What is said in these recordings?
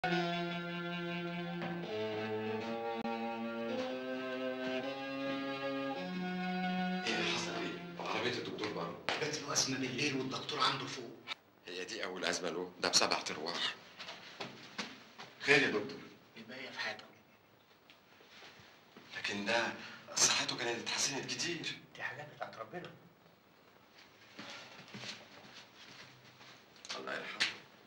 ايه حصل ايه؟ عربية الدكتور بره جات له ازمه بالليل والدكتور عنده فوق هي دي أول أزمة له ده بسبعة أرواح خير يا دكتور الباقيه في حياته لكن ده صحته كانت اتحسنت كتير دي حاجات بتاعت ربنا الله يرحمه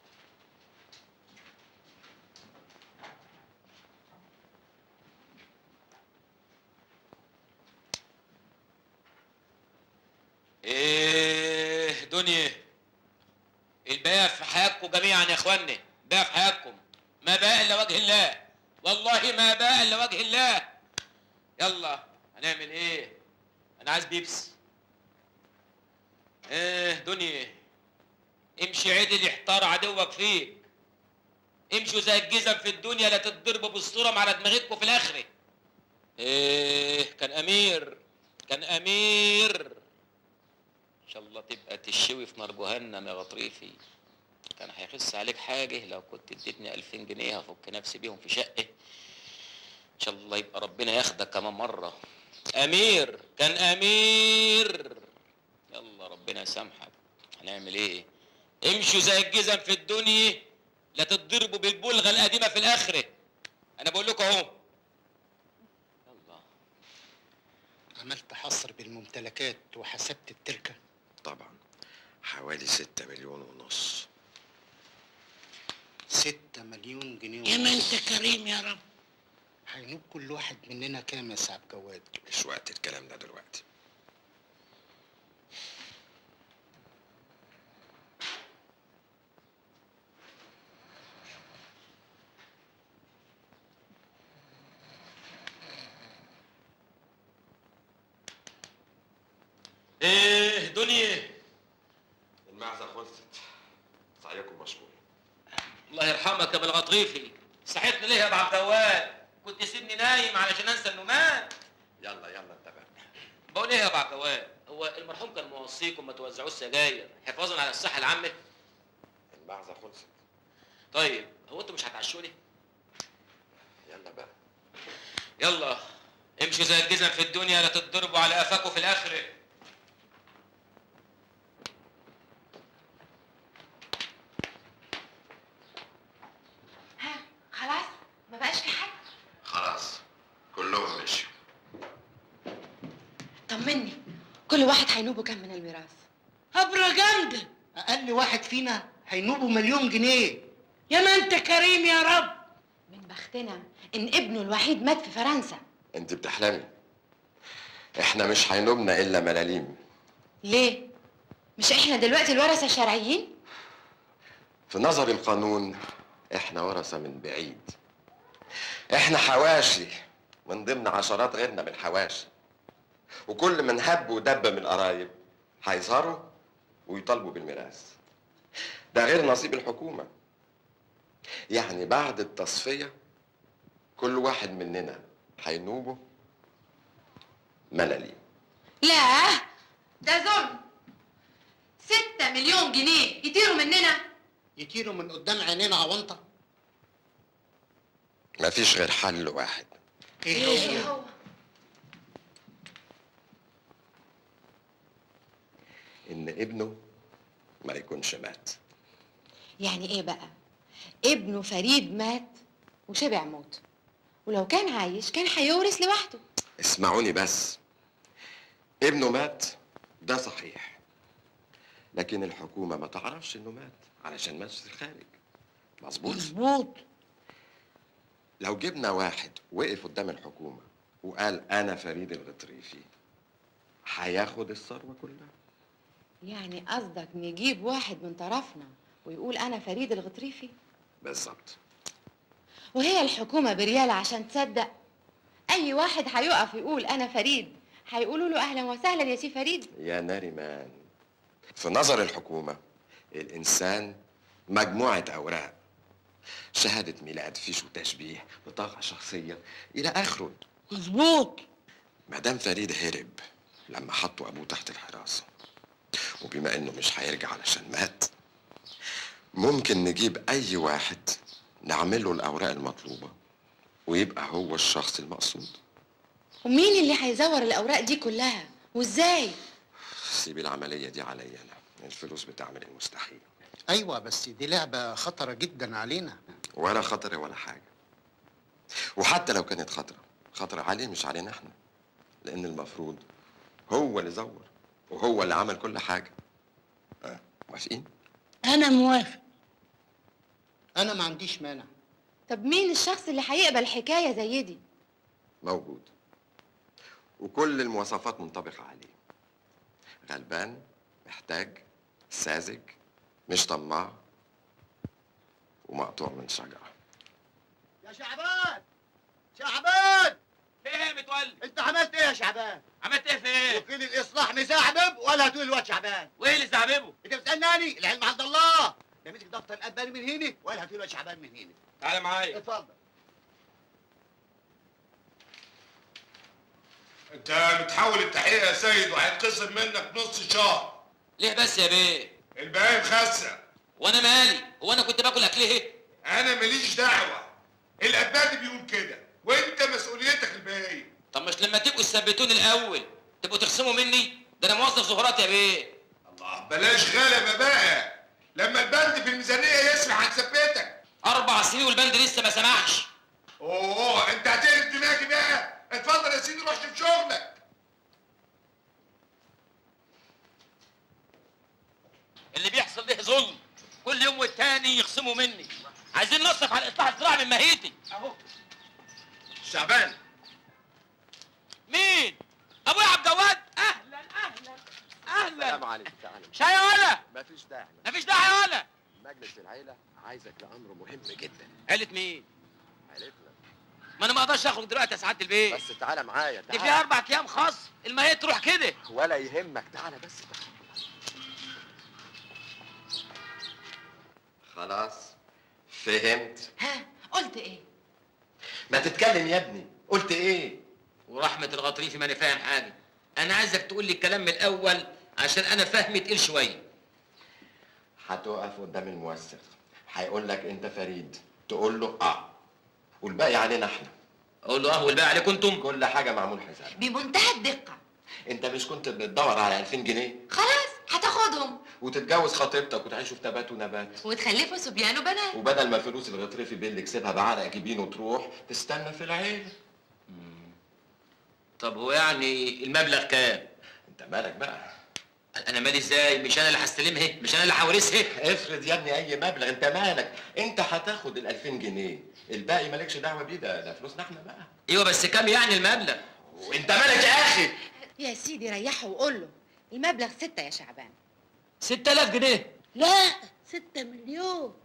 ايه دنيا الباقي في حياتكم جميعا يا اخواني باقي في حياتكم ما باقي الا وجه الله والله ما باقي الا وجه الله يلا هنعمل ايه انا عايز بيبس ايه دنيا امشي عدل يحتار عدوك فيك امشوا زي الجزم في الدنيا لا تتضربوا بالصورة على دماغتكم في الاخره ايه كان امير كان امير ان شاء الله تبقى تشوي في نار جهنم يا غطريفي كان هيخس عليك حاجه لو كنت اديتني 2000 جنيه هفك نفسي بيهم في شقه ان شاء الله يبقى ربنا ياخدك كمان مره امير كان امير يلا ربنا يسامحك هنعمل ايه امشوا زي الجزم في الدنيا لا تتضربوا بالبلغه القديمه في الاخره انا بقول لكم اهو يلا عملت حصر بالممتلكات وحسبت التركه طبعا حوالي ستة مليون ونص ستة مليون جنيه يا ما ونص. انت كريم يا رب هينوب كل واحد مننا كام يا سعد جواد مش وقت الكلام ده دلوقتي ايه دنيا المعزة خلصت سعيكم مشكور الله يرحمك يا ابو الغطريفي صحيتني ليه يا ابو عبد الجواد كنت سيبني نايم علشان انسى انه مات يلا يلا اتفقنا بقول ايه يا ابو عبد الجواد هو المرحوم كان موصيكم ما توزعوش سجاير حفاظا على الصحه العامه المعزة خلصت طيب هو انتوا مش هتعشوني يلا بقى يلا امشوا زي الجزم في الدنيا لا تتضربوا على قفاكوا في الاخره ها خلاص ما بقاش في حد خلاص كلهم مشوا طمني كل واحد هينوبه كام من الميراث هبرة جامدة اقل واحد فينا هينوبه مليون جنيه يا ما انت كريم يا رب من بختنا ان ابنه الوحيد مات في فرنسا انت بتحلمي احنا مش هينوبنا الا ملاليم ليه مش احنا دلوقتي الورثه الشرعيين في نظر القانون احنا ورثة من بعيد احنا حواشي من ضمن عشرات غيرنا من الحواشي وكل من هب ودب من القرايب هيظهروا ويطالبوا بالميراث ده غير نصيب الحكومة يعني بعد التصفية كل واحد مننا هينوبه ملاليم لا ده ظلم ستة مليون جنيه يطيروا مننا يطيروا من قدام عينينا عوانطه مفيش غير حل واحد ايه هو هو ان ابنه ما يكونش مات يعني ايه بقى ابنه فريد مات وشبع موت ولو كان عايش كان هيورث لوحده اسمعوني بس ابنه مات ده صحيح لكن الحكومة ما تعرفش انه مات علشان مات في الخارج مظبوط مظبوط لو جبنا واحد وقف قدام الحكومة وقال انا فريد الغطريفي هياخد الثروة كلها يعني قصدك نجيب واحد من طرفنا ويقول انا فريد الغطريفي بالظبط وهي الحكومه بريال عشان تصدق اي واحد هيقف يقول انا فريد هيقولوا له اهلا وسهلا يا سي فريد يا ناريمان في نظر الحكومة الإنسان مجموعة أوراق شهادة ميلاد فيش وتشبيه بطاقة شخصية إلى آخره مظبوط مدام فريد هرب لما حطوا أبوه تحت الحراسة وبما إنه مش هيرجع علشان مات ممكن نجيب أي واحد نعمل له الاوراق المطلوبه ويبقى هو الشخص المقصود ومين اللي هيزور الاوراق دي كلها وازاي سيب العمليه دي عليا انا الفلوس بتعمل المستحيل ايوه بس دي لعبه خطره جدا علينا ولا خطر ولا حاجه وحتى لو كانت خطره خطر عليه مش علينا احنا لان المفروض هو اللي زور وهو اللي عمل كل حاجه ها موافقين انا موافق انا ما عنديش مانع طب مين الشخص اللي هيقبل حكايه زي دي موجود وكل المواصفات منطبقة عليه غلبان محتاج ساذج مش طماع ومقطوع من شجرة يا شعبان شعبان في ايه يا متولي انت عملت ايه يا شعبان عملت ايه في ايه وكيل الاصلاح مزعبب ولا هتقول الواد شعبان وايه اللي زعببه انت بتسالني العلم عند الله ده مسك دفتر الاباني من هنا ولا هتقول الواد شعبان من هنا تعالى معايا اتفضل انت بتحول التحقيق يا سيد وهيتخصم منك نص شهر ليه بس يا بيه البهايم خاسه وانا مالي هو انا كنت باكل اكل ايه انا ماليش دعوه الاباني بيقول كده وانت مسؤوليتك البهايم طب مش لما تبقوا تثبتوني الاول تبقوا تخصموا مني ده انا موظف زهرات يا بيه الله بلاش غلبه بقى لما البند في الميزانيه يسمح هنثبتك اربع سنين والبند لسه ما سمحش اوه انت هتقلب دماغي بقى اتفضل يا سيدي روح شوف شغلك اللي بيحصل ده ظلم كل يوم والتاني يخصموا مني عايزين نصرف على الاصلاح الزراعي من ماهيتي اهو شعبان مين ابويا عبد الجواد اهلا اهلا اهلا عليكم تعالى شاي ولا مفيش داعي مفيش داعي ولا مجلس العيلة عايزك لأمر مهم جدا قالت مين عيلتنا ما انا ما اقدرش اخرج دلوقتي يا سعاده البيت بس تعالى معايا دي فيها اربع ايام خاص الماهيه تروح كده ولا يهمك تعالى بس تعالى خلاص فهمت ها قلت ايه ما تتكلم يا ابني قلت ايه ورحمه الغطريفي ماني فاهم حاجه انا عايزك تقول لي الكلام من الاول عشان انا فهمي تقيل شويه هتقف قدام الموثق هيقول لك انت فريد تقول له اه والباقي علينا احنا اقول له اه والباقي عليكم انتم كل حاجه معمول حساب بمنتهى الدقه انت مش كنت بتدور على 2000 جنيه خلاص هتاخدهم وتتجوز خطيبتك وتعيشوا في تبات ونبات وتخلفوا صبيان وبنات وبدل ما الفلوس الغطرفي بيه اللي كسبها بعرق جبينه وتروح تستنى في العيله طب هو يعني المبلغ كام انت مالك بقى انا مالي ازاي مش انا اللي هستلمها مش انا اللي هورثها افرض يا ابني اي مبلغ انت مالك انت هتاخد ال 2000 جنيه الباقي مالكش دعوه بيه ده ده فلوسنا احنا بقى ايوه بس كام يعني المبلغ وانت مالك يا اخي يا سيدي ريحه وقول له المبلغ ستة يا شعبان 6000 جنيه لا ستة مليون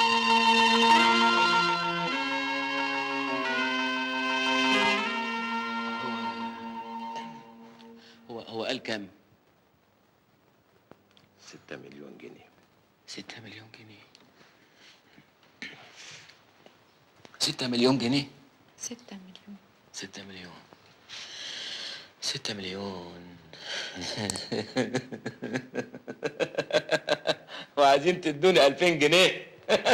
هو هو قال كام 6 مليون جنيه 6 مليون جنيه 6 مليون جنيه ستة مليون ستة مليون ستة مليون وعايزين تدوني 2000 جنيه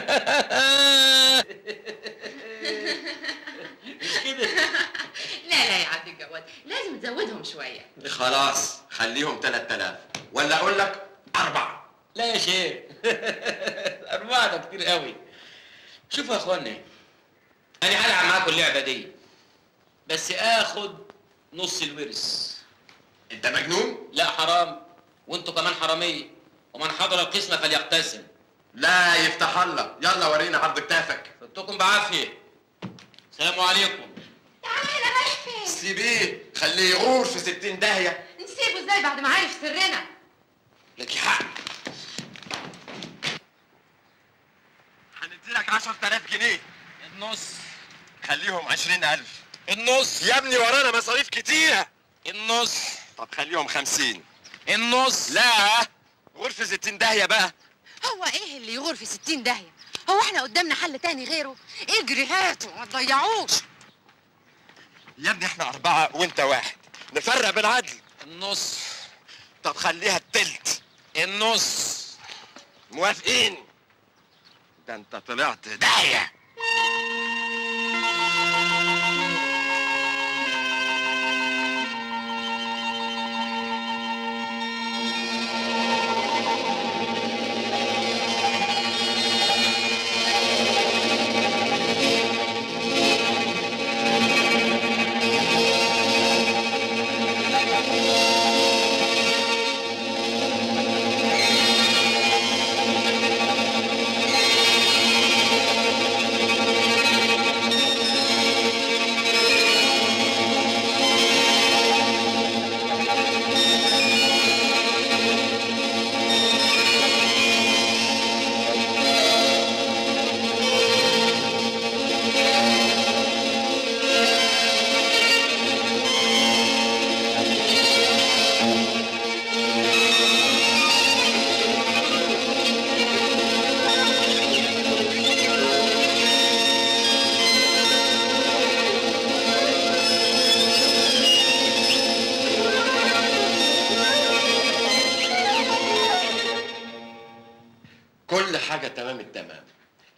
مش كده لا لا يا عبد الجواد لازم تزودهم شويه خلاص خليهم 3000 ولا اقول لك أربعة لا يا شيخ أربعة ده كتير قوي شوفوا يا اخوانا أنا هلعب معاكم اللعبة دي بس آخد نص الورث انت مجنون لا حرام وانتوا كمان حرامية ومن حضر القسمة فليقتسم لا يفتح الله يلا ورينا عرض كتافك فدتكم بعافية السلام عليكم تعالى رايح فين سيبيه خليه يغور في 60 داهيه نسيبه ازاي بعد ما عارف سرنا لك حق هنديلك 10000 جنيه النص خليهم 20000 النص يا ابني ورانا مصاريف كتيره النص طب خليهم 50 النص لا غرفه 60 داهيه بقى هو ايه اللي يغور في ستين داهية هو احنا قدامنا حل تاني غيره اجري هاته ما تضيعوش يا ابني احنا اربعه وانت واحد نفرق بالعدل النص طب خليها التلت النص موافقين ده انت طلعت داهيه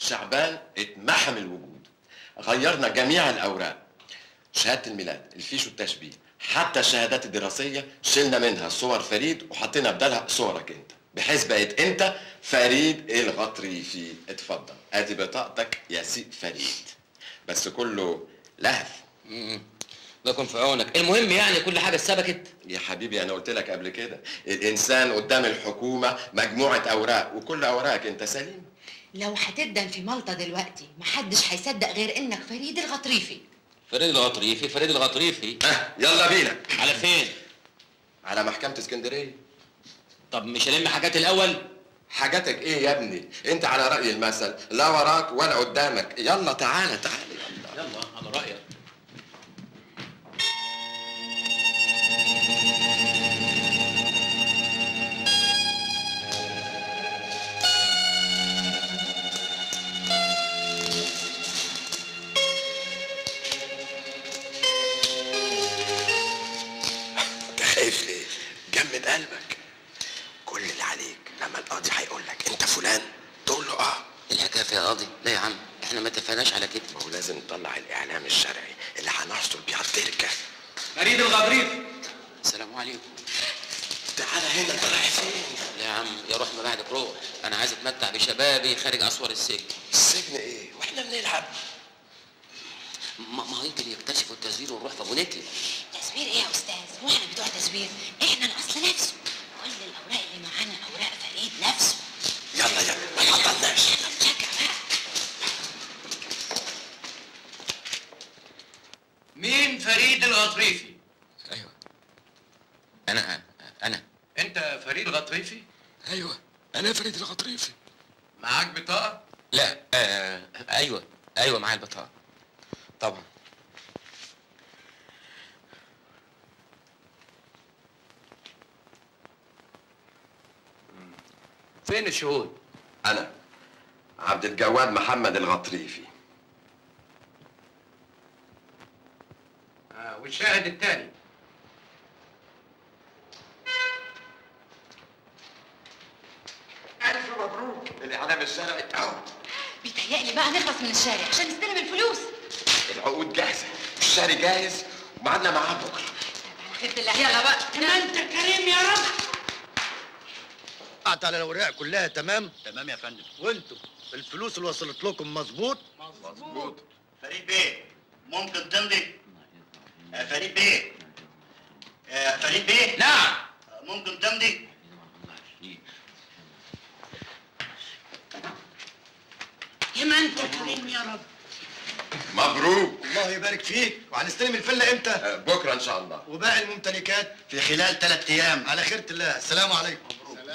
شعبان اتمحم الوجود غيرنا جميع الاوراق شهاده الميلاد الفيش والتشبيه حتى الشهادات الدراسيه شلنا منها صور فريد وحطينا بدالها صورك انت بحيث بقيت انت فريد الغطريفي اتفضل ادي بطاقتك يا سي فريد بس كله لهف مم. الله يكون في عونك المهم يعني كل حاجه اتثبتت يا حبيبي انا قلت لك قبل كده الانسان قدام الحكومه مجموعه اوراق وكل اوراقك انت سليم لو هتدن في مالطا دلوقتي محدش هيصدق غير انك فريد الغطريفي فريد الغطريفي فريد الغطريفي ها يلا بينا على فين على محكمه اسكندريه طب مش هلم حاجات الاول حاجاتك ايه يا ابني انت على راي المثل لا وراك ولا قدامك يلا تعالى تعالى يلا يلا على رايك انت خايف ليه جمد قلبك كل اللي عليك لما القاضي هيقول لك انت فلان تقول له اه الحكايه فيها قاضي لا يا عم احنا ما اتفقناش على كده ما هو لازم نطلع الاعلام الشرعي اللي هنحصل بيه على التركه فريد الغطريفي السلام عليكم تعالى هنا انت رايح فين لا يا عم يا روح ما بعدك روح انا عايز اتمتع بشبابي خارج اسوار السجن السجن ايه واحنا بنلعب ما ما هو يمكن يكتشفوا التزوير ونروح في ابو نكلي تزوير ايه يا استاذ هو احنا بتوع تزوير احنا الاصل نفسه كل الاوراق اللي معانا اوراق فريد نفسه يلا يلا ما تعطلناش شجع بقى مين فريد الغطريفي؟ ايوه انا انا انت فريد الغطريفي؟ ايوه انا فريد الغطريفي معاك بطاقة؟ لا آه ايوه ايوه معايا البطاقه طبعا فين الشهود؟ انا عبد الجواد محمد الغطريفي آه والشاهد التاني الف مبروك الاعلام الشرعي اهو بيتهيألي بقى نخلص من الشارع عشان نستلم الفلوس العقود جاهزه والشاري جاهز ومعادنا معاه بكره على خيرة الله يلا بقى ما انت كريم يا رب قعدت على الاوراق كلها تمام تمام يا فندم وانتوا الفلوس اللي وصلت لكم مظبوط مظبوط فريد بيه ممكن تمضي آه، فريد بيه آه، فريد بيه نعم آه، ممكن تمضي يا ما انت كريم يا رب مبروك الله يبارك فيك وهنستلم الفيلا امتى آه، بكره ان شاء الله وباقي الممتلكات في خلال ثلاث ايام على خيرة الله السلام عليكم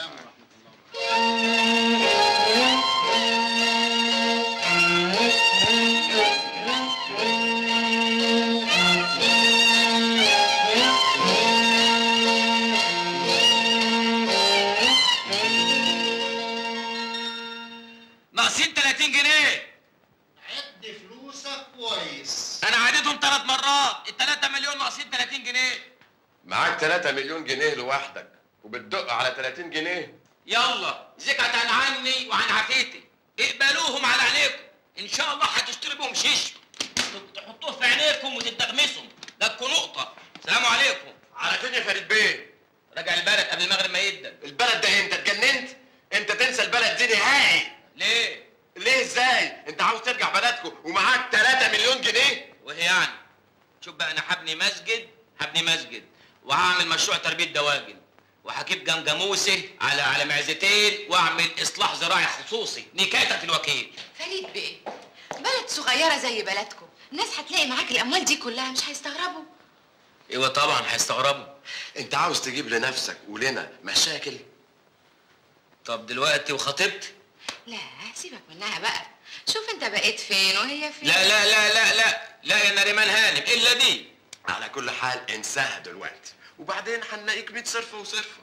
ناقصين 30 جنيه عد فلوسك كويس انا عديتهم ثلاث مرات ال 3 مليون ناقصين 30 جنيه معاك 3 مليون جنيه لوحدك وبتدق على 30 جنيه يلا زكت عن عني وعن عافيتي اقبلوهم على عينيكم ان شاء الله هتشتري بهم شيش تحطوه في عينيكم وتتغمسهم لكوا نقطه سلام عليكم على فين يا فريد بيه راجع البلد قبل المغرب ما يدن البلد ده انت اتجننت انت تنسى البلد دي نهائي ليه ليه ازاي انت عاوز ترجع بلدكم ومعاك 3 مليون جنيه وهي يعني شوف بقى انا هبني مسجد هبني مسجد وهعمل مشروع تربيه دواجن وهجيب جمجموسه على على معزتين واعمل اصلاح زراعي خصوصي نكايه الوكيل فريد بيه بلد صغيرة زي بلدكم الناس هتلاقي معاك الأموال دي كلها مش هيستغربوا ايوه طبعا هيستغربوا انت عاوز تجيب لنفسك ولنا مشاكل طب دلوقتي وخطيبتي لا سيبك منها بقى شوف انت بقيت فين وهي فين لا لا لا لا لا لا يا نريمان هانم الا دي على كل حال انساها دلوقتي وبعدين هنلاقيك 100 صرفه وصرفه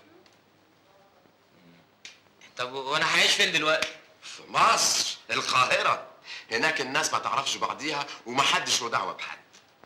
طب وانا هعيش فين دلوقتي في مصر القاهره هناك الناس ما تعرفش بعضيها ومحدش له دعوه بحد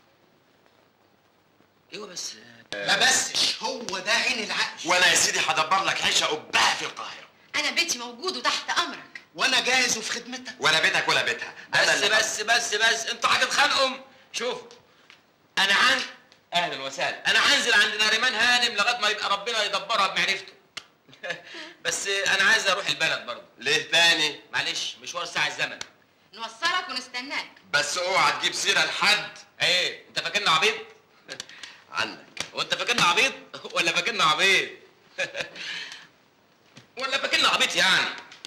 ايوه بس ما بسش هو ده عين العقل وانا يا سيدي هدبر لك عيشه قبها في القاهره انا بيتي موجود وتحت امرك وانا جاهز وفي خدمتك ولا بيتك ولا بيتها أنا بس اللي- بس بس بس انتوا هتتخانقوا شوف انا عن اهلا وسهلا انا هنزل عند ناريمان هانم لغايه ما يبقى ربنا يدبرها بمعرفته بس انا عايز اروح البلد برضه ليه تاني معلش مشوار ساعه الزمن نوصلك ونستناك بس اوعى تجيب سيره لحد ايه انت فاكرنا عبيط عنك وانت فاكرنا عبيط ولا فاكرنا عبيط ولا فاكرنا عبيط يعني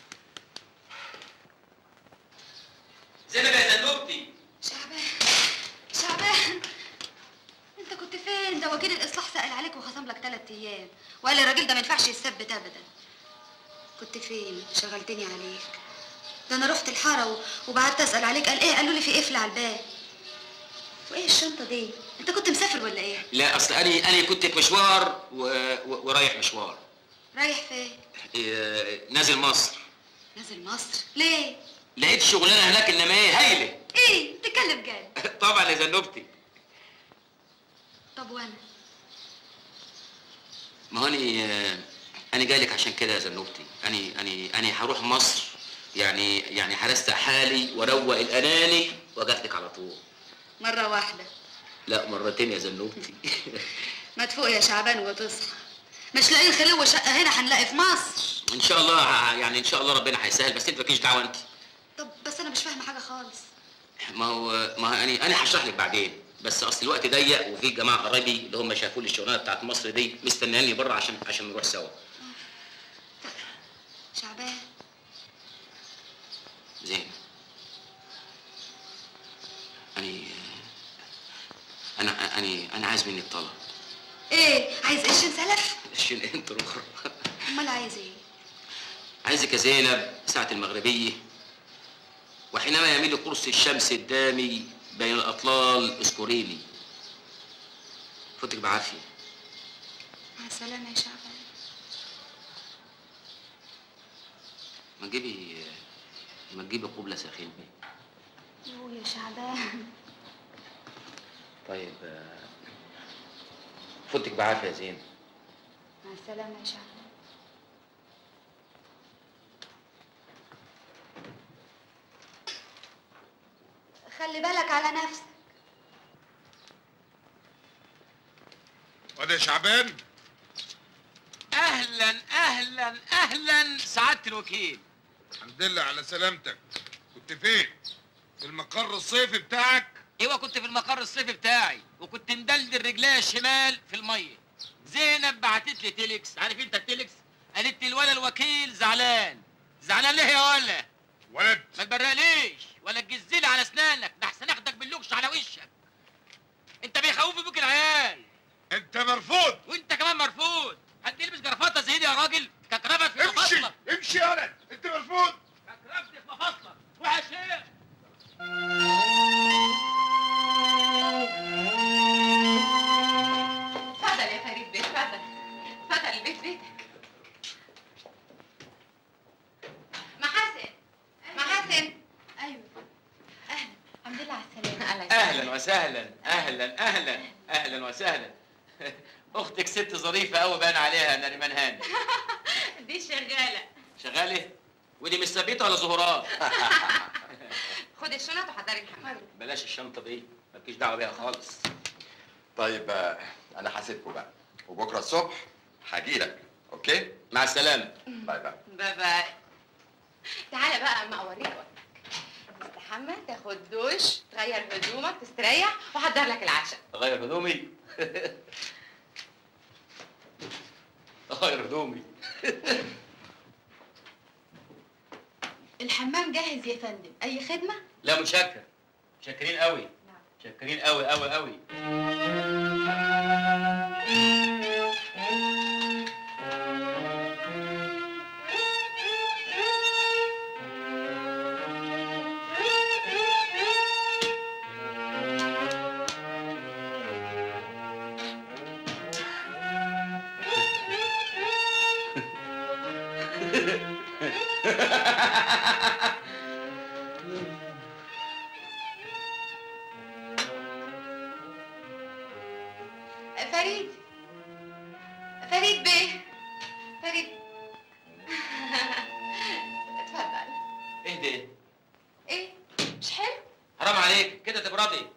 زينب يا زنوبتي شعبان شعبان انت كنت فين ده وكيل الاصلاح سأل عليك وخصم لك ثلاث ايام وقال الراجل ده ما ينفعش يثبت ابدا كنت فين شغلتني عليك ده انا رحت الحاره و- وبعدت اسال عليك قال ايه قالوا لي في قفل على الباب وايه الشنطه دي انت كنت مسافر ولا ايه لا اصل انا انا كنت في مشوار و... و... ورايح مشوار رايح فين إيه... نازل مصر نازل مصر ليه لقيت شغلانه هناك انما ايه هايله ايه تتكلم جد طبعا يا زنوبتي طب وانا ما هو انا انا جاي لك عشان كده يا زنوبتي انا انا انا هروح مصر يعني يعني هرستق حالي واروق الاناني واجات لك على طول مره واحده لا مرتين يا زنوبتي ما تفوق يا شعبان وتصحى مش لاقيين خلوه شقه هنا هنلاقي في مصر ان شاء الله ه- يعني ان شاء الله ربنا هيسهل بس انت مالكيش دعوه انت طب بس انا مش فاهمه حاجه خالص ما هو ما هو انا انا هشرح لك بعدين بس اصل الوقت ضيق وفي جماعه قرايبي اللي هم شافوا لي الشغلانه بتاعت مصر دي مستنياني بره عشان عشان نروح سوا شعبان زين انا انا انا انا عايز منك طلب ايه عايز قرشين سلف عشان انت اخرى امال عايز ايه عايزك يا زينب ساعة المغربية وحينما يميل قرص الشمس الدامي بين الأطلال اذكريني فوتك بعافية مع السلامه يا شعبان ما تجيبي ما تجيبي قبلة سخين يو يا شعبان طيب آه، فوتك بعافية يا زين مع السلامه يا شعبان خلي بالك على نفسك وده شعبان اهلا اهلا اهلا سعاده الوكيل الحمد لله على سلامتك كنت فين في المقر الصيفي بتاعك ايوه كنت في المقر الصيفي بتاعي وكنت مدلدل رجليا الشمال في الميه زينب بعتت لي تيلكس عارف انت التيلكس قالت لي الولا الوكيل زعلان زعلان ليه يا ولا ولد ما تبرقليش ولا تجزلي على اسنانك ده احسن اخدك باللوكش على وشك انت بيخوفوا بيك العيال انت مرفوض وانت كمان مرفوض هتلبس جرافطه زي دي يا راجل ككرافت في امشي مفاصلك امشي يا ولد انت مرفوض ككرافت في مفاصلك روح يا شيخ اتفضل يا فريد بيه اتفضل اتفضل البيت بيتك محاسن محاسن ايوه اهلا الحمد لله على السلامه الله يسلمك. أهلا وسهلا أهلا أهلا أهلا وسهلا أختك ست ظريفة أوي باين عليها نريمان هاني دي شغاله شغالة ودي مش ثابتة ولا زهرات خد الشنط وحضري الحمام بلاش الشنطة دي مالكيش دعوة بيها خالص طيب آه، انا هسيبكم بقى وبكره الصبح هجيلك اوكي مع السلامة باي باي باي باي تعالى بقى اما اوريك وقتك تستحمى تاخد دوش تغير هدومك تستريح واحضر لك العشاء أغير هدومي أغير هدومي الحمام جاهز يا فندم اي خدمه لا متشكر متشكرين قوي متشكرين قوي قوي قوي فريد فريد بيه فريد حرام عليك كده تبردي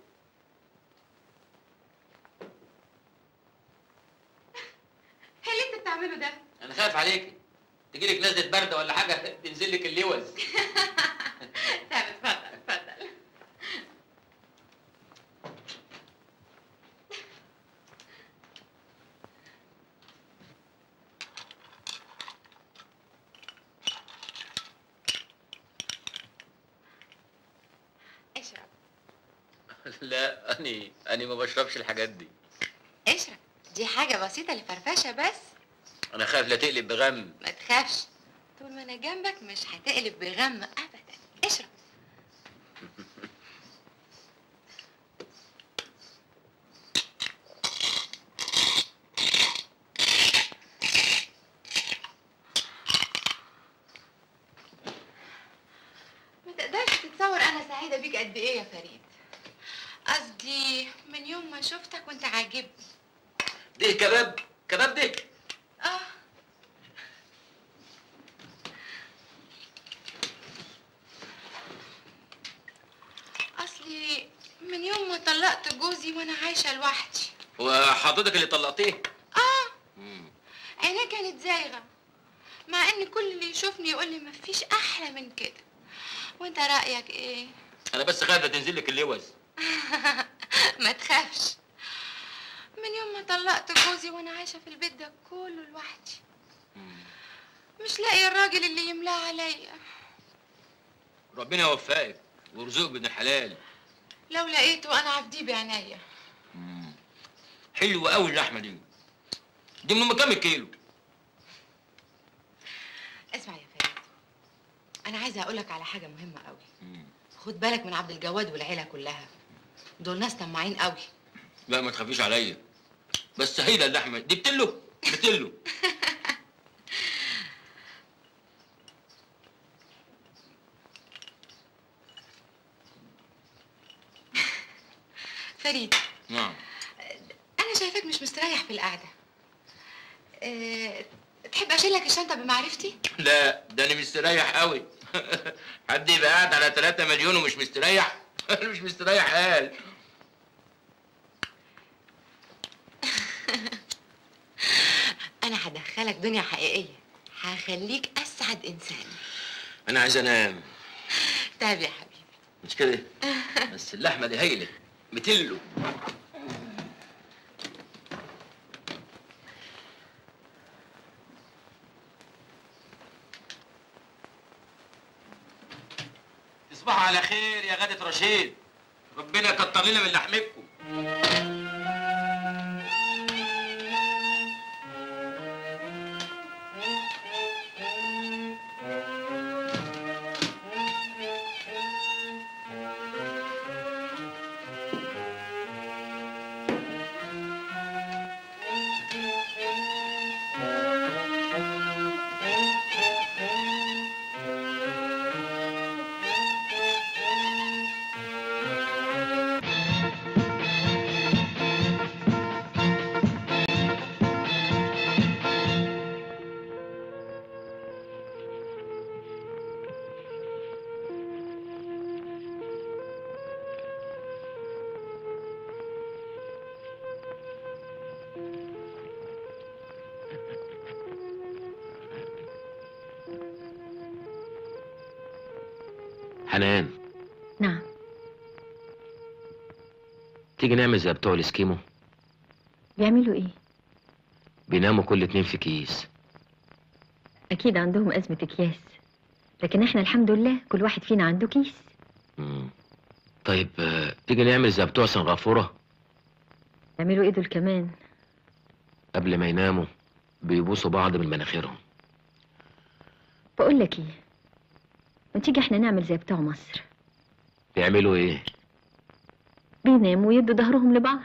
ايه اللي انت بتعمله ده انا خايف عليكي تجيلك نزله برد ولا حاجه تنزل لك اللوز طب اتفضل اتفضل اشرب لا اني اني ما بشربش الحاجات دي اشرب دي حاجة بسيطة لفرفشة بس انا خايف لا تقلب بغم ما تخافش طول ما انا جنبك مش هتقلب بغم ابدا اشرب ما تقدرش تتصور انا سعيدة بيك قد ايه يا فريد قصدي من يوم ما شفتك وانت عاجبني ده كباب كباب ده اه اصلي من يوم ما طلقت جوزي وانا عايشه لوحدي وحضرتك اللي طلقتيه اه مم. عينيه كانت زايغه مع ان كل اللي يشوفني يقول لي مفيش احلى من كده وانت رايك ايه انا بس خايف لا تنزل لك اللوز ما تخافش من يوم ما طلقت جوزي وانا عايشه في البيت ده كله لوحدي مش لاقي الراجل اللي يملاه عليا ربنا يوفقك ويرزقك بن الحلال لو لقيته انا عبديه بعينيا حلوه قوي اللحمه دي دي من ام كام كيلو اسمع يا فريد انا عايزه اقول لك على حاجه مهمه قوي خد بالك من عبد الجواد والعيله كلها دول ناس طماعين قوي لا ما تخافيش عليا بس هيدا اللحمه دي بتلو بتلو فريد نعم انا شايفاك مش مستريح في القعده أه تحب اشيل لك الشنطه بمعرفتي لا ده انا مستريح قوي حد يبقى قاعد على 3 مليون ومش مستريح انا مش مستريح قال انا هدخلك دنيا حقيقيه هخليك اسعد انسان انا عايز انام طيب يا حبيبي مش كده بس اللحمه دي هايله بتلو تصبحوا على خير يا غادة رشيد ربنا يكتر لنا من لحمكم حنان نعم تيجي نعمل زي بتوع الاسكيمو بيعملوا ايه بيناموا كل اتنين في كيس اكيد عندهم ازمه اكياس لكن احنا الحمد لله كل واحد فينا عنده كيس مم. طيب آه، تيجي نعمل زي بتوع سنغافورة يعملوا ايه دول كمان قبل ما يناموا بيبوسوا بعض من مناخيرهم بقول لك ايه ما تيجي احنا نعمل زي بتوع مصر بيعملوا ايه بيناموا ويدوا ظهرهم لبعض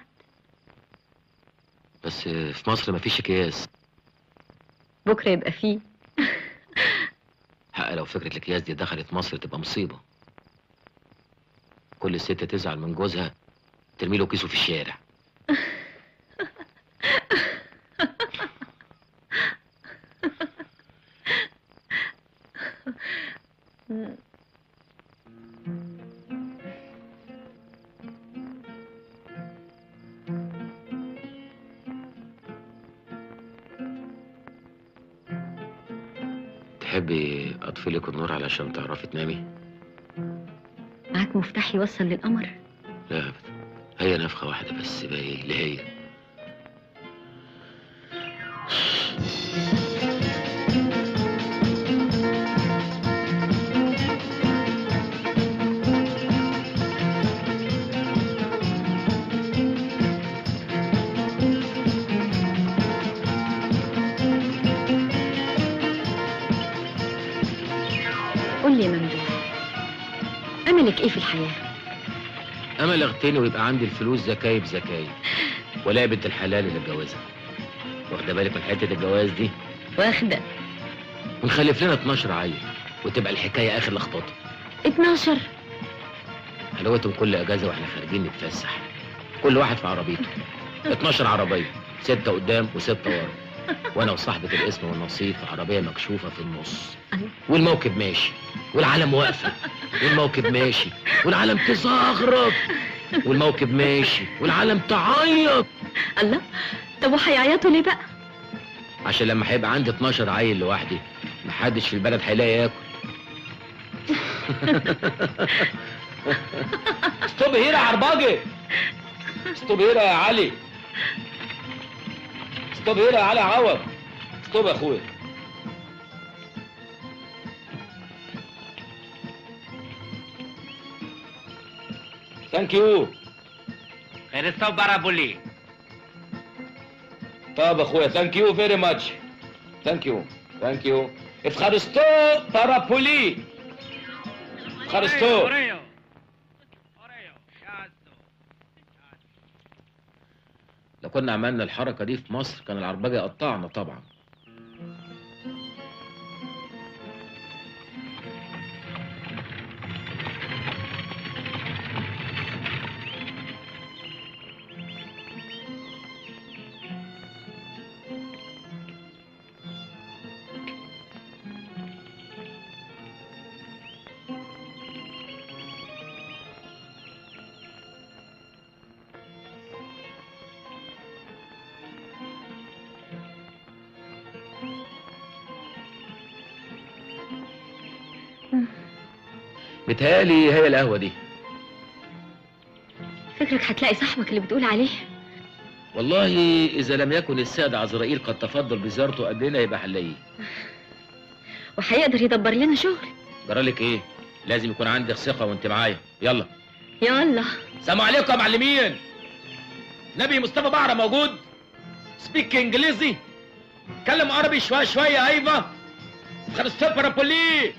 بس آه، في مصر مفيش اكياس بكره يبقى فيه حق لو فكرة الاكياس دي دخلت مصر تبقى مصيبة كل ست تزعل من جوزها ترمي له كيسه في الشارع تحبي اطفي لك النور علشان تعرفي تنامي معاك مفتاح يوصل للقمر لا ابدا هي نفخه واحده بس باقي اللي هي قول لي يا ممدوح املك ايه في الحياه امل اغتني ويبقى عندي الفلوس زكايب زكايب ولا بنت الحلال اللي اتجوزها واخده بالك من حته الجواز دي واخده ونخلف لنا 12 عيل وتبقى الحكايه اخر لخبطه 12 حلاوتهم كل اجازه واحنا خارجين نتفسح كل واحد في عربيته 12 عربيه سته قدام وسته ورا وانا وصاحبه الاسم والنصيب في عربيه مكشوفه في النص والموكب ماشي والعالم واقفه والموكب ماشي والعالم تزغرط والموكب ماشي والعالم تعيط الله طب وهيعيطوا ليه بقى عشان لما هيبقى عندي 12 عيل لوحدي محدش في البلد هيلاقي ياكل ستوب هيرا يا عرباجي ستوب هيرا يا علي ستوب هيرا يا علي عوض ستوب يا اخويا ثانك يو Ευχαριστώ πάρα πολύ. طب اخويا ثانك يو فيري ماتش ثانك يو ثانك يو ευχαριστώ πάρα πολύ ευχαριστώ لو كنا عملنا الحركة دي في مصر كان العربجة قطعنا طبعا بتهيألي هي القهوة دي فكرك هتلاقي صاحبك اللي بتقول عليه والله إذا لم يكن السيد عزرائيل قد تفضل بزيارته قبلنا يبقى هنلاقيه وهيقدر يدبر لنا شغل جرالك إيه؟ لازم يكون عندك ثقة وأنت معايا يلا يلا سلام عليكم يا معلمين نبي مصطفى بعرة موجود سبيك انجليزي كلم عربي شوية شوية ايوه خرستوبرا بولي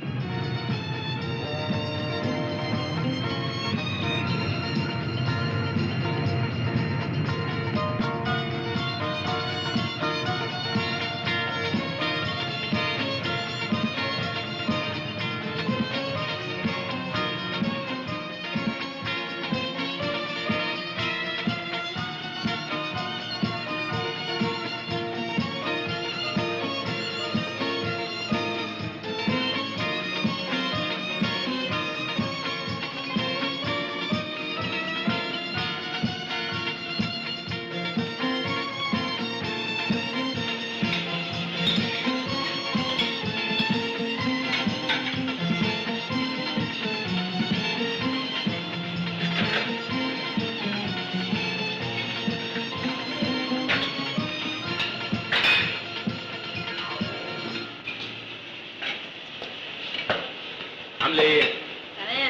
عاملة ايه؟ تمام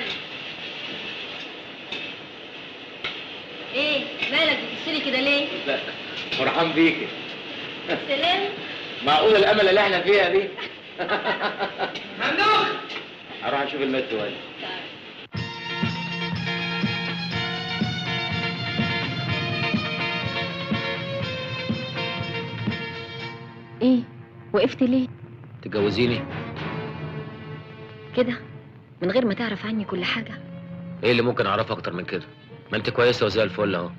ايه مالك بتبصلي كده ليه لا فرحان بيكي سلام معقول الامل اللي احنا فيها دي ممنوع هروح اشوف المترو ولا ايه وقفت ليه تتجوزيني كده من غير ما تعرف عني كل حاجه ايه اللي ممكن اعرفه اكتر من كده ما انت كويسه وزي الفل اهو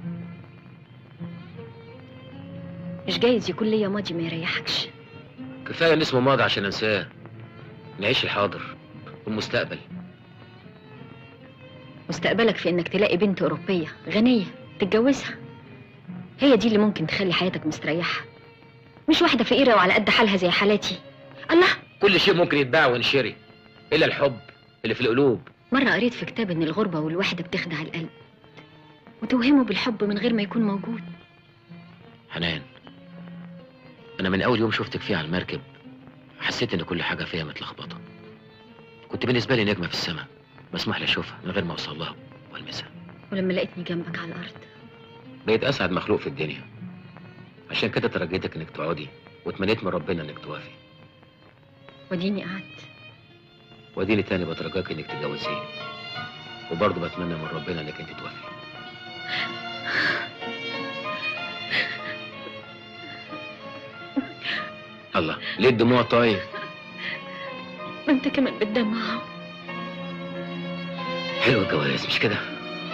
مش جايز يكون ليا ماضي ما يريحكش كفايه ان اسمه ماضي عشان انساه نعيش الحاضر والمستقبل مستقبلك في انك تلاقي بنت اوروبيه غنيه تتجوزها هي دي اللي ممكن تخلي حياتك مستريحه مش واحده فقيره وعلى قد حالها زي حالاتي الله كل شيء ممكن يتباع وينشري الا الحب اللي في القلوب مرة قريت في كتاب إن الغربة والوحدة بتخدع القلب وتوهمه بالحب من غير ما يكون موجود حنان انا من اول يوم شفتك فيه على المركب حسيت ان كل حاجه فيها متلخبطه كنت بالنسبه لي نجمه في السماء مسموح لي اشوفها من غير ما اوصل لها والمسها ولما لقيتني جنبك على الأرض بقيت اسعد مخلوق في الدنيا عشان كده ترجيتك انك تقعدي واتمنيت من ربنا انك توافي وديني قعدت واديني تاني بترجاك انك تتجوزيني وبرضه بتمنى من ربنا انك انت توافي الله ليه الدموع طيب ما انت كمان بتدمع حلو الجواز مش كده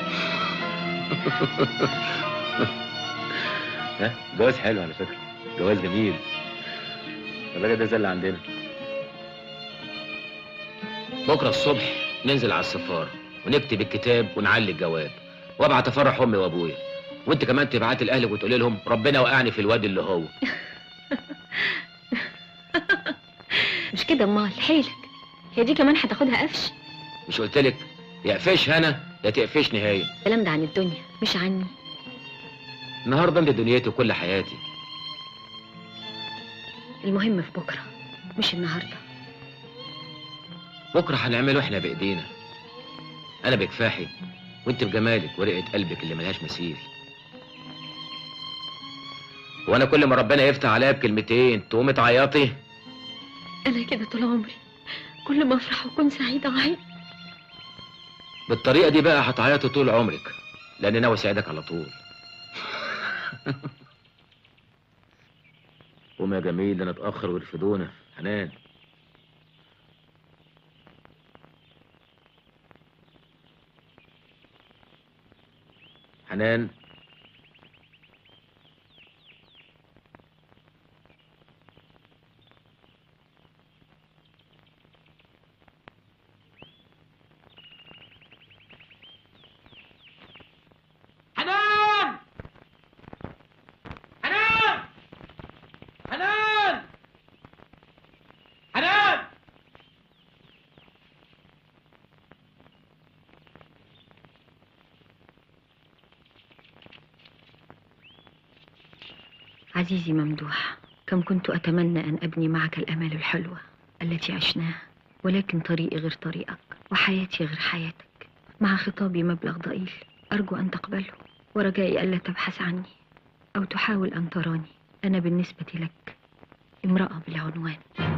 ها جواز حلو على فكره جواز جميل الراجل ده زي اللي عندنا بكره الصبح ننزل على السفاره ونكتب الكتاب ونعلي الجواب وابعت افرح امي وابويا وانت كمان تبعت لاهلك وتقول لهم ربنا وقعني في الواد اللي هو مش كده امال حيلك هي دي كمان هتاخدها قفش مش قلت لك يا قفش هنا يا تقفش نهايه الكلام ده عن الدنيا مش عني النهارده انت دنيتي وكل حياتي المهم في بكرة مش النهاردة بكره هنعمله احنا بايدينا انا بكفاحي وانت بجمالك ورقه قلبك اللي ملهاش مثيل وانا كل ما ربنا يفتح عليا بكلمتين تقومي تعيطي أنا كده طول عمري كل ما أفرح وأكون سعيدة أعيط بالطريقه دي بقى هتعيطي طول عمرك لان ناوي اساعدك على طول قوم يا جميل ده نتاخر ويرفدونا حنان حنان حنان حنان حنان حنان عزيزي ممدوح كم كنت أتمنى أن أبني معك الأمال الحلوة التي عشناها ولكن طريقي غير طريقك وحياتي غير حياتك مع خطابي مبلغ ضئيل أرجو أن تقبله ورجائي ألا تبحث عني أو تحاول أن تراني أنا بالنسبة لك امرأة بالعنوان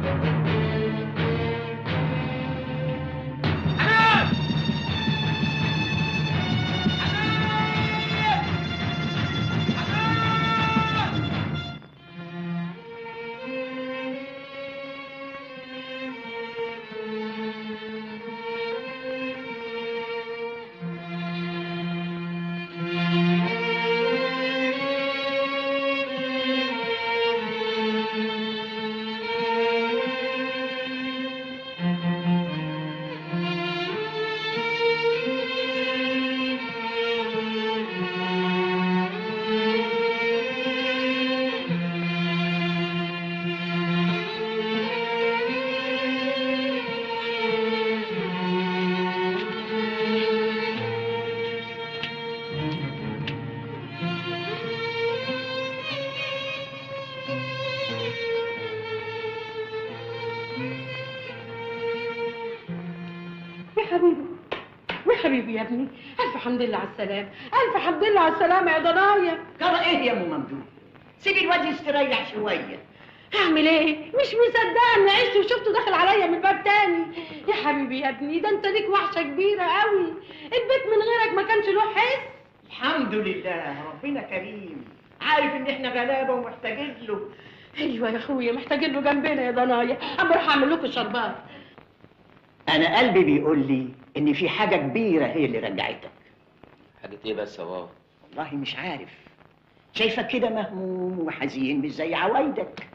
يا حبيبي يا حبيبي يا ابني الف حمد لله على السلامه الف حمد لله على السلامه يا ضنايا جرى ايه يا ام ممدوح سيبي الواد يستريح شويه هعمل ايه مش مصدقه اني عشت وشفته داخل عليا من باب تاني يا حبيبي يا ابني ده انت ليك وحشه كبيره قوي البيت من غيرك ما كانش له حس الحمد لله ربنا كريم عارف ان احنا غلابه ومحتاجين له ايوه يا اخويا محتاجين له جنبنا يا ضنايا اما اروح اعمل لكم شربات انا قلبي بيقول لي ان في حاجه كبيره هي اللي رجعتك حاجه ايه بس يا بابا والله مش عارف شايفك كده مهموم وحزين مش زي عوايدك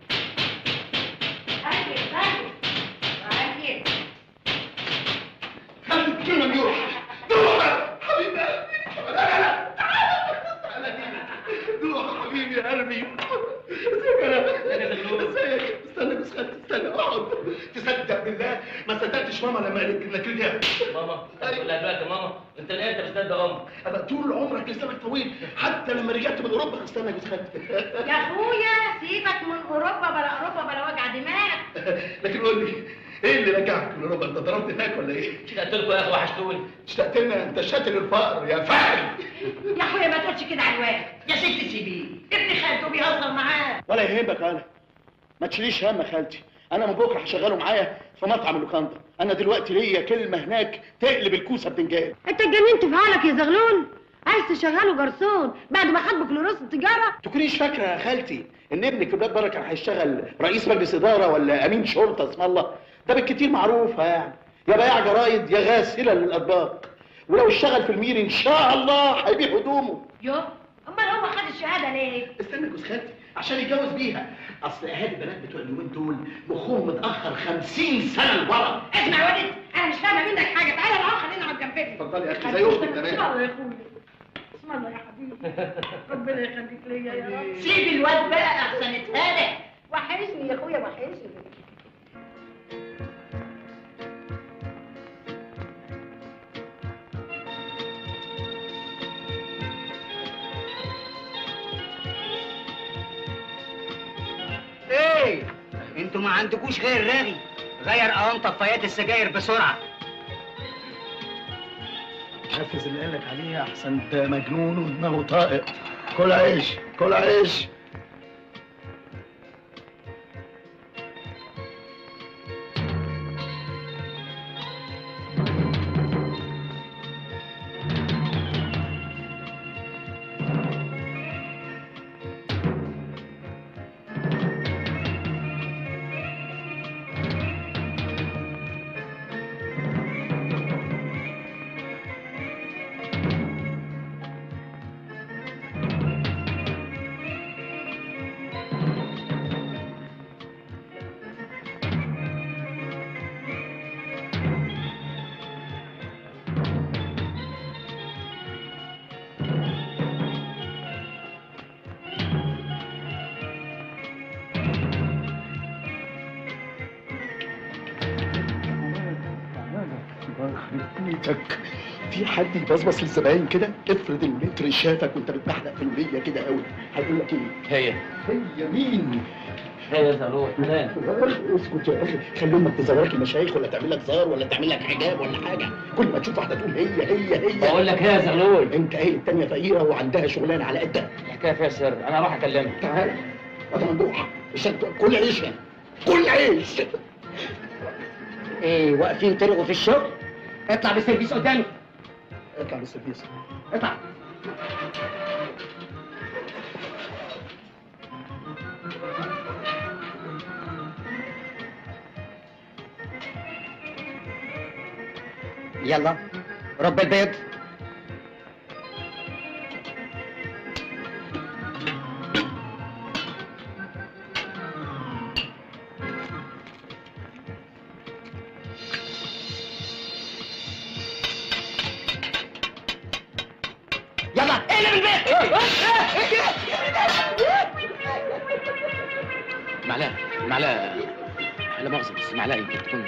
حبيبي ممدوح دوح حبيب قلبي لا لا لا دوح حبيبي يا قلبي ازيك يا ازيك استنى بس خد- استنى اقعد سمعتش ماما لما قالت لك كده ماما تقول لها دلوقتي ماما انت ليه انت مصدق امك انا طول عمرك لسانك طويل حتى لما رجعت من اوروبا استنى يا جوز خالتي يا اخويا سيبك من اوروبا بلا اوروبا بلا وجع دماغ لكن قول لي ايه اللي رجعك من اوروبا انت ضربت هناك ولا ايه؟ اشتقت لكم يا اخي وحشتوني اشتقت لنا انت شاتل الفقر يا فاعل يا اخويا ما تقولش كده على الواد يا ست سيبيه ابن خالته بيهزر معاه ولا يهمك انا ما تشيليش هم يا خالتي انا من بكره هشغله معايا في مطعم اللوكاندا انا دلوقتي ليا كلمه هناك تقلب الكوسه بدنجان انت اتجننت في عقلك يا زغلول عايز تشغله جرسون بعد ما خد بكالوريوس التجاره تكونيش فاكره يا خالتي ان ابنك في بلاد بره كان هيشتغل رئيس مجلس اداره ولا امين شرطه اسم الله ده بالكتير معروفه يعني يا بياع جرايد يا غاسله للاطباق ولو اشتغل في المير ان شاء الله هيبيع هدومه يو امال هو خد الشهاده ليه استنى يا جوز خالتي عشان يتجوز بيها اصل اهالي البنات بتوع اليومين دول مخهم متاخر 50 سنه لورا اسمع يا ولد انا مش فاهمه منك حاجه تعالى العب خلينا نقعد جنبنا اتفضلي يا اختي زي اختك اسم تمام الله يا اخويا اسم الله يا حبيبي ربنا يخليك ليا يا رب سيب الواد بقى احسن اتهدى وحشني يا اخويا وحشني ايه انتوا ما عندكوش غير رغي غير قوام طفايات السجاير بسرعه حافظ اللي قالك عليه احسن ده مجنون ودماغه طائق كل عيش كل عيش الله يخرب بيتك في حد يبصبص للزباين كده افرض المتر شافك وانت بتبحلق في الوليه كده قوي هيقول لك ايه؟ هي هي مين؟ هي زغلول فلان اسكت يا اخي خلي امك تزورك المشايخ ولا تعمل لك زار ولا تعمل لك حجاب ولا حاجه كل ما تشوف واحده تقول هي هي هي بقول لك هي يا زغلول انت ايه التانيه فقيره وعندها شغلانه على قدك الحكايه فيها سر انا هروح اكلمها تعال هذا ممدوح عشان كل عيش هنا كل عيش ايه واقفين ترغوا في الشغل اطلع بالسيرفيس قدامي اطلع بالسيرفيس اطلع يلا رب البيض يلا اقلب البيت معلقه معلقه لا مؤاخذه بس معلقه يمكن تكون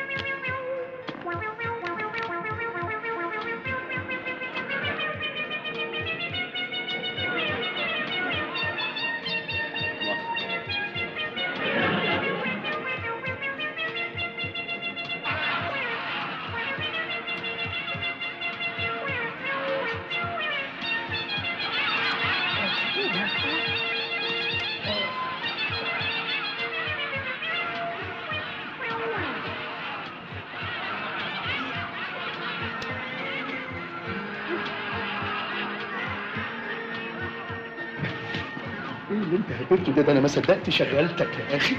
ايه اللي انت هبلته ده ده انا ما صدقت شغلتك يا اخي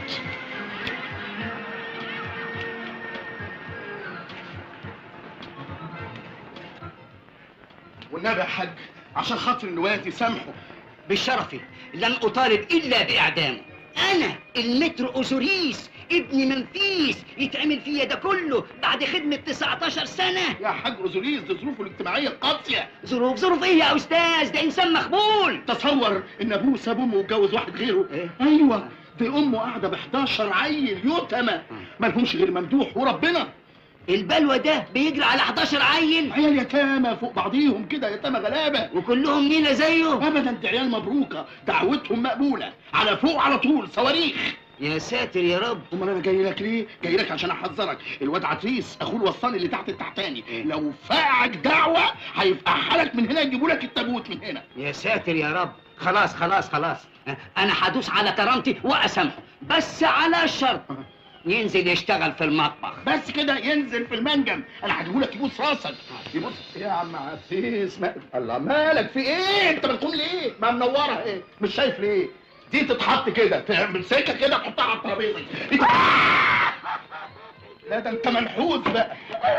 والنبي يا حاج عشان خاطر الواد يسامحه بالشرف لن اطالب الا باعدامه انا المتر اوزوريس ابن منفيس يتعمل فيا ده كله بعد خدمة 19 سنة يا حاج اوزوريس دي ظروفه الاجتماعية قاسية ظروف ظروف ايه يا استاذ ده انسان مخبول تصور ان ابوه ساب امه واتجوز واحد غيره إيه؟ ايوه دي امه قاعده ب 11 عيل يتامى ما لهمش غير ممدوح وربنا البلوى ده بيجري على 11 عيل عيال يتامى فوق بعضيهم كده يتامى غلابه وكلهم نيلة زيه ابدا دي عيال مبروكه دعوتهم مقبوله على فوق على طول صواريخ يا ساتر يا رب امال انا جاي لك ليه؟ جاي لك عشان احذرك الواد عتريس اخوه الوصاني اللي تحت التحتاني لو فقعك دعوه هيفقعها لك من هنا يجيبوا لك التابوت من هنا يا ساتر يا رب خلاص خلاص خلاص انا هدوس على كرامتي واسامحه بس على شرط ينزل يشتغل في المطبخ بس كده ينزل في المنجم انا هجيبهولك يبوس راسك يبص يا عم عفيس ما... الله مالك في ايه انت بتقوم ليه ما منوره ايه مش شايف ليه دي تتحط كده تمسكها كده تحطها على الترابيزه دي- لا ده انت منحوس بقى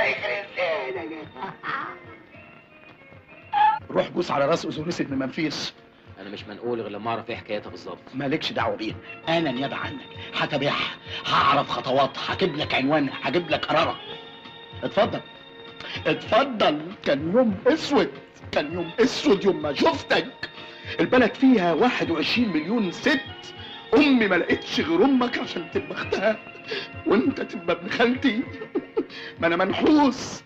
روح بوس على راس اوزوريس ابن منفيس انا مش منقول غير لما اعرف ايه حكايتها بالظبط مالكش دعوه بيها انا نيابه عنك هتابعها هعرف خطواتها هجيب لك عنوانها هجيب لك قرارها اتفضل اتفضل كان يوم اسود كان يوم اسود يوم ما شفتك البلد فيها 21 مليون ست امي ما لقيتش غير امك عشان تبقى اختها وانت تبقى ابن خالتي ما انا منحوس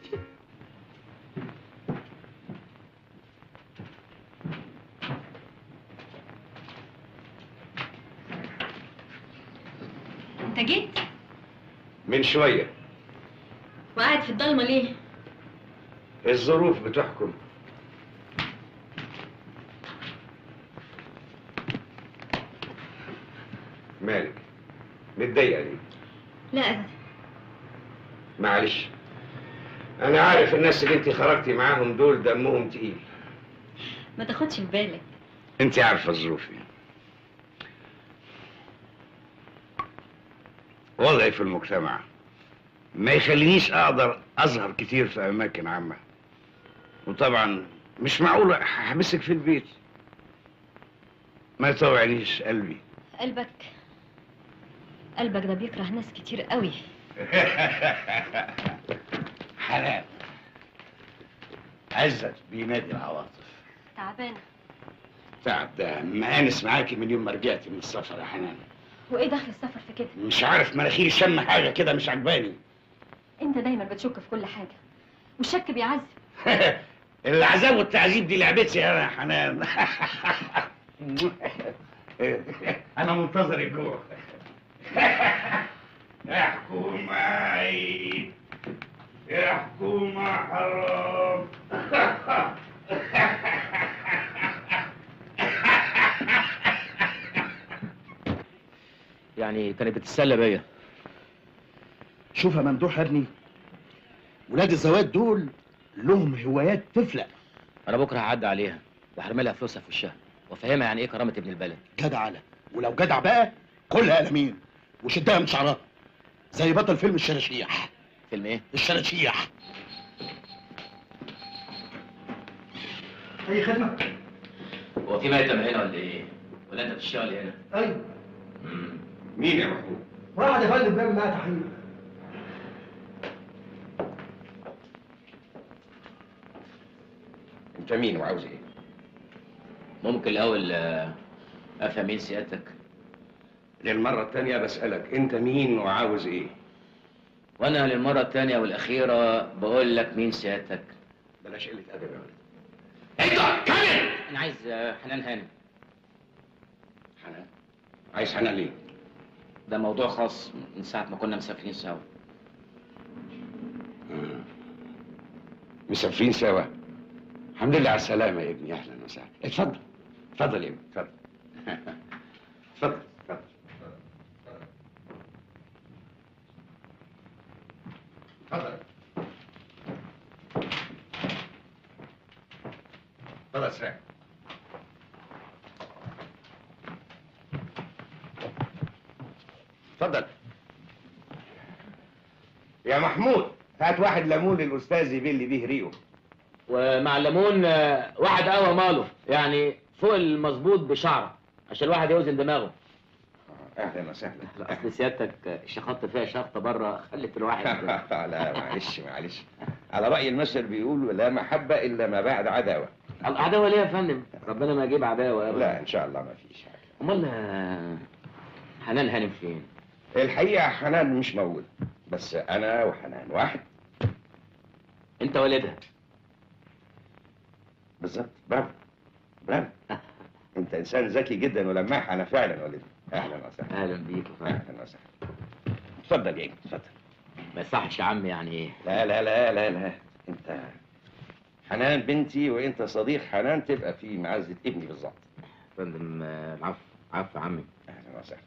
انت جيت من شوية وقاعد في الضلمه ليه الظروف بتحكم مالك متضايقة ليه؟ لا ابدا معلش أنا عارف الناس اللي أنت خرجتي معاهم دول دمهم تقيل ما تاخدش في بالك أنت عارفة ظروفي وضعي في المجتمع ما يخلينيش أقدر أظهر كتير في أماكن عامة وطبعا مش معقول أحبسك في البيت ما يطوعنيش قلبي قلبك قلبك ده بيكره ناس كتير قوي حنان عزت بينادي العواطف تعبانه تعب ده مآنس معاكي من يوم ما رجعتي من السفر يا حنان وايه دخل السفر في كده مش عارف مناخيري شم حاجة كده مش عجباني انت دايما بتشك في كل حاجه والشك بيعذب العذاب والتعذيب دي لعبتي انا يا حنان انا منتظر الجوع احكوا معي احكوا مع حرام يعني كانت بتتسلى بيا شوف يا ممدوح يا ابني ولاد الزواج دول لهم هوايات تفلق انا بكره هعدي عليها وهرمي لها فلوسها في وشها وافهمها يعني ايه كرامه ابن البلد جدع على ولو جدع بقى كلها قلمين وشدها من شعرها زي بطل فيلم الشراشيح فيلم ايه الشراشيح اي خدمه هو في ميتم هنا ولا ايه ولا انت بتشتغل هنا ايوه مين يا محمود واحد يا فندم بيعمل معايا تحقيق انت مين وعاوز ايه ممكن الاول آه، افهم مين سيادتك للمرة التانية بسألك انت مين وعاوز ايه وانا للمره الثانيه والاخيره بقول لك مين سيادتك بلاش قلة ادب يا ولد انت كامل انا عايز آه، حنان هانم حنان عايز حنان ليه ده موضوع خاص من ساعه ما كنا مسافرين سوا مسافرين سوا الحمد لله على السلامة يا ابني أهلا وسهلا اتفضل اتفضل يا ابني اتفضل اتفضل اتفضل اتفضل اتفضل اسرع اتفضل يا محمود هات واحد ليمون للاستاذ يبل بيه ريقه ومع الليمون آه، واحد قهوه ماله يعني فوق المظبوط بشعره عشان الواحد يوزن دماغه اهلا وسهلا اصل سيادتك شخطت فيها شخطه بره خلت الواحد لا معلش معلش على رأي المثل بيقول لا محبة إلا ما بعد عداوة العداوه ليه يا فندم ربنا ما يجيب عداوه ابدا لا إن شاء الله ما فيش حاجة امال آه، حنان هانم فين الحقيقة حنان مش موجود بس أنا وحنان واحد انت والدها بالظبط برافو برافو انت انسان ذكي جدا ولماح انا فعلا والدي اهلا وسهلا اهلا بيك اهلا وسهلا اتفضل يا ابني اتفضل ما يصحش يا عم يعني لا لا لا لا لا انت حنان بنتي وانت صديق حنان تبقى في معزه ابني بالظبط فندم آه، العفو عفو يا عمي اهلا وسهلا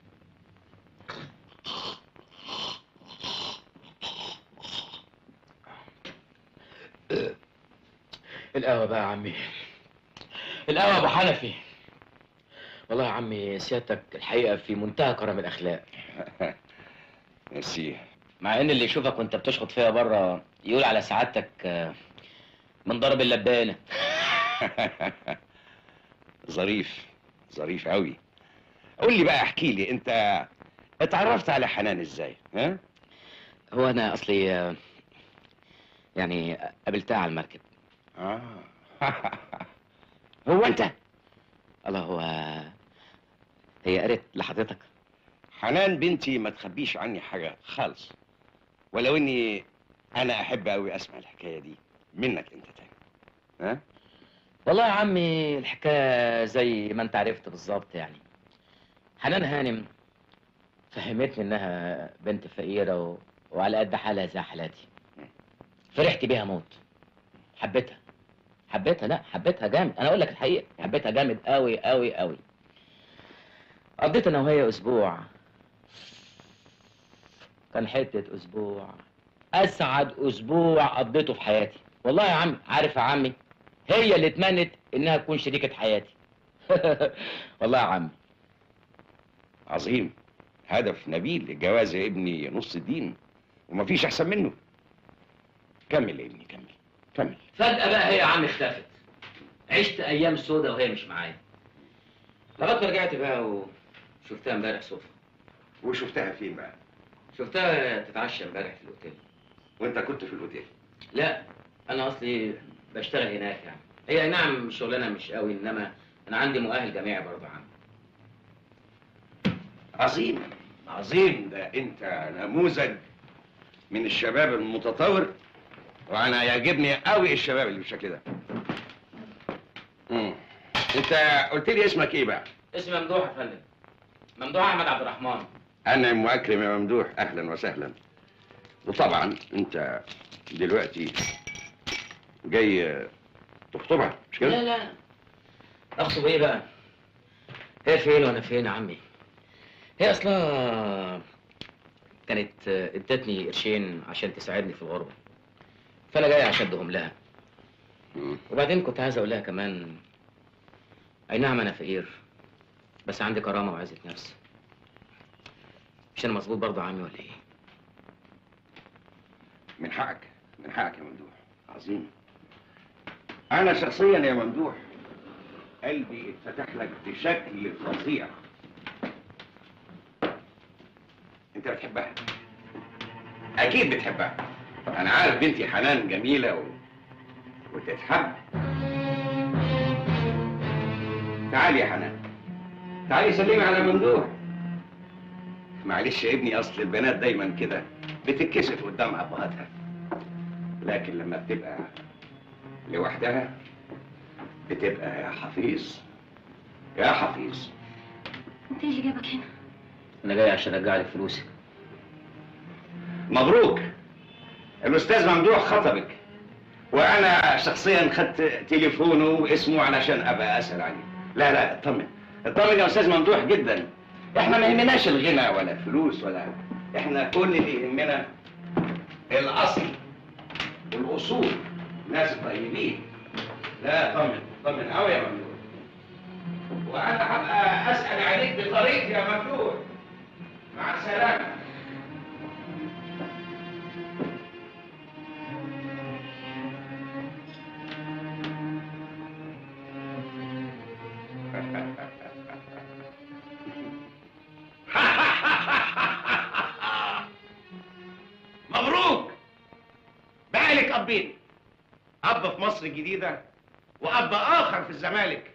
القهوة بقى يا عمي القهوة يا ابو حنفي والله يا عمي سيادتك الحقيقة في منتهى كرم الأخلاق ميرسي مع إن اللي يشوفك وأنت بتشخط فيها بره يقول على سعادتك آه، من ضرب اللبانة ظريف ظريف قوي قول لي بقى احكي لي انت اتعرفت على حنان ازاي ها هو أنا أصلي آه، يعني قابلتها على المركب اه هو انت الله هو هي قالت لحضرتك حنان بنتي ما تخبيش عني حاجه خالص ولو اني انا احب قوي اسمع الحكايه دي منك انت تاني ها والله يا عمي الحكاية زي ما انت عرفت بالظبط يعني حنان هانم فهمتني انها بنت فقيرة و... وعلى قد حالها زي حالاتي فرحت بيها موت حبيتها حبيتها لا حبيتها جامد انا اقول لك الحقيقة حبيتها جامد قوي قوي قوي قضيت انا وهي اسبوع كان حتة اسبوع اسعد اسبوع قضيته في حياتي والله يا عمي عارف يا عمي هي اللي اتمنت انها تكون شريكة حياتي والله يا عمي عظيم هدف نبيل الجواز يا ابني نص الدين ومفيش احسن منه كمل يا ابني كمل كمل فجأة بقى هي يا عم اختفت عشت أيام سودة وهي مش معايا لغاية ما رجعت بقى وشفتها امبارح صدفة وشفتها فين بقى؟ شفتها تتعشى امبارح في الأوتيل وانت كنت في الاوتيل لا أنا أصلي بشتغل هناك يعني هي أي نعم شغلانة مش قوي إنما أنا عندي مؤهل جامعي برضه عم عظيم عظيم ده انت نموذج من الشباب المتطور وانا يعجبني قوي الشباب اللي بالشكل ده مم. انت قلت لي اسمك ايه بقى اسمي ممدوح يا فندم ممدوح أحمد عبد الرحمن انعم واكرم يا ممدوح اهلا وسهلا وطبعا انت دلوقتي جاي تخطبها مش كده؟ لا لا أخطب إيه بقى؟ هي فين وأنا فين يا عمي؟ هي أصلا كانت ادتني قرشين عشان تساعدني في الغربة فأنا جاي عشان أديهم لها وبعدين كنت عايز أقول لها كمان أي نعم أنا فقير بس عندي كرامة وعزة نفس مش أنا مظبوط برضه يا عمي ولا إيه؟ من حقك من حقك يا ممدوح عظيم انا شخصيا يا ممدوح قلبي اتفتح لك بشكل فظيع انت بتحبها اكيد بتحبها انا عارف بنتي حنان جميله و... وتتحب تعالي يا حنان تعالي سلمي على ممدوح معلش يا ابني اصل البنات دايما كده بتتكسف قدام ابهاتها لكن لما بتبقى لوحدها بتبقى يا حفيظ يا حفيظ انت ايه اللي جابك هنا؟ أنا جاي عشان أرجع لك فلوسك مبروك الاستاذ ممدوح خطبك وانا شخصيا خدت تليفونه واسمه علشان ابقى اسال عليه لا لا اطمن اطمن يا استاذ ممدوح جدا احنا ما يهمناش الغنى ولا الفلوس ولا احنا كل اللي يهمنا الاصل والاصول ناس طيبين لا طمن طمن قوي يا ممدوح وانا هبقى اسال عليك بطريقتي يا ممدوح مع السلامه مبروك بقى لك ابين اب في مصر الجديده واب اخر في الزمالك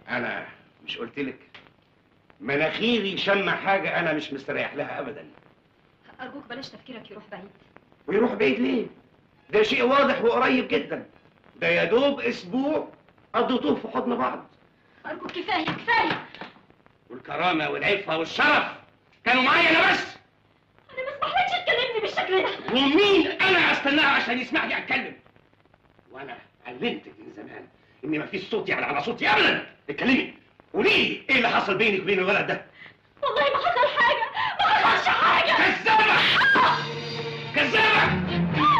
انا مش قلت لك مناخيري شم حاجه انا مش مستريح لها ابدا ارجوك بلاش تفكيرك يروح بعيد ويروح بعيد ليه ده شيء واضح وقريب جدا ده يا دوب اسبوع قضيتوه في حضن بعض ارجوك كفايه كفايه والكرامه والعفه والشرف كانوا معايا انا بس انا ما اسمحلكش تكلمني بالشكل ده ومين انا استناها عشان يسمح لي اتكلم وانا علمتك من زمان ان مفيش صوت يعني على صوتي ابدا اتكلمي قولي لي ايه اللي حصل بينك وبين الولد ده والله ما حصل حاجه ما حصلش حاجه كذابه كذابه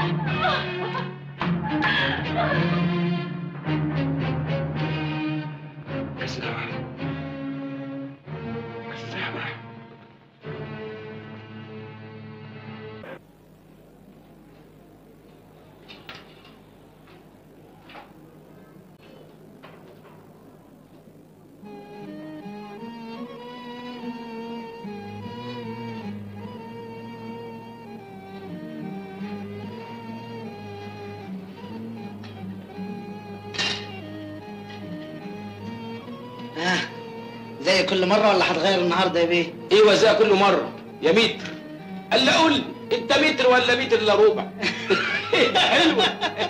كذابه كذابه ها زي كل مرة ولا هتغير النهارده يا بيه؟ ايوه زي كل مره يا متر قال لي قول لي، انت متر ولا متر الا ربع حلوه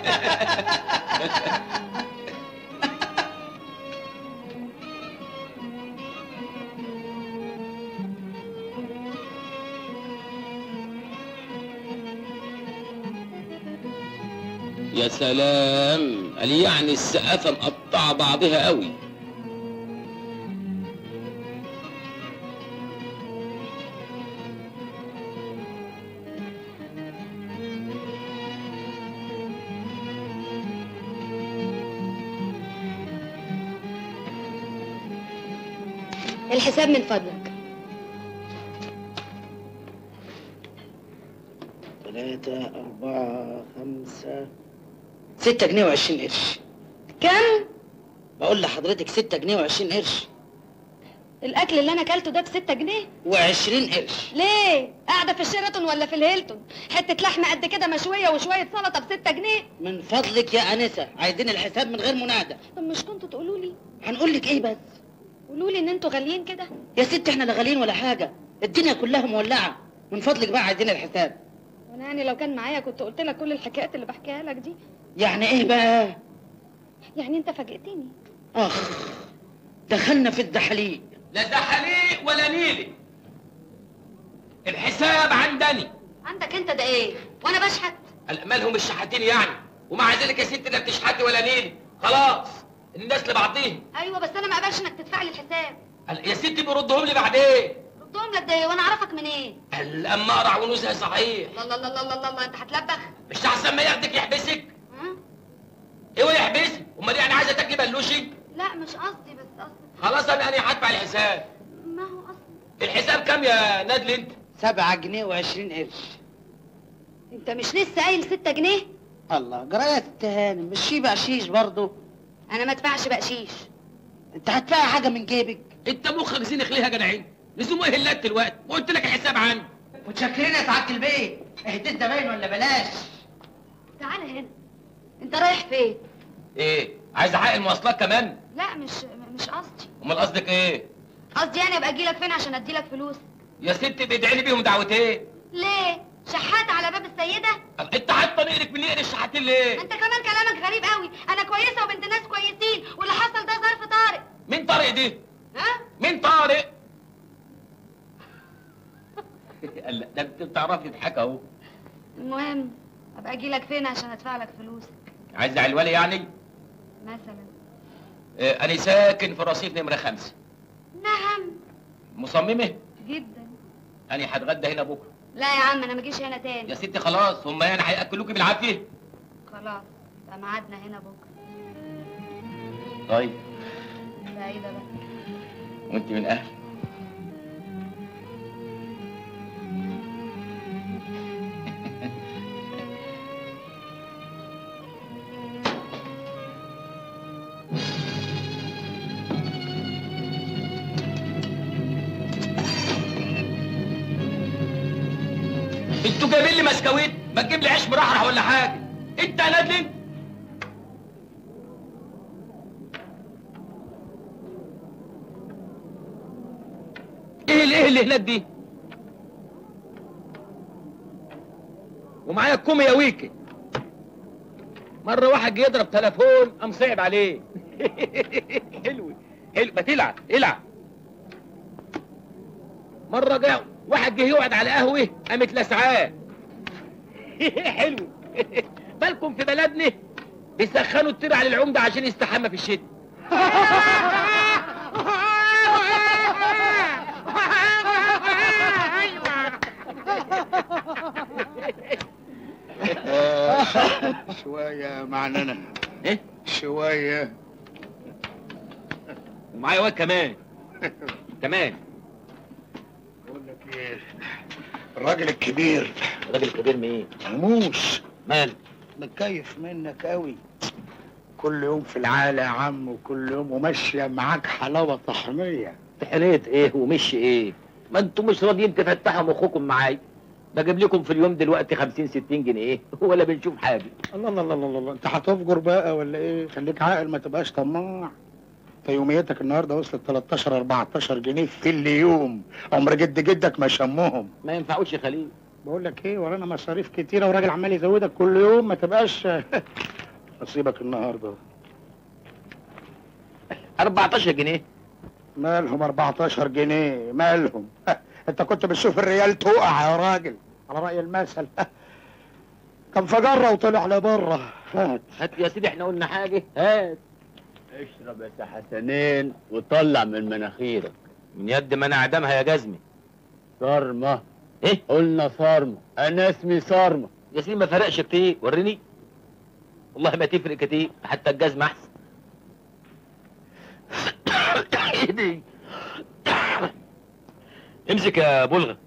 يا سلام قال يعني السقافه مقطعه بعضها قوي الحساب من فضلك ثلاثة أربعة خمسة ستة جنيه وعشرين قرش كم بقول لحضرتك ستة جنيه وعشرين قرش الاكل اللي انا اكلته ده بستة جنيه وعشرين قرش ليه قاعده في الشيراتون ولا في الهيلتون حته لحمه قد كده مشويه وشويه سلطه بستة جنيه من فضلك يا أنسة عايزين الحساب من غير منادى طب مش كنتوا تقولوا لي هنقول لك إيه بس قولوا لي ان انتوا غاليين كده يا ست احنا لا غاليين ولا حاجة الدنيا كلها مولعة من فضلك بقى عايزين الحساب وانا يعني لو كان معايا كنت قلت لك كل الحكايات اللي بحكيها لك دي يعني إيه بقى يعني انت فاجئتني أخ دخلنا في الدحليق لا ده حليق ولا نيلي الحساب عندني عندك انت ده ايه وانا بشحت قال مالهم الشحاتين يعني ومع ذلك يا ست لا بتشحتي ولا نيلي خلاص الناس لبعضيهم ايوه بس انا ما اقبلش انك تدفع لي الحساب قال يا ستي بيردهم لي بعدين ردهم لك ده ايه وانا اعرفك منين قال اما اقرع ونوزها صحيح الله الله الله الله الله انت هتلبخ مش احسن ما ياخدك يحبسك ها؟ ايوه يحبسك امال يعني عايزه تاكلي بلوشي لا مش قصدي بس قصدي خلاص انا انا هدفع الحساب ما هو قصدي الحساب كام يا نادل انت سبعة جنيه وعشرين قرش انت مش لسه قايل ستة جنيه الله جراية التهانم مش في بقشيش برضه انا ما ادفعش بقشيش انت هتدفع حاجة من جيبك انت مخك زينخ ليها جدعين لزوم ايه اللات دلوقتي وقلت لك الحساب عندي متشكرين يا سعادة البيت اهديت زباين ولا بلاش تعالى هنا انت رايح فين ايه عايز حق المواصلات كمان لا مش مش قصدي امال قصدك ايه قصدي يعني ابقى اجيلك فين عشان اديلك فلوس يا ست بيدعي لي بيهم دعوتين ليه شحات على باب السيده انت حاطه نقرك من نقر الشحاتين ليه انت كمان كلامك غريب قوي انا كويسه وبنت ناس كويسين واللي حصل ده ظرف طارئ مين طارق دي ها مين طارق قال ده انت بتعرفي تضحك اهو المهم ابقى اجيلك فين عشان ادفع لك فلوسك عايز علوالي يعني مثلا اه انا ساكن في رصيف نمره خمسة نعم مصممه جدا انا هتغدى هنا بكره لا يا عم انا ما اجيش هنا تاني يا ستي خلاص هم يعني هياكلوكي بالعافيه خلاص يبقى ميعادنا هنا بكره طيب سعيده بقى وانت من اهل انتوا جايبين لي مسكويت ما تجيب لي عيش مرحرح ولا حاجه انت يا نادل اللي هناك دي ومعايا الكومي يا ويكي مرة واحد جه يضرب تليفون قام صعب عليه حلو حلو ما تلعب العب مرة جه واحد جه يقعد على قهوة قامت لسعاه حلو بالكم في بلدنا بيسخنوا الطير على العمدة عشان يستحمى في الشتاء شوية معننا ايه شوية ومعايا واد كمان كمان بقول لك ايه الراجل الكبير الراجل الكبير مين موس مال متكيف منك قوي كل يوم في العالة يا عم وكل يوم وماشية معاك حلاوة طحنية تحنيت ايه ومش ايه ما انتوا مش راضيين تفتحوا مخكم معايا بجيب لكم في اليوم دلوقتي 50 60 جنيه ولا بنشوف حاجه الله الله الله الله, الله. انت هتفجر بقى ولا ايه خليك عاقل ما تبقاش طماع انت يوميتك النهارده وصلت 13 14 جنيه في اليوم عمر جد جدك ما شمهم ما ينفعوش يا خليل بقول لك ايه ورانا مصاريف كتيره وراجل عمال يزودك كل يوم ما تبقاش نصيبك النهارده 14 جنيه مالهم 14 جنيه مالهم انت كنت بتشوف الريال تقع يا راجل على رأي المثل كان فجرة وطلع لبره هات هات يا سيدي احنا قلنا حاجه هات اشرب يا سي حسنين وطلع من مناخيرك من يد ما انا اعدمها يا جزمي صارمة ايه قلنا صارمة انا اسمي صارمة يا سيدي ما فرقش كتير وريني والله ما تفرق كتير حتى الجزمة احسن ايدي امسك يا بلغة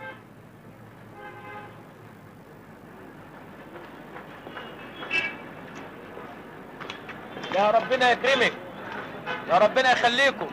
يا ربنا يكرمك يا ربنا يخليكم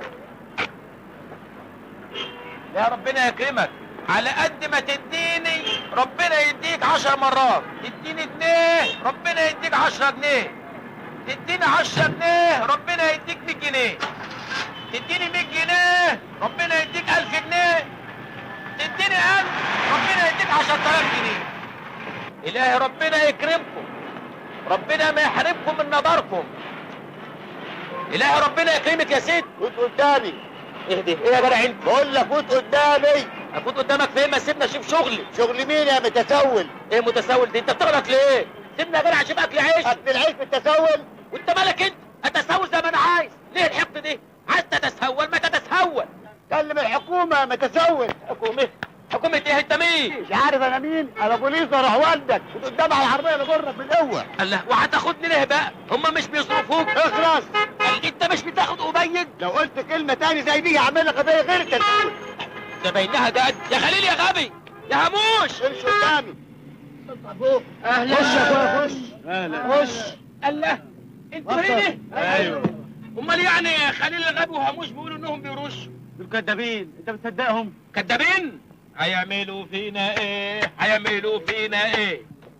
يا ربنا يكرمك على قد ما تديني ربنا يديك عشر مرات تديني جنيه ربنا يديك عشرة جنيه تديني عشرة جنيه ربنا يديك مية جنيه تديني مية جنيه ربنا يديك ألف جنيه تديني ألف ربنا يديك عشرة آلاف جنيه إلهي ربنا يكرمكم ربنا ما يحرمكم من نظركم إلهي ربنا يكرمك يا ست فوت قدامي اهدي ايه يا جدع انت بقول لك فوت قدامي افوت قدامك فين ما سيبنا اشوف شغلي شغل مين يا متسول ايه متسول دي انت بتغلط ليه سيبنا يا جدع اشوف اكل عيش اكل العيش بالتسول وانت مالك انت اتسول زي ما انا عايز ليه الحقد دي عايز تتسول ما تتسول كلم الحكومة يا متسول حكومه حكومة ايه انت مين مش عارف انا مين انا بوليس اروح والدك فوت قدام على العربية اللي جرك بالقوة الله وهتاخدني ليه بقى هم مش بيصرفوك اخلص قال انت مش بتاخد قبيد لو قلت كلمة تاني زي دي هعمل لك قضية غير التسول ده بينها ده يا خليل يا غبي يا هموش امشي قدامي اهلا خش يا اخويا خش اهلا خش الله انت هنا ايوه امال يعني يا خليل الغبي وهموش بيقولوا انهم بيرشوا دول كدابين انت بتصدقهم كدابين هيعملوا فينا ايه هيعملوا فينا ايه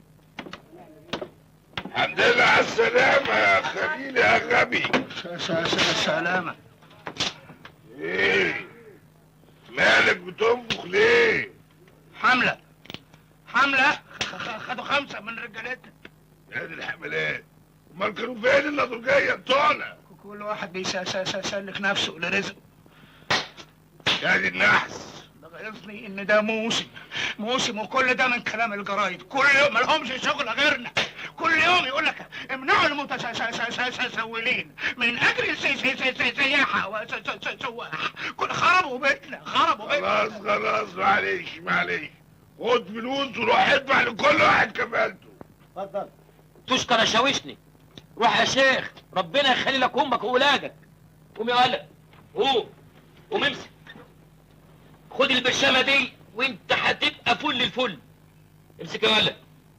الحمد لله على السلامة يا خليل يا غبي سلامة ايه مالك بتنفخ ليه؟ حملة حملة خدوا خمسة من رجالتنا يا دي الحملات امال كانوا فين النضوجية بتوعنا؟ كل واحد بيسلك نفسه لرزقه يا دي النحس ده غيظني ان ده موسم موسم وكل ده من كلام الجرايد كل يوم مالهمش شغل غيرنا كل يوم يقول لك امنعوا المتسولين من اجل السي- سي- سي- سي- سياحه وسواح كل خربوا بيتنا خربوا بيتنا خلاص خلاص معلش معلش خد فلوس وروح ادفع لكل واحد كفالته اتفضل تشكر شاوشني روح يا شيخ ربنا يخلي لك امك واولادك قوم يا ولد قوم قوم امسك خد البرشامه دي وانت هتبقى فل الفل امسك يا ولد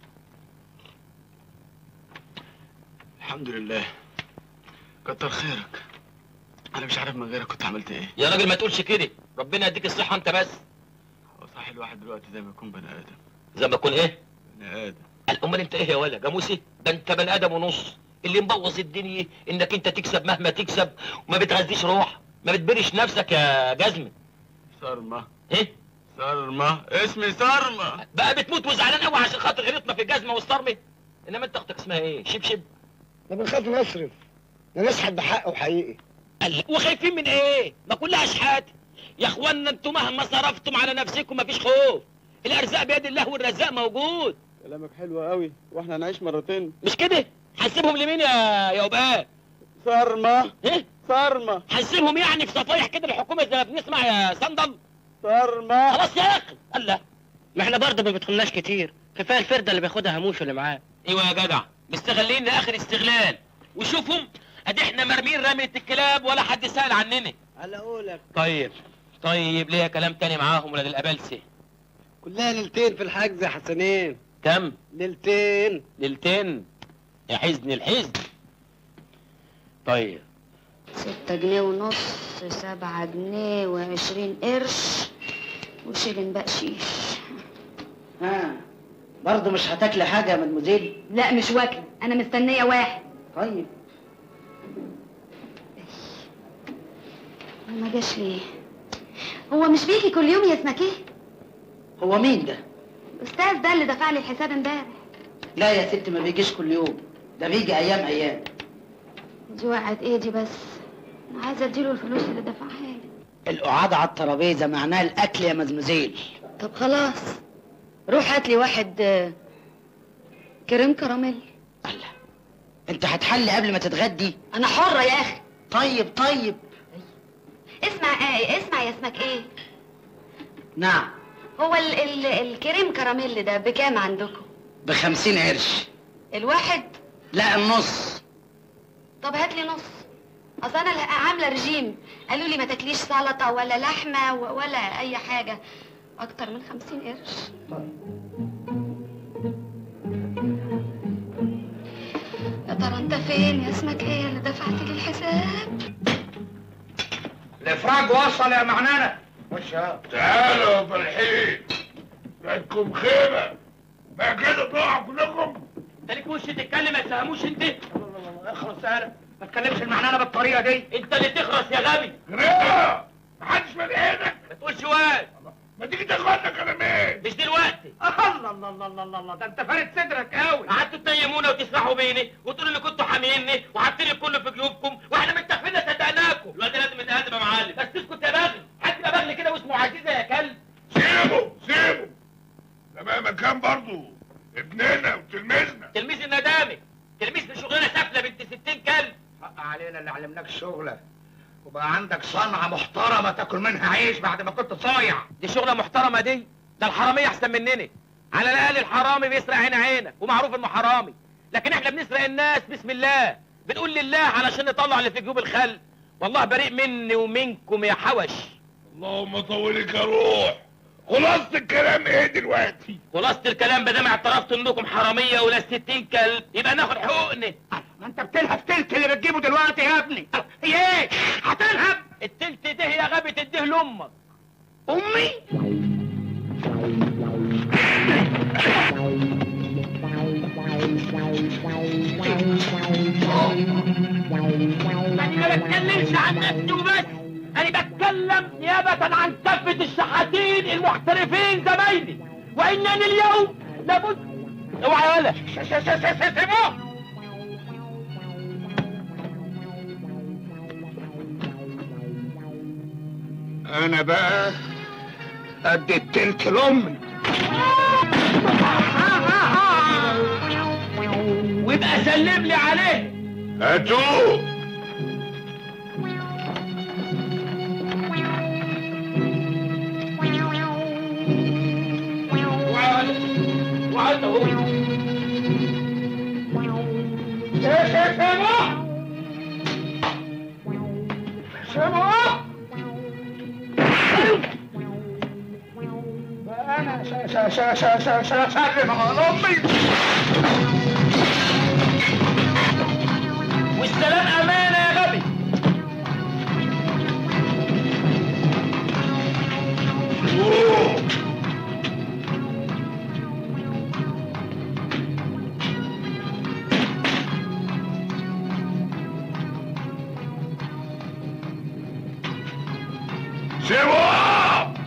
الحمد لله كتر خيرك انا مش عارف من غيرك كنت عملت ايه يا راجل ما تقولش كده ربنا يديك الصحه انت بس هو صح الواحد دلوقتي زي ما يكون بني ادم زي ما يكون ايه بني ادم امال انت ايه يا ولا جاموسي ده انت بني ادم ونص اللي مبوظ الدنيا انك انت تكسب مهما تكسب وما بتغذيش روح ما بتبرش نفسك يا جزمي صرمة ايه؟ صرمة اسمي صرمة بقى بتموت وزعلان قوي عشان خاطر غلطنا في الجزمة والصرمة انما انت اختك اسمها ايه؟ شبشب ما بنخاف نصرف نسحب بحقه حقيقي قال وخايفين من ايه؟ ما كلها اشحات يا اخوانا انتوا مهما صرفتم على نفسكم مفيش خوف الارزاق بيد الله والرزاق موجود كلامك حلو قوي واحنا هنعيش مرتين مش كده؟ هنسيبهم لمين يا يا وباء؟ صرمة ايه؟ صرمة هنسيبهم يعني في صفايح كده الحكومة زي ما بنسمع يا صندل؟ صرمة خلاص يا اخي الله ما احنا برضه ما بيدخلناش كتير كفايه الفرده اللي بياخدها هموش اللي معاه ايوه يا جدع مستغلين لاخر استغلال وشوفهم ادي احنا مرمين رمية الكلاب ولا حد سأل عننا على قولك طيب طيب ليا كلام تاني معاهم ولاد الابلسه كلها ليلتين في الحجز يا حسنين كم ليلتين ليلتين يا حزن الحزن طيب ستة جنيه ونص سبعة جنيه وعشرين قرش وشيلن بقشيش ها برضه مش هتاكلي حاجه يا مدموزيل لا مش واكلة أنا مستنية واحد طيب ما جاش ليه هو مش بيجي كل يوم يا اسمك ايه هو مين ده الأستاذ ده اللي دفع لي الحساب امبارح لا يا ست ما بيجيش كل يوم ده بيجي ايام ايام دي وقعت ايه دي بس أنا عايزة اديله الفلوس اللي دفعها لي القعاد على الترابيزه معناها الاكل يا مدموزيل طب خلاص روح هات لي واحد آه، كريم كراميل انت هتحلي قبل ما تتغدي انا حرة يا اخي طيب طيب اسمع ايه اسمع يا اسمك ايه نعم هو ال ال الكريم كراميل ده بكام عندكم بخمسين قرش الواحد لا النص طب هات لي نص اصل انا اللي عامله رجيم قالوا لي ما تاكليش سلطه ولا لحمه و- ولا اي حاجه اكتر من خمسين قرش يا ترى انت فين يا اسمك ايه اللي دفعت لي الحساب الافراج وصل يا معنانة وش تعالوا يا فرحين بقتكم خيبة بقى كده تقعوا كلكم انت ليك وش تتكلم ما تفهموش انت اخلص يالا ما تكلمش المعنانة بالطريقة دي انت اللي تخرس يا غبي غريبة محدش ملحقك ما تقولش واد ما تيجي تاخدنا كلامين مش دلوقتي الله الله الله الله الله الله ده انت فارد صدرك قوي قعدتوا تنيمونا وتسرحوا بيني وتقولوا اللي كنتوا حاميني وحاطين الكل في جيوبكم واحنا متخفين صدقناكم الواد لازم يتقدم يا معلم بس اسكت يا بغل حد يبقى بغل كده واسمه عزيزه يا كلب سيبه سيبه ده بقى مكان برضه ابننا وتلميذنا تلميذ الندامي تلميذ في شغلانه سافله بنت 60 كلب حق علينا اللي علمناك الشغلة وبقى عندك صنعة محترمة تاكل منها عيش بعد ما كنت صايع دي شغله محترمه دي ده الحراميه احسن مننا على الاقل الحرامي بيسرق عين عينك ومعروف انه حرامي لكن احنا بنسرق الناس بسم الله بنقول لله علشان نطلع اللي في جيوب الخلق والله بريء مني ومنكم يا حوش اللهم طولك يا روح خلاصة الكلام ايه دلوقتي خلاصة الكلام بدام اعترفت انكم حراميه ولا 60 كلب يبقى ناخد حقوقنا ما انت بتلهب تلت اللي بتجيبه دلوقتي يا ابني هي ايه هتلهب التلت ده يا غبي تديه لامك امي انا ما بتكلمش عن نفسي وبس انا بتكلم نيابة عن كافة الشحاتين المحترفين زمايلي وانني اليوم لابد اوعى يا ولا سيبوه انا بقى قد التلت لامي ويبقى سلم لي عليه هاتوه وعد اهو انا شا شا شا شا شا شا سلم على امي والسلام امانه يا غبي سيبوه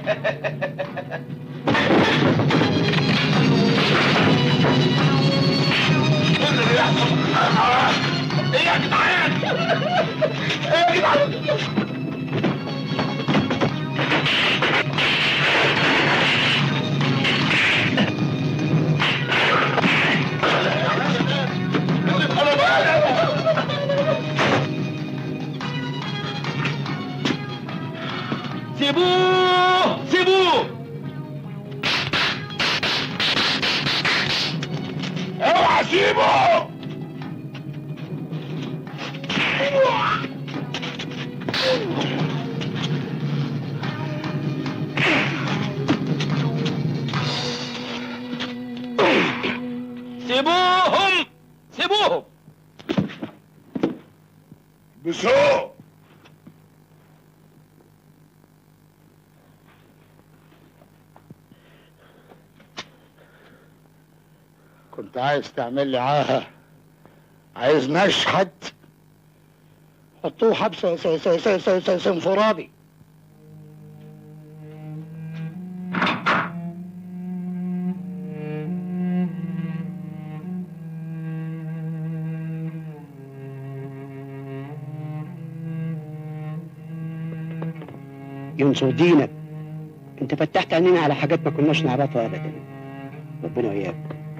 ايه يا جدعان؟ ايه يا جدعان؟ سيبوه سيبوه اوعى سيبه سيبوهم سيبوهم بسوق كنت عايز تعمل لي عاهة عايز نشحت حطوه حبس س- س- س- س- س- س- انفرادي ينصر دينك انت فتحت عينينا على حاجات ما كناش نعرفها ابدا ربنا وياك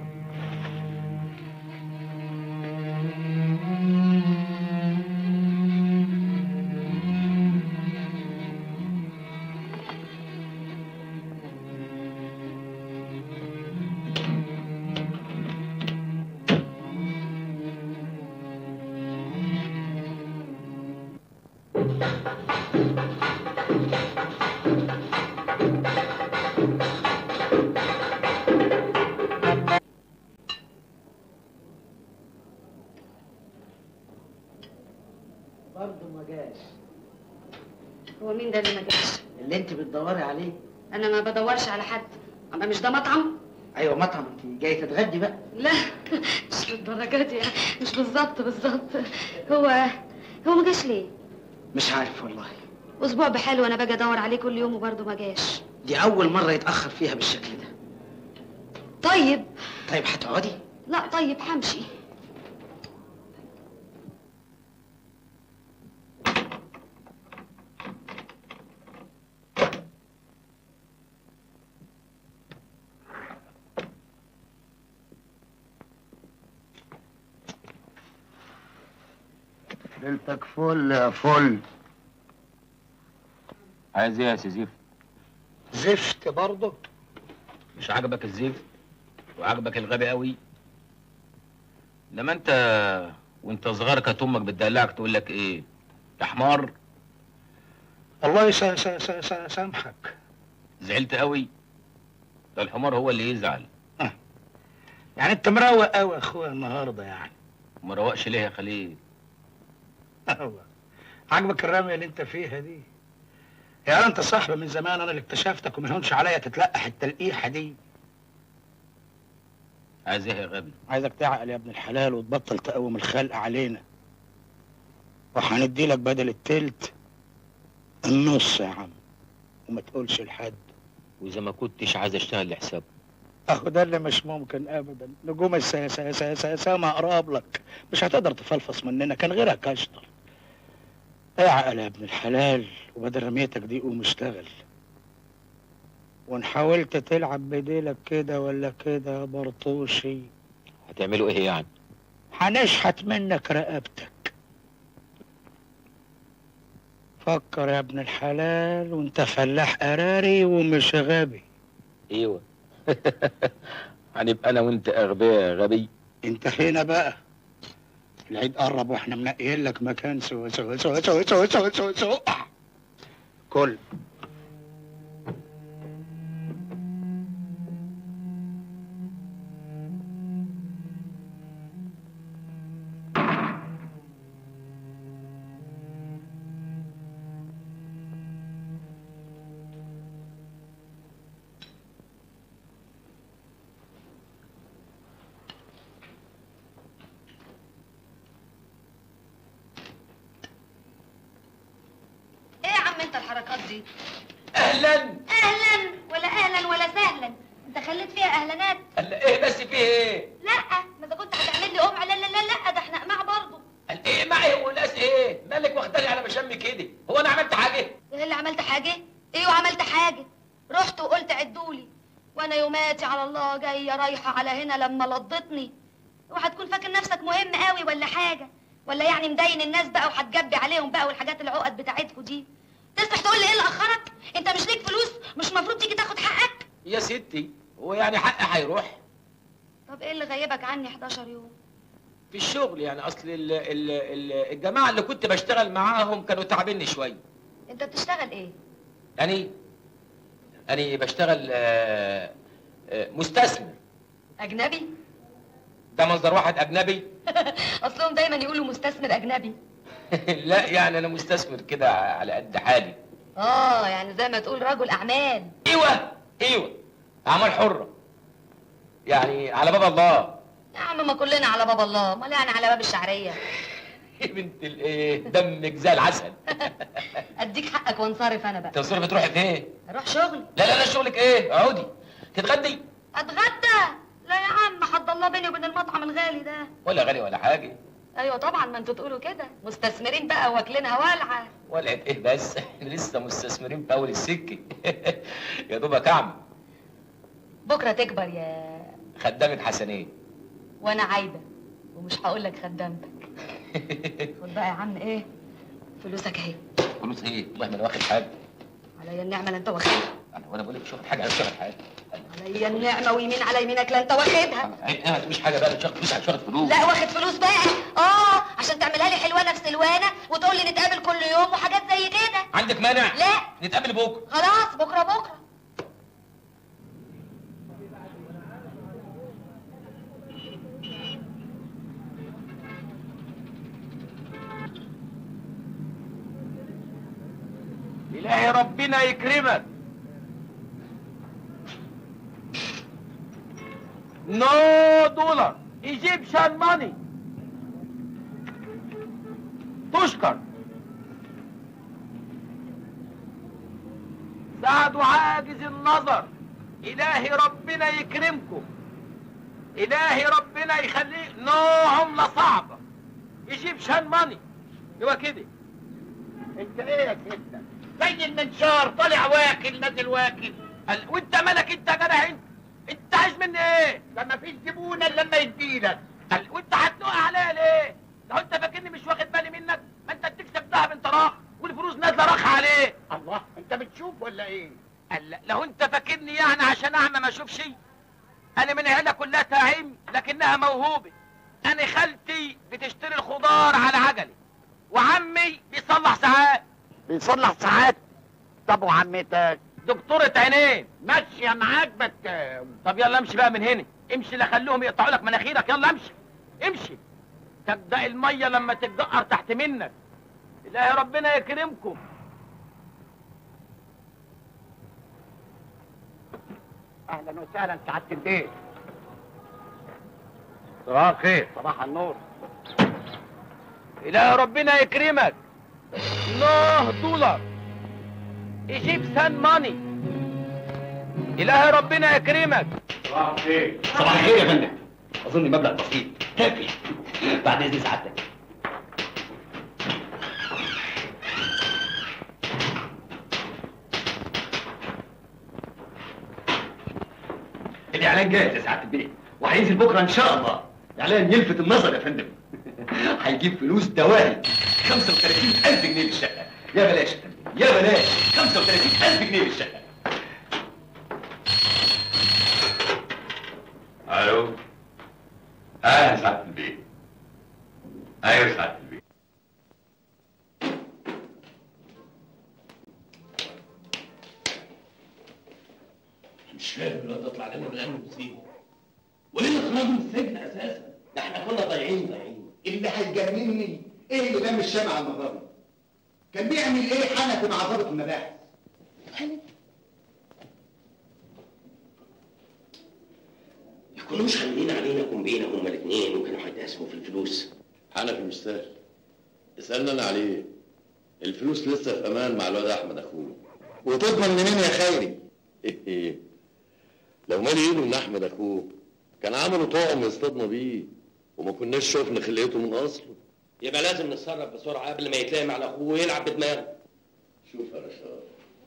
برضه ما جاش هو مين ده اللي ما جاش اللي انت بتدوري عليه انا ما بدورش على حد اما مش ده مطعم ايوه مطعم انت جاي تتغدي بقى لا مش للدرجه دي يعني مش بالظبط بالظبط هو هو ما جاش ليه مش عارف والله اسبوع بحاله وانا باجي ادور عليه كل يوم وبرضه ما جاش دي اول مره يتاخر فيها بالشكل ده طيب طيب هتقعدي لا طيب همشي ليلتك فل يا فل عايز ايه يا سي زيف؟ زفت برضه مش عاجبك الزيف وعاجبك الغبي قوي لما انت وانت صغير كانت امك بتدلعك تقول لك ايه يا حمار الله يس- س- س- س- يسامحك زعلت قوي ده الحمار هو اللي يزعل يعني انت مروق قوي يا اخويا النهارده يعني ما روقش ليه يا خليل أيوة. عاجبك الرمية اللي انت فيها دي يعني انت صاحبي من زمان انا اللي اكتشفتك وما يهونش عليا تتلقح التلقيحه دي عايز ايه يا غبي عايزك تعقل يا ابن الحلال وتبطل تقوم الخلق علينا وهندي لك بدل التلت النص يا عم وما تقولش لحد واذا ما كنتش عايز اشتغل لحسابه اهو ده اللي مش ممكن ابدا نجوم السما اقرب لك مش هتقدر تفلفص مننا كان غيرك اشطر اعقل يا ابن الحلال وبدل رميتك دي قوم اشتغل وان حاولت تلعب بديلك كده ولا كده يا برطوشي هتعملوا ايه يعني هنشحت منك رقبتك فكر يا ابن الحلال وانت فلاح قراري ومش غبي ايوه هنبقى انا وانت اغبياء يا غبي انت هنا بقى العيد قرب واحنا منقيين لك مكان سوا سوا سوا سوا سوا سوا سوا سوا كل ايه يا عم انت الحركات دي اهلا اهلا ولا اهلا ولا سهلا انت خليت فيها اهلانات قال ايه بس فيه ايه لا ما اذا كنت هتعمل لي قمع لا لا لا لا ده احنا قماع برضه قال ايه معي وناس ايه مالك واخداني على مشامي كده هو انا عملت حاجه ايه اللي عملت حاجه ايه وعملت حاجه رحت وقلت عدولي وانا يوماتي على الله جايه رايحه على هنا لما لضتني وهتكون فاكر نفسك مهم قوي ولا حاجه ولا يعني مدين الناس بقى وهتجبي عليهم بقى والحاجات العقد بتاعتكوا دي تسمح تقول لي ايه اللي اخرك انت مش ليك فلوس مش المفروض تيجي تاخد حقك يا ستي هو يعني حقي هيروح طب ايه اللي غيبك عني 11 يوم في الشغل يعني اصل ال ال ال الجماعه اللي كنت بشتغل معاهم كانوا تعبني شويه انت بتشتغل ايه يعني أنا بشتغل آه، آه، مستثمر اجنبي ده مصدر واحد أجنبي اصلهم دايما يقولوا مستثمر اجنبي لا يعني أنا مستثمر كده على قد حالي اه يعني زي ما تقول رجل اعمال أيوه أيوه أعمال حرة يعني على باب الله يا عم ما كلنا على باب الله امال يعني على باب الشعريه يا بنت الايه دمك زي العسل اديك حقك وانصرف انا بقى تصرفي تروحي فين؟ اروح شغلي لا لا لا شغلك ايه؟ اقعدي تتغدي اتغدى لا يا عم حد الله بيني وبين المطعم الغالي ده ولا غالي ولا حاجة ايوه طبعا ما انتوا تقولوا كده مستثمرين بقى واكلينها والعه ولعت ايه بس احنا لسه مستثمرين في اول السكة يا دوبك اعمل بكره تكبر يا خدامة حسنين وانا عايده ومش هقول لك خدامتك خد بقى يا عم ايه فلوسك اهي فلوس ايه؟ والله ما انا واخد حاجة عليا النعمه اللي انت واخدها انا وانا بقول لك مش واخد حاجة انا مش واخد حاجة عليا النعمه ويمين على يمينك لا انت واخدها ايه ما تقوليش حاجة بقى مش واخد فلوس مش واخد فلوس لا واخد فلوس بقى اه عشان تعملها لي حلوانه في سلوانه وتقول لي نتقابل كل يوم وحاجات زي كده عندك مانع؟ لا نتقابل بكرة خلاص بكره بكره إلهي ربنا يكرمك نو دولار ايجيبشن ماني تشكر سعد عاجز النظر إلهي ربنا يكرمكم إلهي ربنا يخليه نو عملة صعبة ايجيبشن ماني هو كده انت ايه يا ستة زي المنشار طالع واكل نازل واكل قال وانت مالك انت يا جدع انت انت عايز مني ايه ده مفيش زبونه الا لما يديلك قال وانت هتنق عليا ليه لو انت فاكرني مش واخد بالي منك ما انت بتكسب دهب انت راخ والفلوس نازله راخ عليه الله انت بتشوف ولا ايه قال لا لو انت فاكرني يعني عشان اعمى ما اشوفش انا من عيله كلها تعيم لكنها موهوبه انا خالتي بتشتري الخضار على عجله وعمي بيصلح ساعات بيصلح ساعات طب وعمتك دكتورة عينين ماشيه معاك بكام طب يلا امشي بقى من هنا امشي لا خلوهم يقطعوا لك مناخيرك يلا امشي امشي تبدا الميه لما تتجقر تحت منك الهي ربنا يكرمكم اهلا وسهلا سعاده البيت صباح الخير صباح النور الهي ربنا يكرمك نوه دولار ايجيبسان ماني الهي ربنا يكرمك صباح الخير صباح الخير يا فندم اظن مبلغ بسيط كافي بعد اذن سعادتك الاعلان جاهز يا سعاده البيت وهينزل بكره ان شاء الله اعلان يلفت النظر يا فندم هيجيب فلوس دواهي 35000 جنيه للشقه يا بلاش يا فندم يا بلاش 35000 جنيه للشقه الو اهلا سعاده البيت ايوه سعاده البيت مش فاهم الواد ده طلع لنا من الامن المصيبه وليه اللي خرجه من السجن اساسا؟ ده احنا كنا ضايعين ضايعين اللي هيجنني ايه اللي لم الشمع المره دي؟ كان بيعمل ايه حنفي مع ضابط المباحث؟ يكونوش عاملين علينا كومبينه هما الاثنين وكانوا هيتقاسموا في الفلوس حنفي مش سهل اسألنا انا عليه الفلوس لسه في امان مع الواد احمد اخوه وتضمن منين يا خيري ايه لو مالي ايده ان احمد اخوه كان عمله طعم يصطادنا بيه وما كناش شفنا خلقته من اصله يبقى لازم نتصرف بسرعه قبل ما يتلام على اخوه ويلعب بدماغه شوف يا رشاد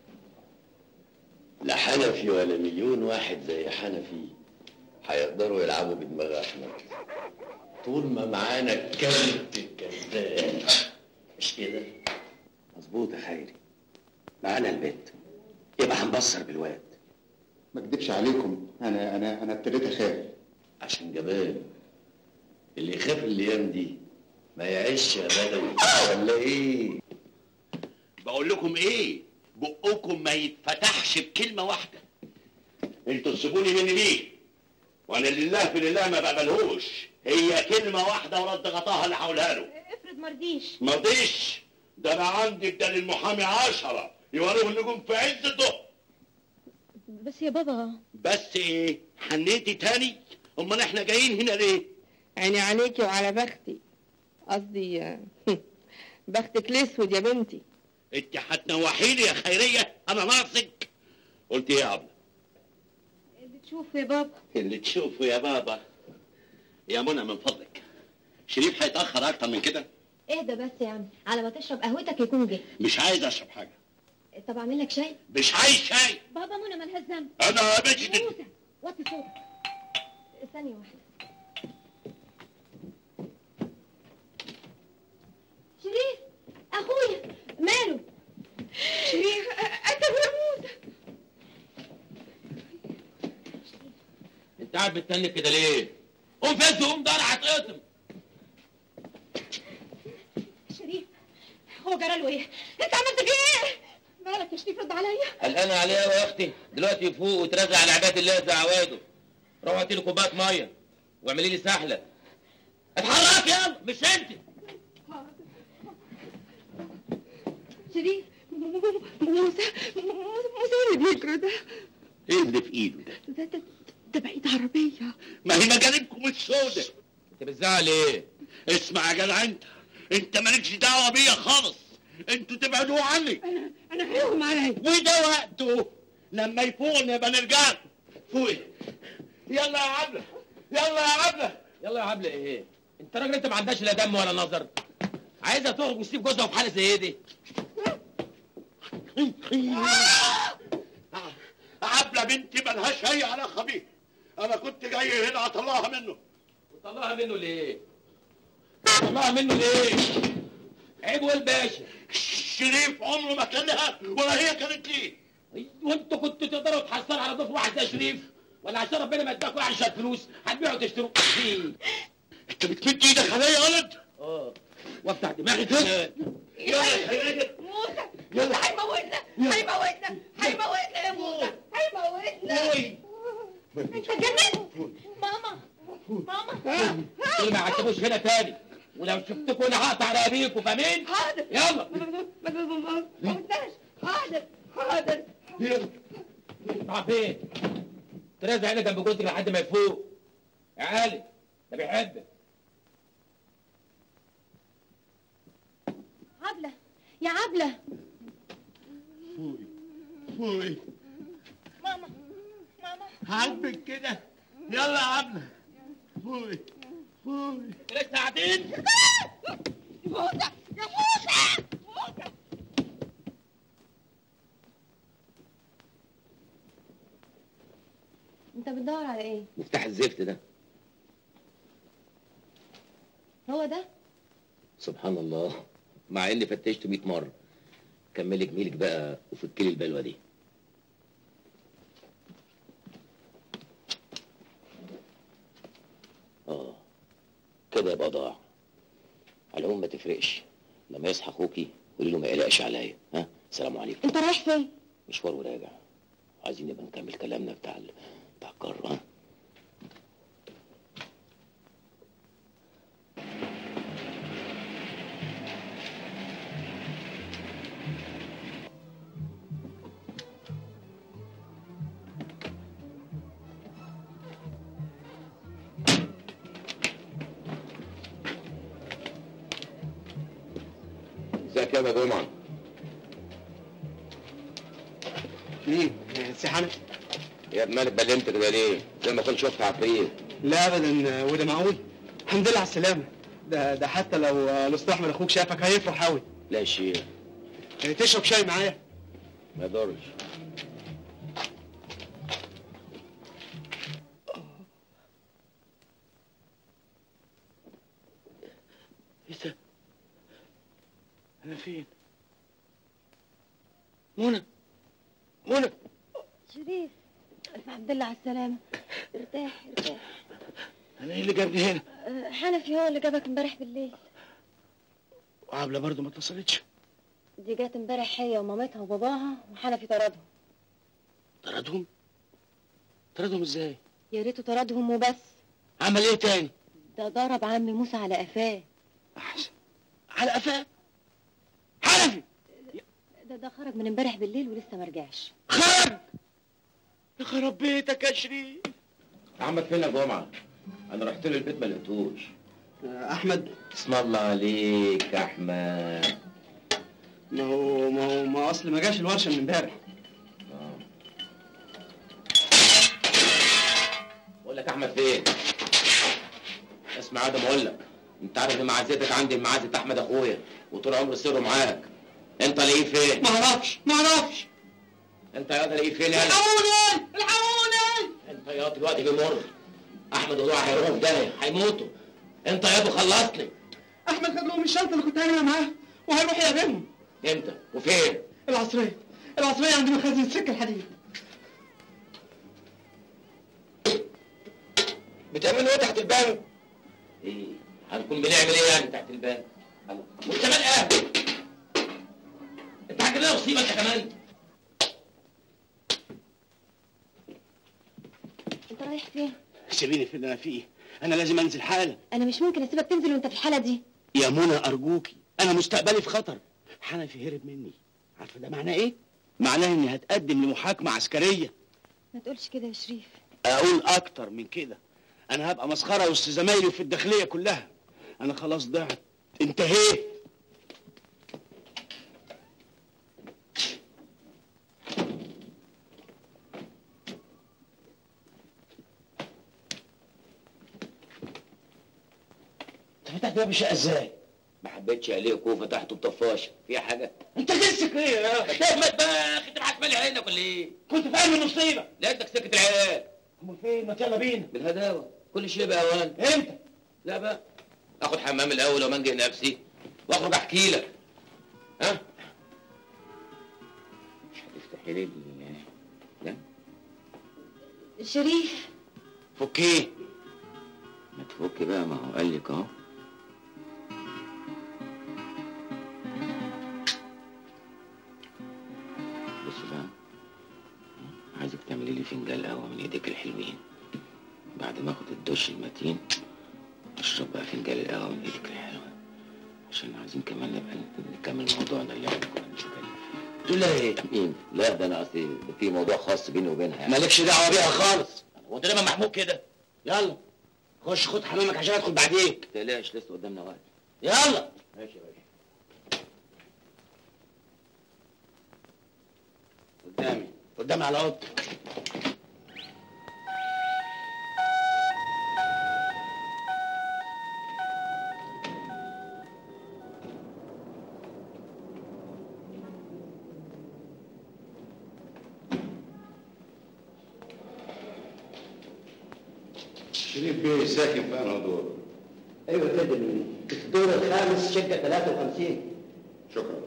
لا حنفي ولا مليون واحد زي حنفي هيقدروا يلعبوا بدماغ احمد طول ما معانا الكلب الكذاب مش كده؟ مظبوط يا خيري معانا البيت يبقى هنبصر بالواد ما اكدبش عليكم انا انا انا ابتديت اخاف عشان جبان اللي يخاف الايام دي ما يعيش يا بدوي ولا ايه؟ بقول لكم ايه بقكم ما يتفتحش بكلمه واحده انتوا تسيبوني مني ليه وانا لله في لله ما بقبلهوش هي كلمه واحده ورد غطاها اللي هقولها له افرض مرضيش ما رضيش ده انا عندي بدل المحامي عشرة يوريه النجوم في عز الضوء بس يا بابا بس ايه حنيتي تاني امال احنا جايين هنا ليه عيني عليكي وعلى بختي قصدي آه، بختك الاسود يا بنتي انت هتنوحيني يا خيريه انا ناقصك قلت ايه يا عبله اللي تشوفه يا بابا اللي تشوفه يا بابا يا منى من فضلك شريف هيتاخر اكتر من كده اهدى بس يا عم على ما تشرب قهوتك يكون جه مش عايز اشرب حاجه طب اعمل لك شاي مش عايز شاي بابا منى مالهاش ذنب انا بجد موسى وطي صوتك ثانية واحدة شريف اخويا ماله شريف انت يا موسى انت قاعد بتتنك كده ليه؟ قوم فز وقوم دار هتقطم شريف هو جرى له ايه انت عملت فيه ايه مالك يا شريف رد عليا قلقانة عليها يا اختي دلوقتي يفوق وترزع على عباد الله زي عواده روح هاتي لي كوبايه ميه واعملي لي سحله اتحرك يلا مش انت شريف موسى موسى اللي بيجري ده ايه اللي في ايده ده ده ده, ده بعيد عربية ما هي مجانبكم السودة انت بتزعل ايه اسمع يا جدع انت انت مالكش دعوه بيا خالص انتوا تبعدوا عني انا انا هيغم عليا وده وقته لما يفوق نبقى نرجع له. فوقي يلا يا عبله يلا يا عبله يلا يا عبله ايه انت راجل انت ما عندكش لا دم ولا نظر عايزه تخرج وتسيب جوزها في حاله زي دي عبله بنتي ملهاش اي علاقه بيه انا كنت جاي هنا اطلعها منه وطلعها منه ليه طلعها منه ليه عيب والباشا شريف عمره ما كان لها ولا هي كانت ليه وانتوا كنتوا تقدروا تحصلوا على ضيف واحد زي شريف ولا عشان ربنا ما اداكوا عشان فلوس هتبيعوا وتشتروا فيه انت بتمد ايدك عليا يا ولد اه وافتح دماغي كده موسى يلا هيموتنا هيموتنا هيموتنا يا موسى هيموتنا انت اتجننت ماما ماما دول ما يعتبوش هنا تاني ولو شفتكوا انا هقطع رقابيكوا فاهمين؟ حاضر يلا ما موتناش حاضر حاضر يلا راح فين؟ ترازع هنا جنب جوزك لحد ما يفوق يا علي ده بيحبك عبلة يا عبلة فوقي فوقي ماما ماما عاجبك كده يلا يا عبله فوقي فوقي لسه قاعدين موسى يا موسى موسى انت بتدور على ايه مفتاح الزفت ده هو ده سبحان الله مع اني فتشته 100 مره كملي جميلك بقى وفكلي البلوه دي اه كده يبقى ضاع على العموم ما تفرقش لما يصحى اخوكي قولي له ما يقلقش عليا ها سلام عليكم انت رايح فين مشوار وراجع عايزين نبقى نكمل كلامنا بتاع ال- بتاع القاره ها ازيك يا ابو جمعه مين؟ سي حنفي يا ابن مالك بلمت كده ليه؟ زي ما كنت شفت عفريت لا ابدا وده معقول الحمد لله على السلامه ده ده حتى لو الاستاذ احمد اخوك شافك هيفرح قوي لا شيء تشرب شاي معايا ما يضرش ايه ده؟ انا فين؟ منى منى شريف ألف حمد لله على السلامة ارتاح ارتاح انا ايه اللي جابني هنا؟ أه، حنفي هو اللي جابك امبارح بالليل وعبله برضه ما اتصلتش دي جات امبارح هي ومامتها وباباها وحنفي طردهم طردهم؟ طردهم ازاي؟ يا ريته طردهم وبس عمل ايه تاني؟ ده ضرب عم موسى على قفاه على قفاه ده ده خرج من امبارح بالليل ولسه ما رجعش يا خراب بيتك يا شريف احمد فين يا جمعه؟ انا رحت له البيت ما لقيتوش احمد اسم الله عليك يا احمد ما هو ما هو ما اصل ما جاش الورشه من امبارح بقول لك احمد فين؟ اسمع ادم اقول لك انت عارف ان معزتك عندي معزه احمد اخويا وطول عمري سره معاك انت لاقيه فين؟ ما اعرفش ما اعرفش انت يا لاقيه فين يا الحقوني الحقوني انت يا دلوقتي بيمر احمد وضوع هيروحوا في داهيه هيموتوا انت يا ابو خلصني احمد خد لهم الشنطه اللي كنت قايلها معاه وهيروح يقابلهم امتى وفين؟ العصريه العصريه عند مخازن السكه الحديد بتعملوا ايه تحت الباب؟ ايه؟ هنكون بنعمل ايه يعني تحت الباب؟ وانت مال اهلي؟ انت هتجيب لنا مصيبه انت كمان؟ انت رايح فين سيبيني في اللي انا فيه انا لازم انزل حالا انا مش ممكن اسيبك تنزل وانت في الحاله دي يا منى ارجوكي انا مستقبلي في خطر حنفي هرب مني عارفه ده معناه ايه معناه اني هتقدم لمحاكمه عسكريه ما تقولش كده يا شريف اقول اكتر من كده انا هبقى مسخره وسط زمايلي في الداخليه كلها انا خلاص ضعت انتهيت انت فتحت باب الشقه ازاي ما حبيتش عليك وفتحته بطفاشه فيها حاجه؟ انت جنسك ايه يا اخي طب ما تبخ انت معاك مالي عينك ولا ايه؟ كنت في قلب المصيبه لقيتك سكت العيال امال فين ما يلا بينا بالهداوه كل شيء باوان امتى؟ لا بقى اخد حمام الاول ومنجي نفسي واخرج احكي لك ها؟ مش هتفتحي لي ال- لا شريف فكيه ما تفك بقى ما هو قال لك اهو بص بقى عايزك تعملي لي فنجان قهوه من ايديك الحلوين بعد ما اخد الدش المتين اشرب بقى فنجان القهوه من ايدك الحلوه عشان عايزين كمان نبقى نكمل موضوعنا اللي احنا كنا بنتكلم فيه تقول لها ايه؟ مين؟ لا ده انا قصدي ده في موضوع خاص بيني وبينها يعني مالكش دعوه بيها خالص هو انت دايما محمود كده يلا خش خد حمامك عشان ادخل بعديك ما تقلقش لسه قدامنا وقت يلا ماشي يا باشا قدامي قدامي على اوضتك شريف بيه ساكن في انهي دور؟ ايوه كده في الدور الخامس شقه 53 شكرا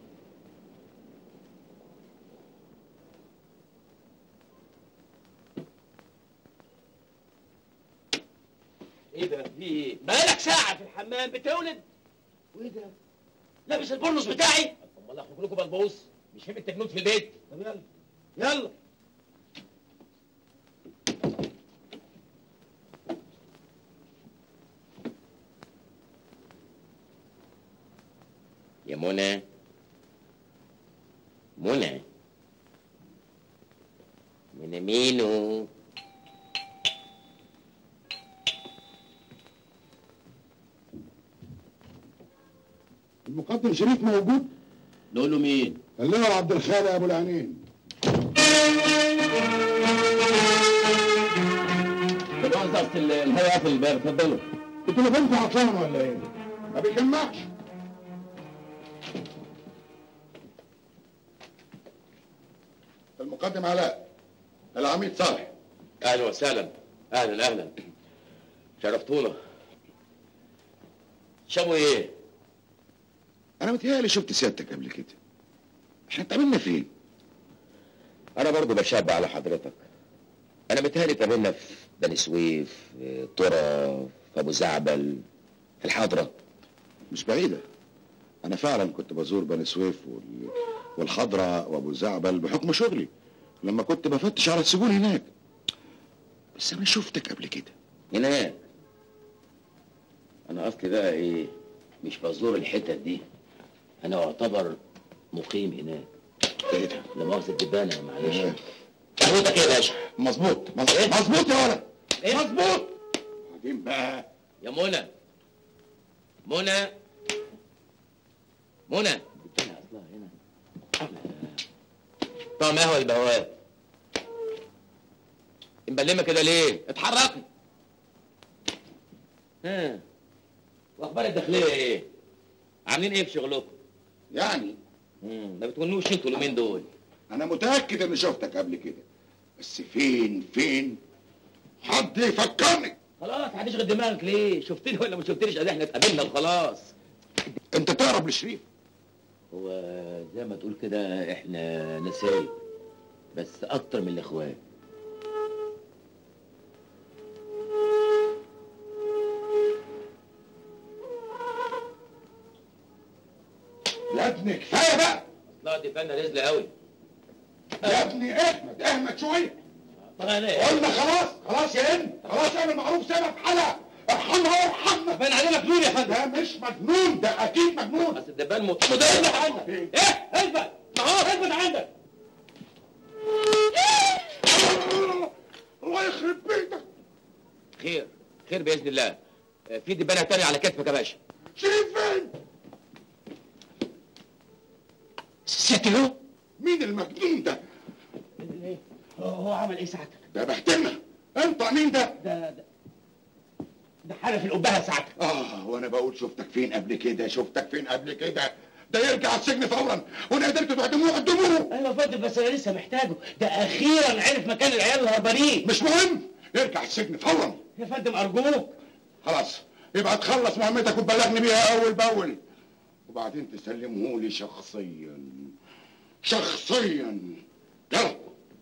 ايه ده في ايه بقالك ساعه في الحمام بتولد وايه ده لابس البرنس بتاعي امال اخرج لكم بلبوس مش فاهم التجنود في البيت طب يلا يلا يا منى منى منى مينو المقدم شريف موجود؟ نقول له مين؟ اللواء عبد الخالق ابو العينين قصدي اصل الهواء قافل الباب اتفضلوا التليفون عطلان ولا ايه؟ ما بيجمعش المقدم علاء العميد صالح اهلا وسهلا اهلا اهلا شرفتونا شابوا ايه؟ انا متهيألي شفت سيادتك قبل كده احنا اتقابلنا فين؟ انا برضو بشاب على حضرتك انا متهيألي اتقابلنا في بني سويف في طرة في ابو زعبل في الحضرة مش بعيدة أنا فعلا كنت بزور بني سويف وال... والحضرة وأبو زعبل بحكم شغلي لما كنت بفتش على السجون هناك بس أنا شفتك قبل كده هناك انا اصلي بقى ايه مش بزور الحتت دي انا اعتبر مقيم هناك ايه ده؟ لا مؤاخذة الدبانة معلش إيه؟ حضرتك ايه يا باشا؟ مظبوط مظبوط مظبوط يا ولد ايه؟ مظبوط بعدين بقى يا منى منى منى الدبانة اصلها هنا طعم قهوة البواب مبلمة كده ليه؟ اتحركي ها واخبار الداخلية ايه؟ عاملين ايه في شغلكم؟ يعني مم. ما بتونوش انتوا اليومين دول أنا متأكد إني شفتك قبل كده بس فين فين؟ حد يفكرني خلاص هتشغل دماغك ليه؟ شفتني ولا ما شفتنيش ادي احنا اتقابلنا وخلاص أنت تقرب لشريف هو زي ما تقول كده احنا نسايب بس اكتر من الاخوات يا ابني كفاية بقى لا دي فنة رزلة قوي يا ابني احمد احمد شوية طب انا قلنا خلاص خلاص يا ابني خلاص اعمل معروف سيبها في حالها ارحمها وارحمنا باين عليه مجنون يا فندم ده مش مجنون ده اكيد مجنون بس الدبان مت- مدير عندك ايه اثبت ما هو اثبت عندك الله يخرب بيتك خير خير باذن الله آه، في دبانه تانية على كتفك يا باشا شريف فين ستلو مين المجنون ده هو عمل ايه ساعتك ده بهدلنا انت مين ده ده ده ده حلف القبها ساعتك اه وانا بقول شفتك فين قبل كده شفتك فين قبل كده ده يرجع السجن فورا وانا قدرت تعدموه قدموه ايوه يا فندم بس انا لسه محتاجه ده اخيرا عرف مكان العيال الهربانين مش مهم يرجع السجن فورا يا فندم ارجوك خلاص يبقى تخلص مهمتك وتبلغني بيها اول باول وبعدين تسلمه لي شخصيا شخصيا يلا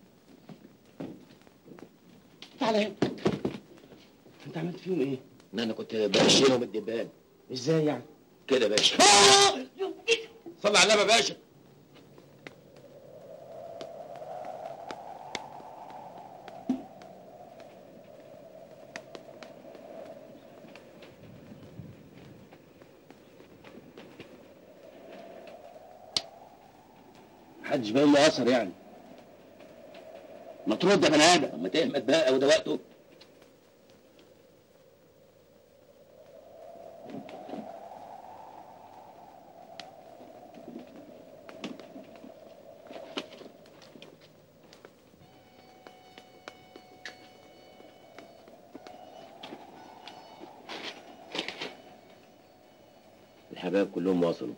تعالى هنا انت عملت فيهم ايه؟ ان انا كنت بمشيهم الدبان ازاي يعني؟ كده يا باشا صلي على النبي يا باشا محدش باين له اثر يعني ما ترد يا بني ادم اما تهمت بقى وده وقته الحبايب كلهم وصلوا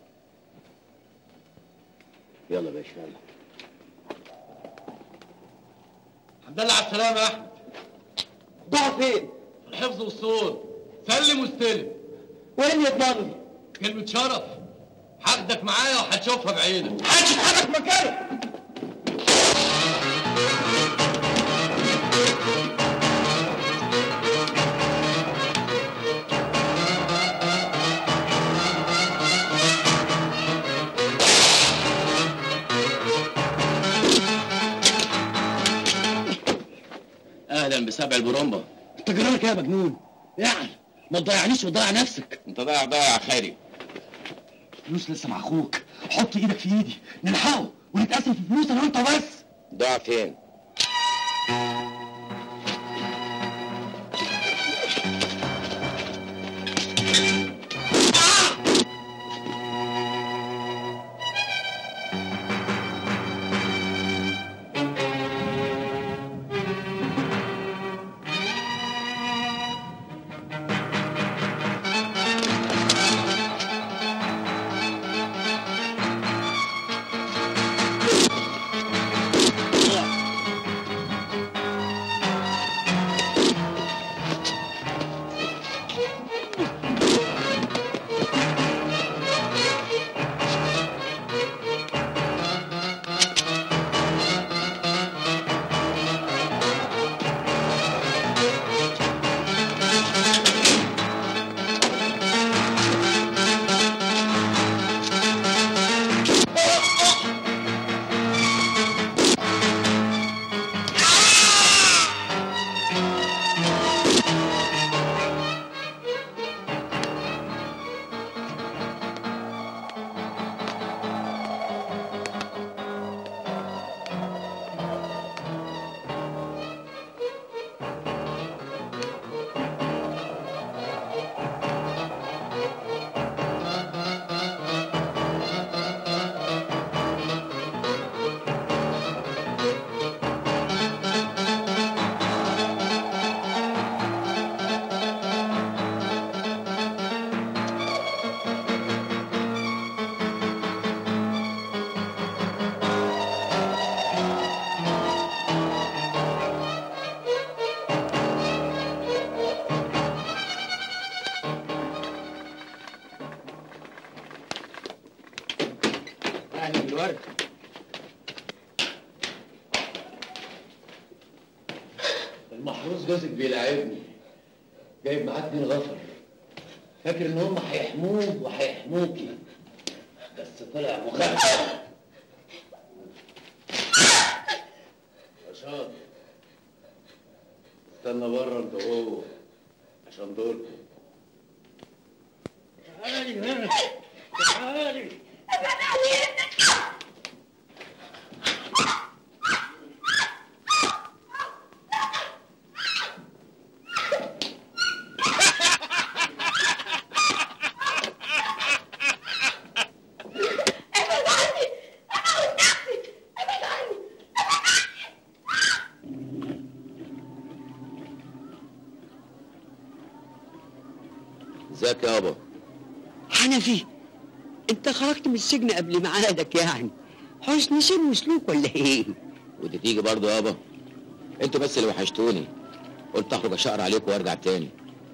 يلا يا باشا يلا الحمد لله على السلامة يا أحمد ضاع فين؟ في الحفظ والصون سلم واستلم وين يضمن لي؟ كلمة شرف هاخدك معايا وهتشوفها بعينك محدش يتحرك مكانك اهلا بسبع البرومبا انت جرالك ايه يا مجنون؟ يعني ما تضيعنيش وتضيع نفسك انت ضايع ضايع خيري فلوس لسه مع اخوك حط ايدك في ايدي نلحقه ونتقاسم في فلوس انا وانت بس ضاع فين؟ المحروس جوزك بيلاعبني جايب معاه اتنين غفر فاكر ان هم هيحموه وهيحموكي بس طلع مخدر عشان استنى بره انت وهو عشان دوركم تعالي هنا تعالي ازيك يابا حنفي انت خرجت من السجن قبل ميعادك يعني حسن سن وسلوك ولا ايه؟ ودي تيجي برضه يابا انتوا بس اللي وحشتوني قلت اخرج اشقر عليكم وارجع تاني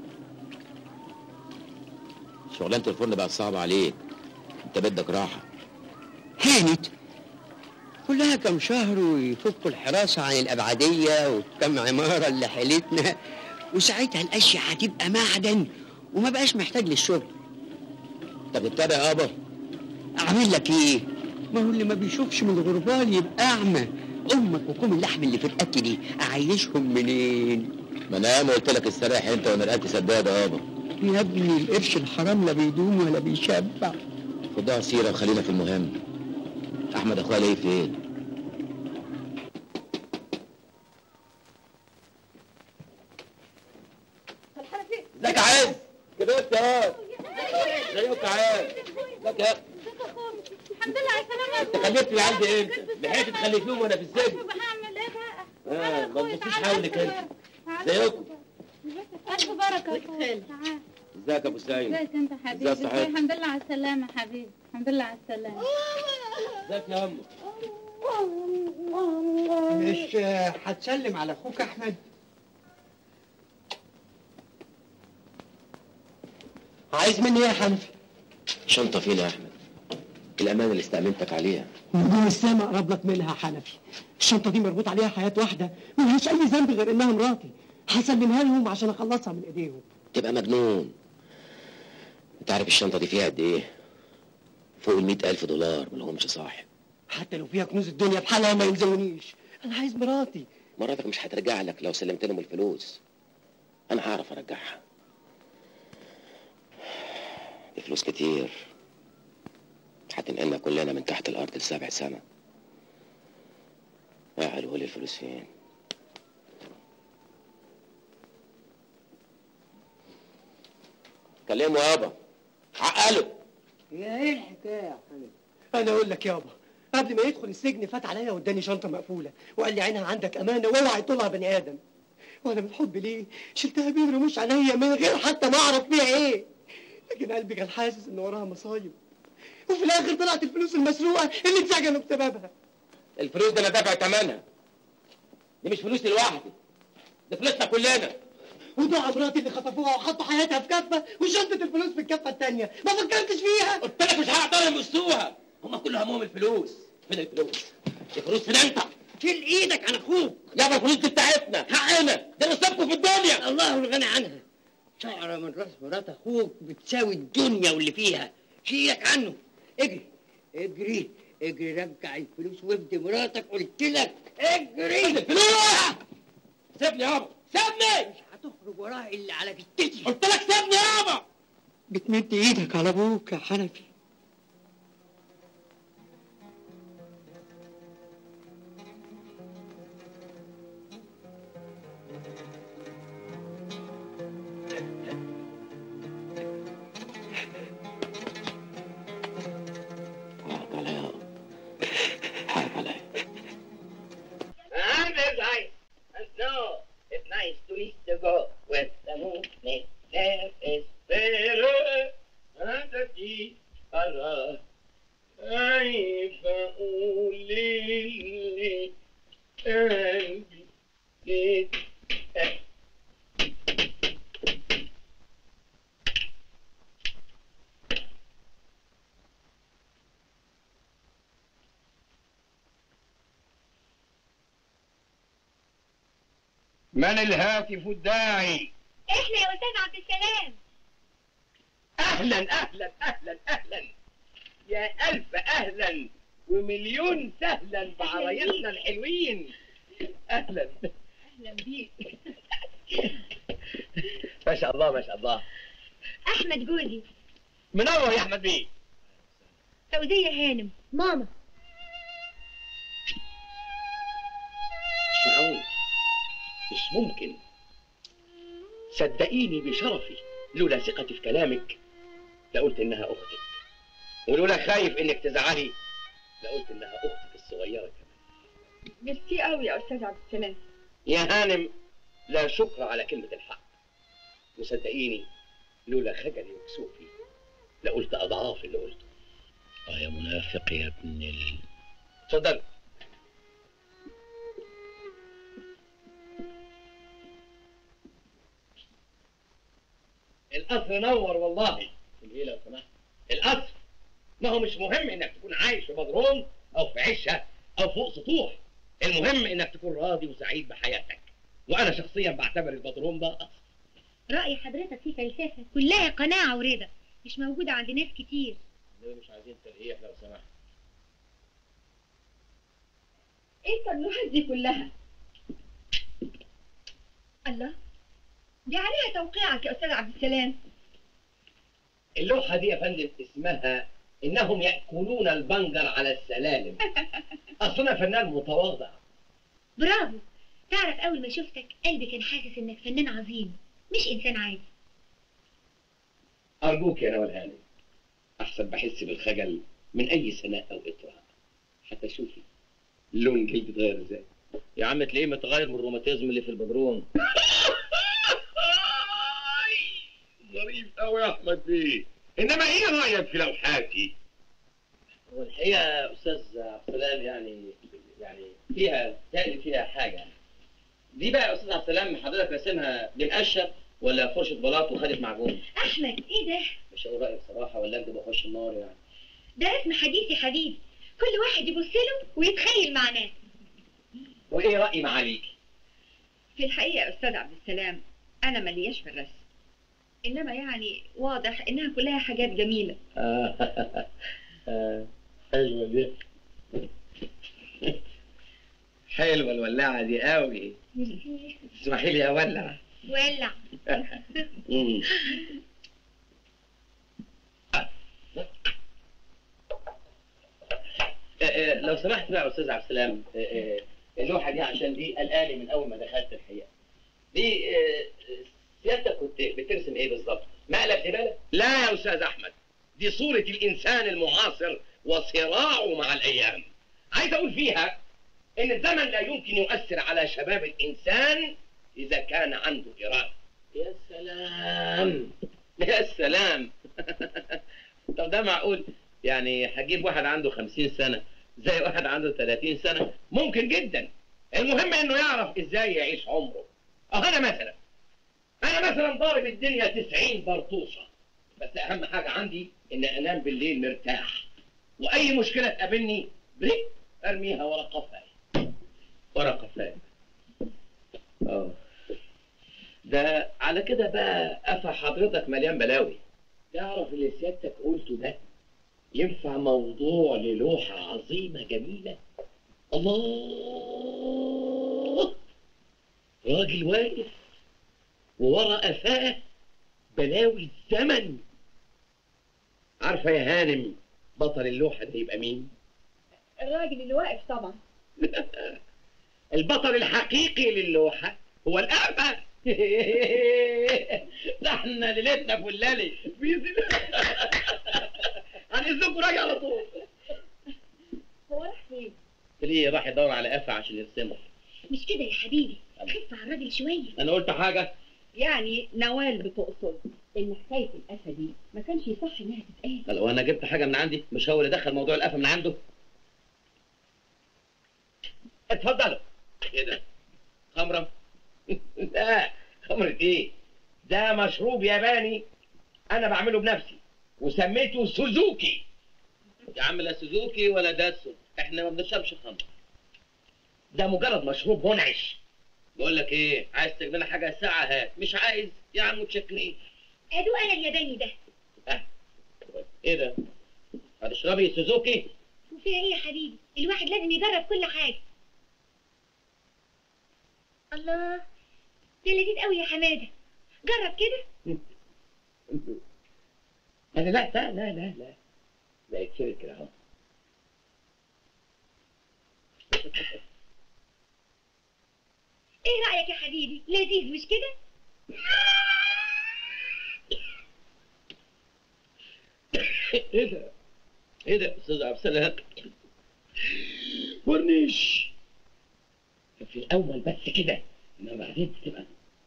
شغلانه الفرن بقت صعبه عليك انت بدك راحه هانت كلها كم شهر ويفكوا الحراسة عن الأبعدية والكم عمارة اللي حيلتنا وساعتها الأشياء هتبقى معدن وما بقاش محتاج للشغل طب اتابع يابا أعمل لك إيه؟ ما هو اللي ما بيشوفش من الغربال يبقى أعمى أمك وكم اللحم اللي في الأكل دي أعيشهم منين؟ ما انا ياما قلت لك استريح انت وانا رقبتي سداده يابا يا ابني القرش الحرام لا بيدوم ولا بيشبع خدها سيره وخلينا في المهم احمد اخويا ليه فين ازيك يا عز كبرت يا واد ازيك يا عز ازيك يا الحمد لله على السلامة انت خلفتي العيال دي امتى؟ لحقت تخلفيهم وانا في السجن هعمل ايه بقى؟ اه ما تبصيش حولك انت ازيكم ألف بركة يا أخويا تعال ازيك يا ابو سعيد ازيك انت حبيبي ازيك صحيح؟ الحمد لله على السلامة حبيبي الحمد لله على السلامة ازيك يا امه مش هتسلم على اخوك احمد عايز مني ايه يا حنفي شنطه فين يا احمد الامانه اللي استأمنتك عليها نجوم السما اقرب لك منها يا حنفي الشنطه دي مربوط عليها حياه واحده ملهاش اي ذنب غير انها مراتي هسلمها لهم عشان اخلصها من ايديهم تبقى مجنون انت عارف الشنطه دي فيها قد ايه فوق ال ألف دولار ملهمش صاحب حتى لو فيها كنوز الدنيا بحالها ما يلزمونيش انا عايز مراتي مراتك مش هترجع لك لو سلمت لهم الفلوس انا هعرف ارجعها دي فلوس كتير هتنقلنا كلنا من تحت الارض لسبع سنة يا قالوا لي الفلوس فين كلمه يابا عقله يا ايه الحكايه يا حنفي انا اقول لك يابا قبل ما يدخل السجن فات عليا واداني شنطه مقفوله وقال لي عينها عندك امانه واوعى يطولها بني ادم وانا من حب ليه شلتها بيه رموش عليا من غير حتى ما اعرف فيها ايه لكن قلبي كان حاسس ان وراها مصايب وفي الاخر طلعت الفلوس المسروقه اللي اتسجنوا بسببها الفلوس دي انا دافع ثمنها دي مش فلوسي لوحدي دي فلوسنا كلنا ودعا مراتي اللي خطفوها وحطوا حياتها في كفه وشنطه الفلوس في الكفه الثانيه ما فكرتش فيها قلت لك مش هقدر يمسوها هم كل همهم الفلوس فين الفلوس الفلوس فين انت شيل ايدك عن اخوك يابا الفلوس دي بتاعتنا حقنا ده نصيبكم في الدنيا الله الغني عنها شعره من راس مرات اخوك بتساوي الدنيا واللي فيها شيلك عنه اجري اجري اجري رجع الفلوس وابدي مراتك قلت لك اجري الفلوس سيبني يابا سيبني مش هتخرج وراها الا على جتتي قلت لك سيبني يابا بتمد ايدك على ابوك يا حنفي حقك عليا يابا حقك عليا I'm very nice. And no, it's nice to eat the go with the moon. There is better and the deep كيف أقول لي قلبي من الهاتف الداعي احنا يا استاذ عبد السلام اهلا اهلا اهلا اهلا يا الف اهلا ومليون سهلا بعرايسنا الحلوين اهلا اهلا بيك ما شاء الله ما شاء الله احمد جوزي منور يا احمد بيه فوزيه هانم ماما مش معقول مش ممكن صدقيني بشرفي لولا ثقتي في كلامك لقلت انها اختك ولولا خايف انك تزعلي لقلت انها اختك الصغيره كمان ميرسي قوي يا استاذ عبد السلام يا هانم لا شكر على كلمه الحق وصدقيني لولا خجلي وكسوفي لقلت اضعاف اللي قلته اه يا منافق يا ابن ال اتفضل القصر نور والله ايه لو سمحت القصر ما هو مش مهم انك تكون عايش في بدروم او في عشه او فوق سطوح المهم انك تكون راضي وسعيد بحياتك وانا شخصيا بعتبر البدروم ده قصر رأي حضرتك فيه فلسفة كلها قناعة ورضا مش موجودة عند ناس كتير ليه مش عايزين ترقيح لو سمحت ايه التبلوحات دي كلها الله دي عليها توقيعك يا استاذ عبد السلام اللوحه دي يا فندم اسمها انهم ياكلون البنجر على السلالم اصل انا فنان متواضع برافو تعرف اول ما شفتك قلبي كان حاسس انك فنان عظيم مش انسان عادي ارجوك يا نوال هانم احسن بحس بالخجل من اي سناء او اطراء حتى شوفي لون جلدي اتغير ازاي يا عم تلاقيه متغير من الروماتيزم اللي في البدروم ظريف قوي يا احمد بيه انما ايه رايك في لوحاتي هو الحقيقه يا استاذ عبد السلام يعني يعني فيها تقلي فيها حاجه يعني دي بقى يا استاذ عبد السلام حضرتك راسمها بالقشه ولا فرشه بلاط وخدت معجون احمد ايه ده مش هقول رايي بصراحه ولا اكذب واخش النار يعني ده اسم حديث يا حبيبي كل واحد يبص له ويتخيل معناه وايه رايي معاليك في الحقيقة يا أستاذ عبد السلام أنا ملياش في الرسم إنما يعني واضح إنها كلها حاجات جميلة آه. آه. حلوه دي حلوه الولاعه دي قوي اسمحي لي اولع ولع مم. آه، آه، لو سمحت بقى يا استاذ عبد السلام آه، آه، اللوحه دي عشان دي قلقاني من اول ما دخلت الحقيقه دي آه، سيادتك كنت بترسم ايه بالظبط؟ مقلب زباله؟ لا يا استاذ احمد دي صوره الانسان المعاصر وصراعه مع الايام عايز اقول فيها ان الزمن لا يمكن يؤثر على شباب الانسان اذا كان عنده اراده يا سلام يا سلام طب ده معقول يعني هجيب واحد عنده خمسين سنة زي واحد عنده ثلاثين سنة ممكن جدا المهم انه يعرف ازاي يعيش عمره اه انا مثلا انا مثلا ضارب الدنيا تسعين برطوشة بس اهم حاجة عندي ان انام بالليل مرتاح واي مشكلة تقابلني بريك ارميها ورا قفاي ورا قفاي اه ده على كده بقى قفا حضرتك مليان بلاوي تعرف اللي سيادتك قلته ده ينفع موضوع للوحة عظيمة جميلة الله راجل واقف وورا قفاه بلاوي الزمن عارفة يا هانم بطل اللوحة ده يبقى مين؟ الراجل اللي واقف طبعا البطل الحقيقي للوحة هو الأعمى ده احنا ليلتنا فلالي في هنزلكوا راجع على طول هو راح فين؟ ليه راح يدور على قفا عشان يرسمه مش كده يا حبيبي خف على الراجل شوية انا قلت حاجة يعني نوال بتقصد إن حكاية القفا دي ما كانش يصح إنها تتقال لو انا جبت حاجة من عندي مش هو اللي دخل موضوع القفا من عنده اتفضلوا ايه ده خمرة لا خمرة ايه ده مشروب ياباني انا بعمله بنفسي وسميته سوزوكي يا عم لا سوزوكي ولا داسو احنا ما بنشربش خمر ده مجرد مشروب منعش بقول لك ايه عايز تجيب لنا حاجه ساعه هات مش عايز يا عم متشكرين ادو انا الياباني ده ايه ده هتشربي سوزوكي وفيها ايه يا حبيبي الواحد لازم يجرب كل حاجه الله ده لذيذ قوي يا حماده جرب كده انا لا لا لا لا لا ده يتشرب كده اهو ايه رايك يا حبيبي لذيذ مش كده ايه ده ايه ده يا استاذ عبد السلام ورنيش في الاول بس كده انما بعدين تبقى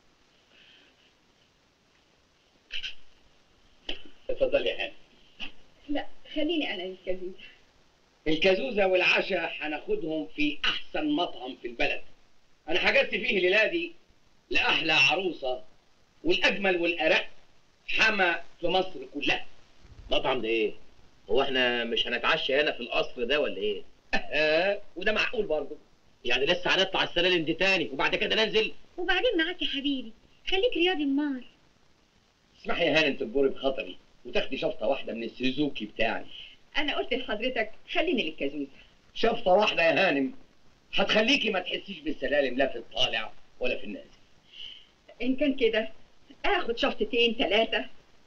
اتفضل يا هاني لا خليني انا الكذوب الكازوزة والعشاء هناخدهم في أحسن مطعم في البلد أنا حجزت فيه الليلة دي لأحلى عروسة والأجمل والأرق حما في مصر كلها مطعم ده إيه؟ هو إحنا مش هنتعشى هنا في القصر ده ولا إيه؟ وده معقول برضه يعني لسه هنطلع السلالم دي تاني وبعد كده ننزل وبعدين معاك يا حبيبي خليك رياضي امال اسمحي يا هانم تجبري بخطري وتاخدي شفطة واحدة من السوزوكي بتاعي انا قلت لحضرتك خليني للكازوزه شفطة واحدة يا هانم هتخليكي ما تحسيش بالسلالم لا في الطالع ولا في النازل ان كان كده اخد شفطتين ثلاثه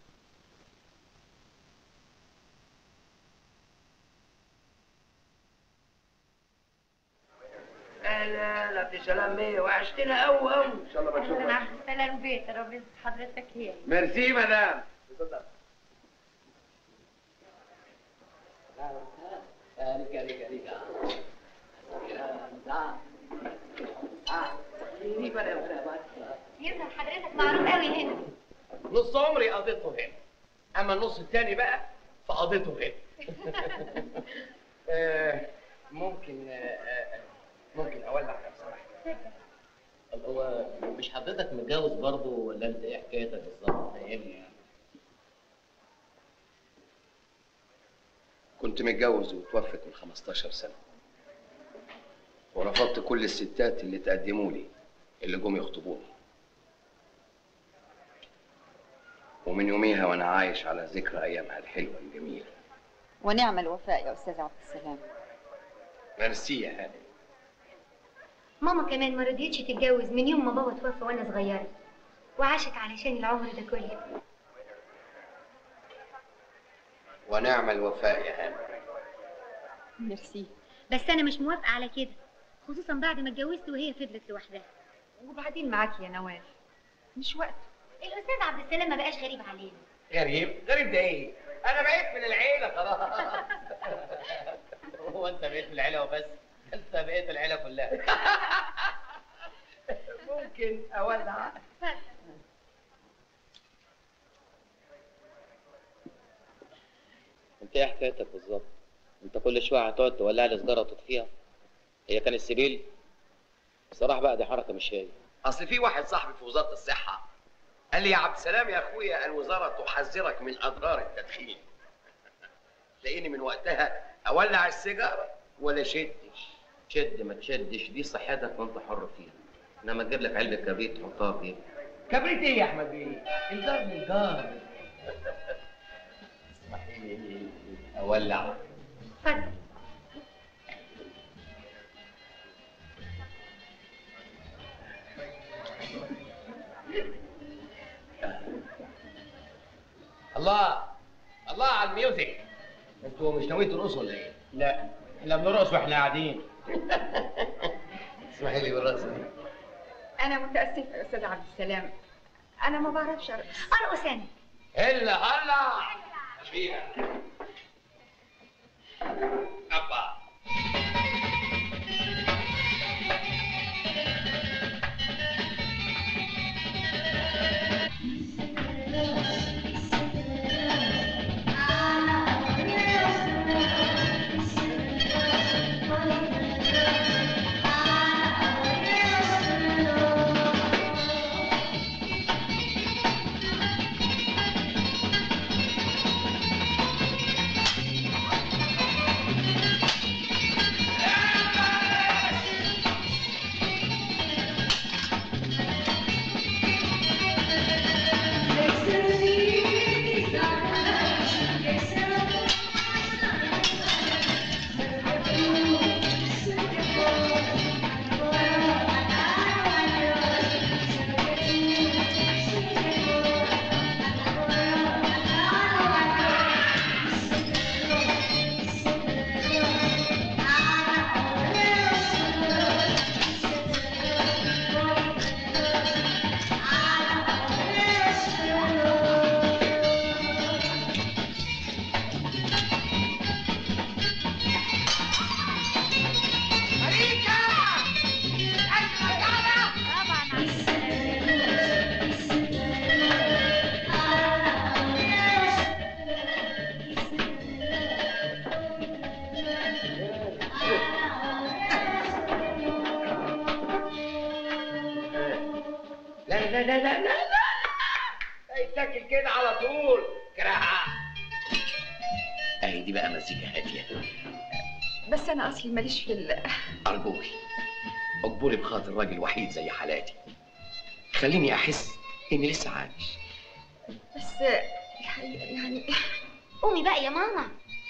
لا لا في سلام بيه وحشتنا قوي قوي ان شاء الله ما اهلا عبد السلام بيت ربي حضرتك هي ميرسي مدام يظهر حضرتك معروف قوي هنا نص عمري قضيته هنا اما النص التاني بقى فقضيته هنا آه، ممكن آه، آه، ممكن اولع لو سمحت طب هو مش حضرتك متجوز برضه ولا انت ايه حكايتك بالظبط فاهمني يعني كنت متجوز وتوفت من 15 سنة ورفضت كل الستات اللي تقدموا لي اللي جم يخطبوني ومن يوميها وانا عايش على ذكرى ايامها الحلوة الجميلة ونعم الوفاء يا استاذ عبد السلام ميرسي يا هاني ماما كمان ما رضيتش تتجوز من يوم ما بابا توفى وانا صغيره وعاشت علشان العمر ده كله ونعم الوفاء يا هاني ميرسي بس انا مش موافقه على كده خصوصا بعد ما اتجوزت وهي فضلت لوحدها وبعدين معاكي يا نوال مش وقت الاستاذ عبد السلام ما بقاش غريب علينا غريب غريب ده ايه انا بقيت من العيله خلاص هو انت بقيت من العيله وبس انت بقيت العيله كلها ممكن اولع انت ايه حكايتك بالظبط انت كل شويه هتقعد تولع لي سيجاره وتطفيها هي كان السبيل بصراحه بقى دي حركه مش هي اصل في واحد صاحبي في وزاره الصحه قال لي يا عبد السلام يا اخويا الوزاره تحذرك من اضرار التدخين تلاقيني من وقتها اولع السيجاره ولا شدش شد ما تشدش دي صحتك وانت حر فيها انما تجيب لك علبه كبريت تحطها في جيبك كبريت ايه يا احمد بيه الجار من الجار اسمحي لي اولع اتفضل الله الله على الميوزك انتوا مش ناويين ترقصوا ولا ايه؟ لا احنا بنرقص واحنا قاعدين اسمحي لي بالرقصه دي انا متاسفه يا استاذ عبد السلام انا ما بعرفش ارقص ارقص انا هلا هلا فيها ابا لا لا لا لا لا لا يتاكل كده على طول كراهه اهي دي بقى مزيكا هاديه بس انا اصلي ماليش في ال... ارجوكي اجبري بخاطر راجل وحيد زي حالاتي خليني احس اني لسه عايش بس الحقيقه يعني قومي بقى يا ماما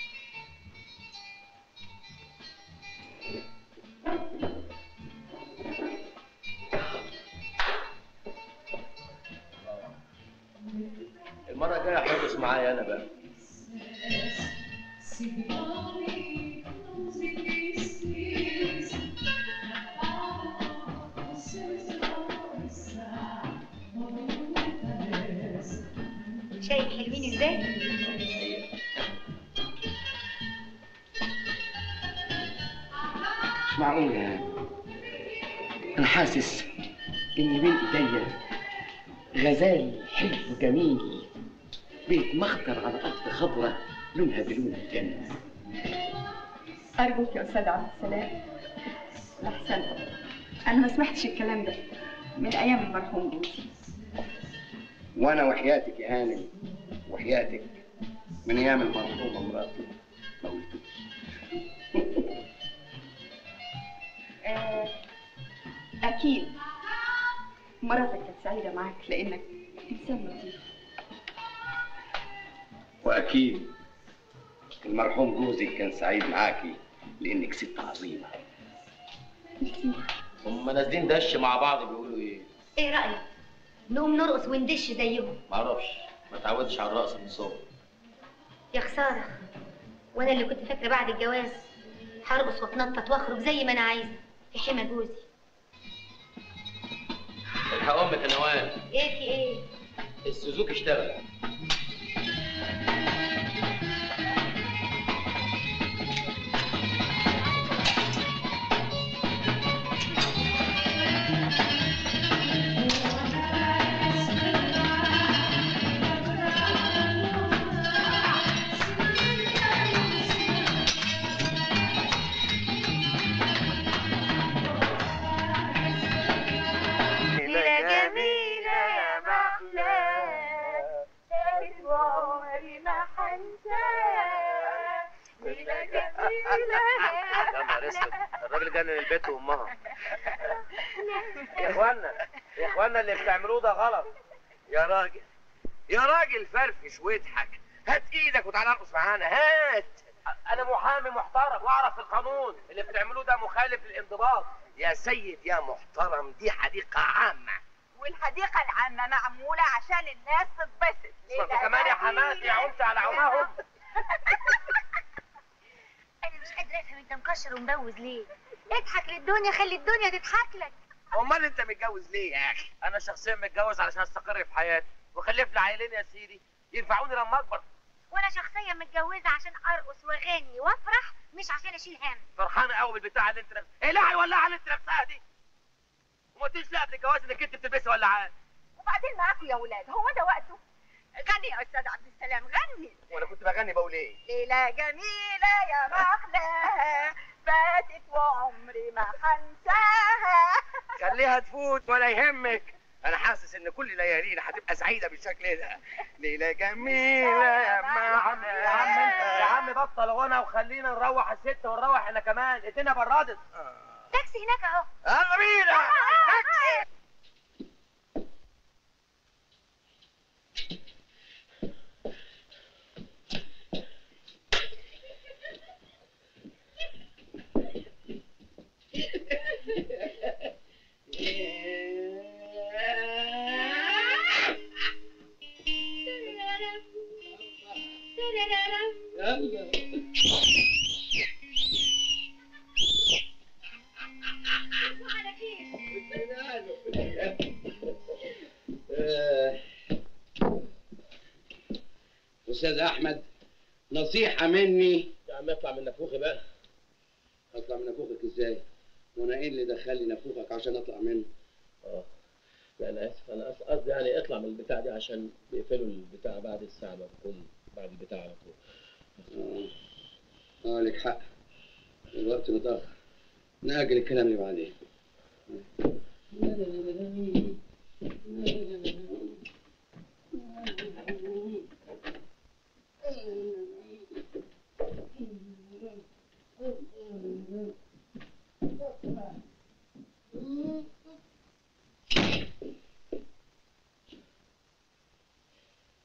المره الجايه هترقص معايا انا بقى شايف حلوين ازاي مش معقول يعني انا حاسس ان بين ايديا غزال حلو جميل بيتمخطر على ارض خضراء لونها بلون الجنه ارجوك يا استاذ عبد السلام احسن انا ما سمعتش الكلام ده من ايام المرحوم جوزي وانا وحياتك يا هانم وحياتك من ايام المرحومه مراتي ما قلتوش آه، اكيد مراتك كانت سعيده معاك لانك انسان لطيف واكيد المرحوم جوزك كان سعيد معاكي لانك ست عظيمه هم نازلين دش مع بعض بيقولوا ايه ايه رايك نقوم نرقص وندش زيهم معرفش ما تعودش على الرقص من صغري يا خساره وانا اللي كنت فاكره بعد الجواز هرقص واتنطط واخرج زي ما انا عايزه في حمى جوزي الحق امك يا نوال ايه في ايه السوزوكي اشتغل ليلة جميلة يا محلى ثابت وعمري ما حنساه ليلة جميلة يا نهار اسود الراجل جنن البيت وامها يا اخوانا يا اخوانا اللي بتعملوه ده غلط يا راجل يا راجل فرفش واضحك هات ايدك وتعالى ارقص معانا هات انا محامي محترم واعرف القانون اللي بتعملوه ده مخالف للانضباط يا سيد يا محترم دي حديقه عامه والحديقة العامة معمولة عشان الناس تتبسط انتوا كمان يا حماتي يا عنت على عماهم انا مش قادره افهم انت مكشر ومبوز ليه اضحك للدنيا خلي الدنيا تضحك لك امال انت متجوز ليه يا اخي انا شخصيا متجوز علشان استقر في حياتي وخلف لي عيلين يا سيدي ينفعوني لما اكبر وانا شخصيا متجوزه عشان ارقص واغني وافرح مش عشان اشيل هم فرحانه قوي بالبتاع اللي انت لابسها ايه لا ولا اللي انت لابساها دي وما قلتليش لا قبل الجواز انك انت بتلبسي ولاعات وبعدين معاكم يا ولاد هو ده وقته غني يا استاذ عبد السلام غني وانا كنت بغني بقول ايه ليلة جميلة يا محلاها فاتت وعمري ما حنساها خليها تفوت ولا يهمك انا حاسس ان كل ليالينا هتبقى سعيده بالشكل ده ليله جميله يا عم يا عم انت يا عم بطل وانا وخلينا نروح الست ونروح احنا كمان ادينا برادت تاكسي هناك اهو يلا بينا استاذ احمد نصيحه مني يا عم اطلع من نافوخي بقى اطلع من نافوخك ازاي وانا ايه اللي دخلني نافوخك عشان اطلع منه اه لا انا اسف انا أص- قصدي يعني اطلع من البتاع دي عشان بيقفلوا البتاع بعد الساعه ما بكون بعد البتاع على طول اه اه لك حق الوقت متاخر ناجل الكلام اللي بعدين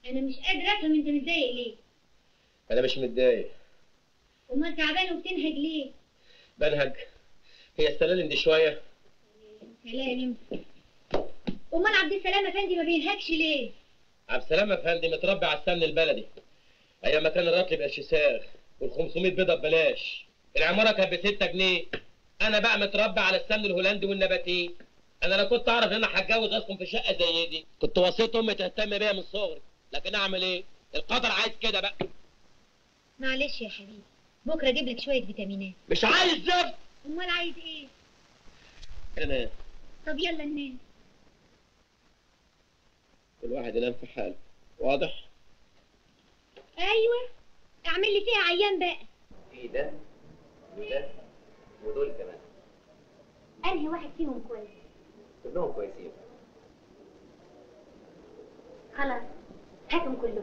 انا مش قادره افهم انت متضايق ليه انا مش متضايق امال تعبان وبتنهج ليه بنهج هي السلالم دي شويه سلالم امال عبد السلام افندي ما بينهكش ليه عبد السلام افندي متربي على السمن البلدي ايام ما كان الرطل بقرش ساغ وال 500 بيضه ببلاش العماره كانت ب 6 جنيه انا بقى متربي على السمن الهولندي والنباتين انا لا كنت اعرف ان انا هتجوز اسكن في شقه زي دي كنت وصيت امي تهتم بيا من صغري لكن اعمل ايه القدر عايز كده بقى معلش يا حبيبي بكره اجيب لك شويه فيتامينات مش عايز زفت امال عايز ايه انا طب يلا ننام كل واحد ينام في حاله واضح ايوه اعمل لي فيها عيان بقى في ده وده ودول كمان انهي واحد فيهم كويس كلهم كويسين خلاص هاتهم كلهم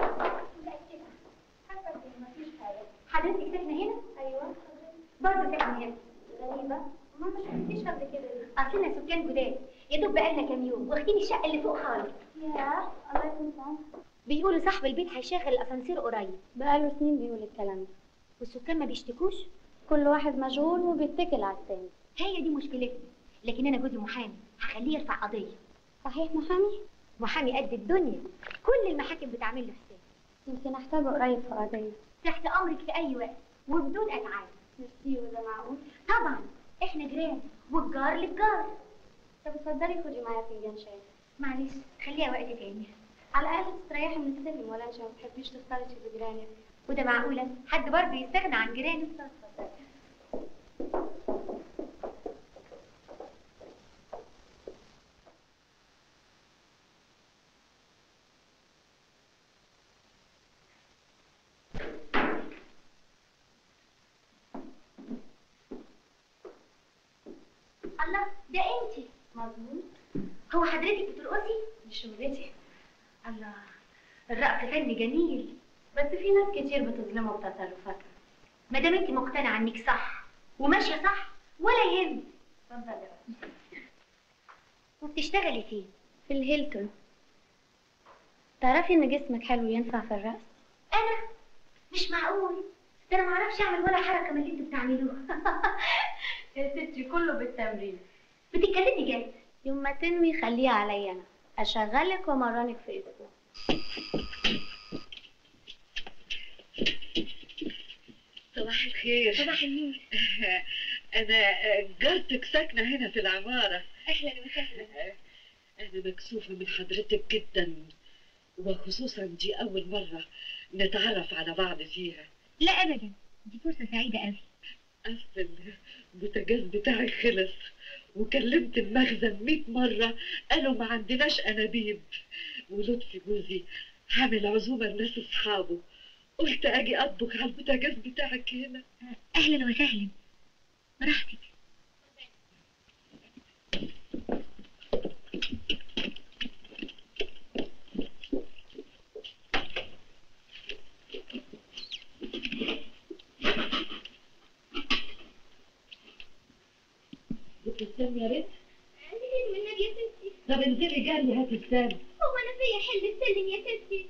حضرتك ساكنه هنا ايوه برضه ساكنه هنا غريبه ما ما شفتيش قبل كده اصلنا سكان جداد يا دوب بقالنا كام يوم واخدين الشقه اللي فوق خالص يا الله يكون في عونك بيقولوا صاحب البيت هيشغل الاسانسير قريب بقاله سنين بيقول الكلام ده والسكان ما بيشتكوش كل واحد مشغول وبيتكل على التاني هي دي مشكلتنا لكن انا جوزي محامي هخليه يرفع قضيه صحيح محامي محامي قد الدنيا كل المحاكم بتعمل له حساب يمكن احتاجه قريب في قضية تحت امرك في اي وقت وبدون اتعاب ميرسي وده معقول طبعا احنا جيران والجار للجار طب اتفضلي خدي معايا فنجان شاي معلش خليها وقت تاني على الاقل تستريحي من السلم ولا انت ما بتحبيش تختلطي بجيرانك وده معقوله حد برضه يستغنى عن جيرانه الله ده انتي مظبوط هو حضرتك بترقصي دي شغلتي الله الرقص فن جميل بس في ناس كتير بتظلمه بتصرفاتها ما دام انت مقتنعه انك صح وماشيه صح ولا يهم اتفضلي وبتشتغلي فين في الهيلتون تعرفي ان جسمك حلو ينفع في الرقص انا مش معقول ده انا ما اعرفش اعمل ولا حركه من اللي انتوا بتعملوها يا ستي كله بالتمرين بتتكلمي جد يوم ما تنوي خليها عليا انا اشغلك وامرنك في اسبوع صباح الخير صباح النور أنا جارتك ساكنة هنا في العمارة اهلا وسهلا أنا مكسوفة من حضرتك جدا وخصوصا دي أول مرة نتعرف على بعض فيها لا ابدا دي فرصه سعيده قوي أصل البوتاجاز بتاعي خلص وكلمت المخزن مئة مرة قالوا ما عندناش أنابيب ولطفي جوزي عامل عزومة لناس أصحابه قلت أجي أطبخ على البوتاجاز بتاعك هنا اهلا وسهلا براحتك جبت السام يا ريت عندي والنبي يا ستي طب انزلي جري هات السام هو انا فيا حل السلم يا ستي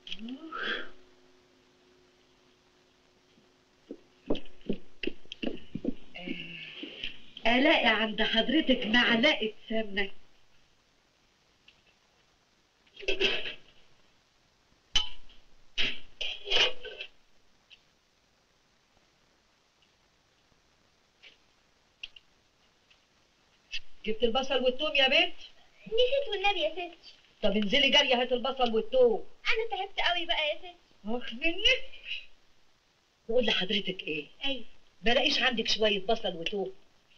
ألاقي عند حضرتك معلقة سمنة جبت البصل والثوم يا بنت نسيت والنبي يا ستي طب انزلي جري هات البصل والثوم انا تعبت قوي بقى يا ستي اخ منك بقول لحضرتك ايه ايوه بلاقيش عندك شوية بصل وثوم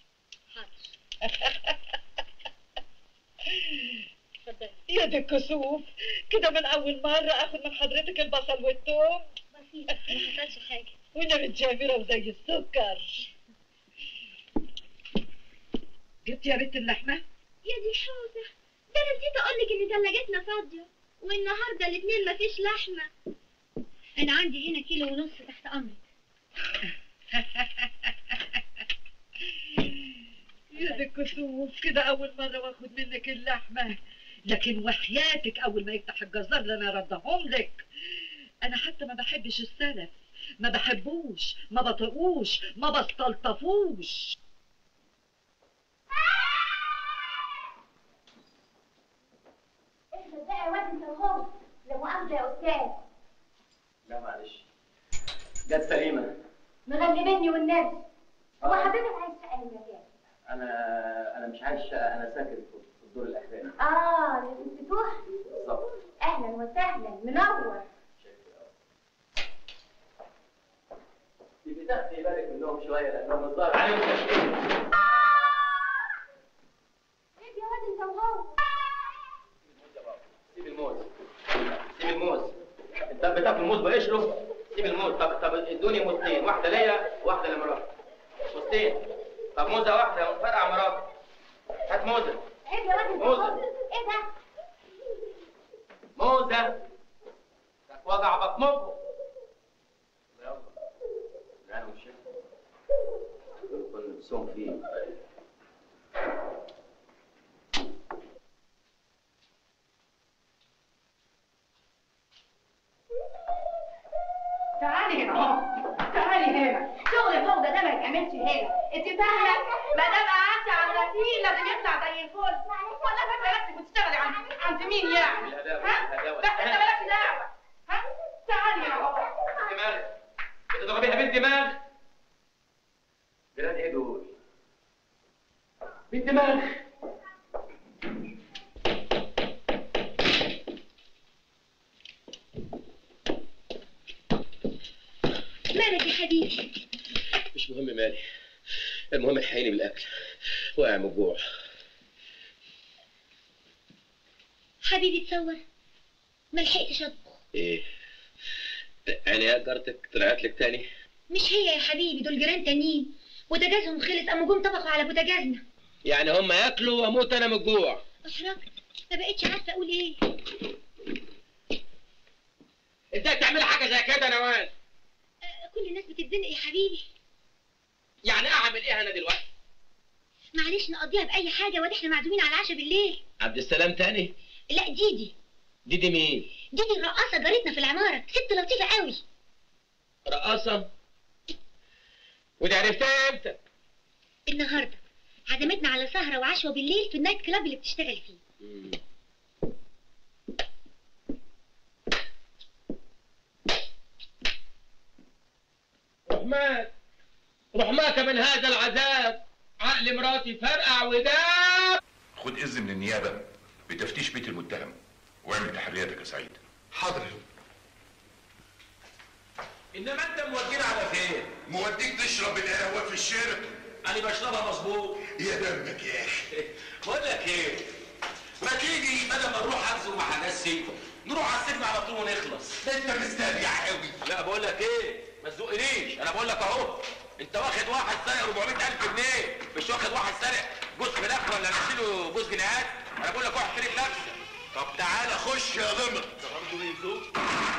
اتفضلي يا دي الكسوف كده من أول مرة آخد من حضرتك البصل والثوم بسيط ما حصلش حاجه وأنا متجابرة وزي السكر جبت يا بنت اللحمة؟ يا دي حوسه ده انا نسيت اقول لك ان ثلاجتنا فاضيه والنهارده الاثنين مفيش لحمه انا عندي هنا كيلو ونص تحت امرك يا دي الكسوف كده أول مرة واخد منك اللحمة لكن وحياتك اول ما يفتح الجزار اللي انا ردهم لك انا حتى ما بحبش السلف ما بحبوش ما بطيقوش ما بستلطفوش اهدى بقى يا واد انت وهو لا مؤاخذة يا أستاذ لا معلش جت سليمه مغلي مني والنبي هو حضرتك عايز شقة المكان انا انا مش عايش شقه انا ساكن في في الدور الاخراني اه يا ست فتوح بالظبط اهلا وسهلا منور تبقي تاخدي بالك منهم شويه لانهم الظاهر عليهم تشكيل ايه يا واد انت وهو سيب الموز سيب الموز انت بتاكل الموز بقشره سيب الموز طب طب ادوني موزتين واحده ليا واحده لمراتي موزتين طب موزه واحده فرقع مراتي هات موزه عيب يا واد انت موزة. وهو ايه ده موزه ده وجع بطنكم يلا يعني مش كنا نفسهم فيه تعالي هنا اهو تعالي هنا شغل الفوضى ده ما يتعملش هنا انت فاهمه ما دام قعدتي على الغسيل لازم يطلع زي الفل ولا فاكره نفسك بتشتغلي عند عند مين يعني بالهداوة ها بالهداوة بس انت مالكش دعوه ها تعالي هنا اهو دماغ بتضربيها بالدماغ جيران ايه دول؟ بالدماغ مالك يا حبيبي مش مهم مالي المهم الحقيني بالاكل واقع من الجوع حبيبي تصور ما لحقتش اطبخ ايه يعني يا جارتك طلعت لك تاني مش هي يا حبيبي دول جيران تانيين بوتاجازهم خلص قاموا جم طبخوا على بوتاجازنا يعني هم ياكلوا واموت انا من الجوع احرجت ما بقتش عارفه اقول ايه ازاي تعملي حاجه زي كده يا نوال كل الناس بتتزنق يا حبيبي يعني اعمل ايه انا دلوقتي معلش نقضيها باي حاجه وادي احنا معزومين على العشاء بالليل عبد السلام تاني لا ديدي دي دي مين ديدي الرقاصه جارتنا في العماره ست لطيفه قوي رقاصه ودي عرفتها امتى النهارده عزمتنا على سهره وعشوه بالليل في النايت كلاب اللي بتشتغل فيه رحمات رحمات من هذا العذاب عقل مراتي فرقع وداب خد اذن من النيابه بتفتيش بيت المتهم واعمل تحرياتك يا سعيد حاضر انما انت مودينا على فين؟ موديك تشرب القهوه في الشيراتون انا بشربها مظبوط يا دمك يا اخي بقول لك ايه ما تيجي بدل ما نروح اغزو مع ناسي نروح على السجن على طول ونخلص ده انت مستريح قوي لا بقول لك ايه ما تزقنيش انا بقول لك اهو انت واخد واحد سرق 400000 جنيه مش واخد واحد سرق جوز فراخ ولا نشيله جوز جنيهات انا بقول لك واحد سرق نفسك طب تعالى خش يا ضمر ده برضه بيزوق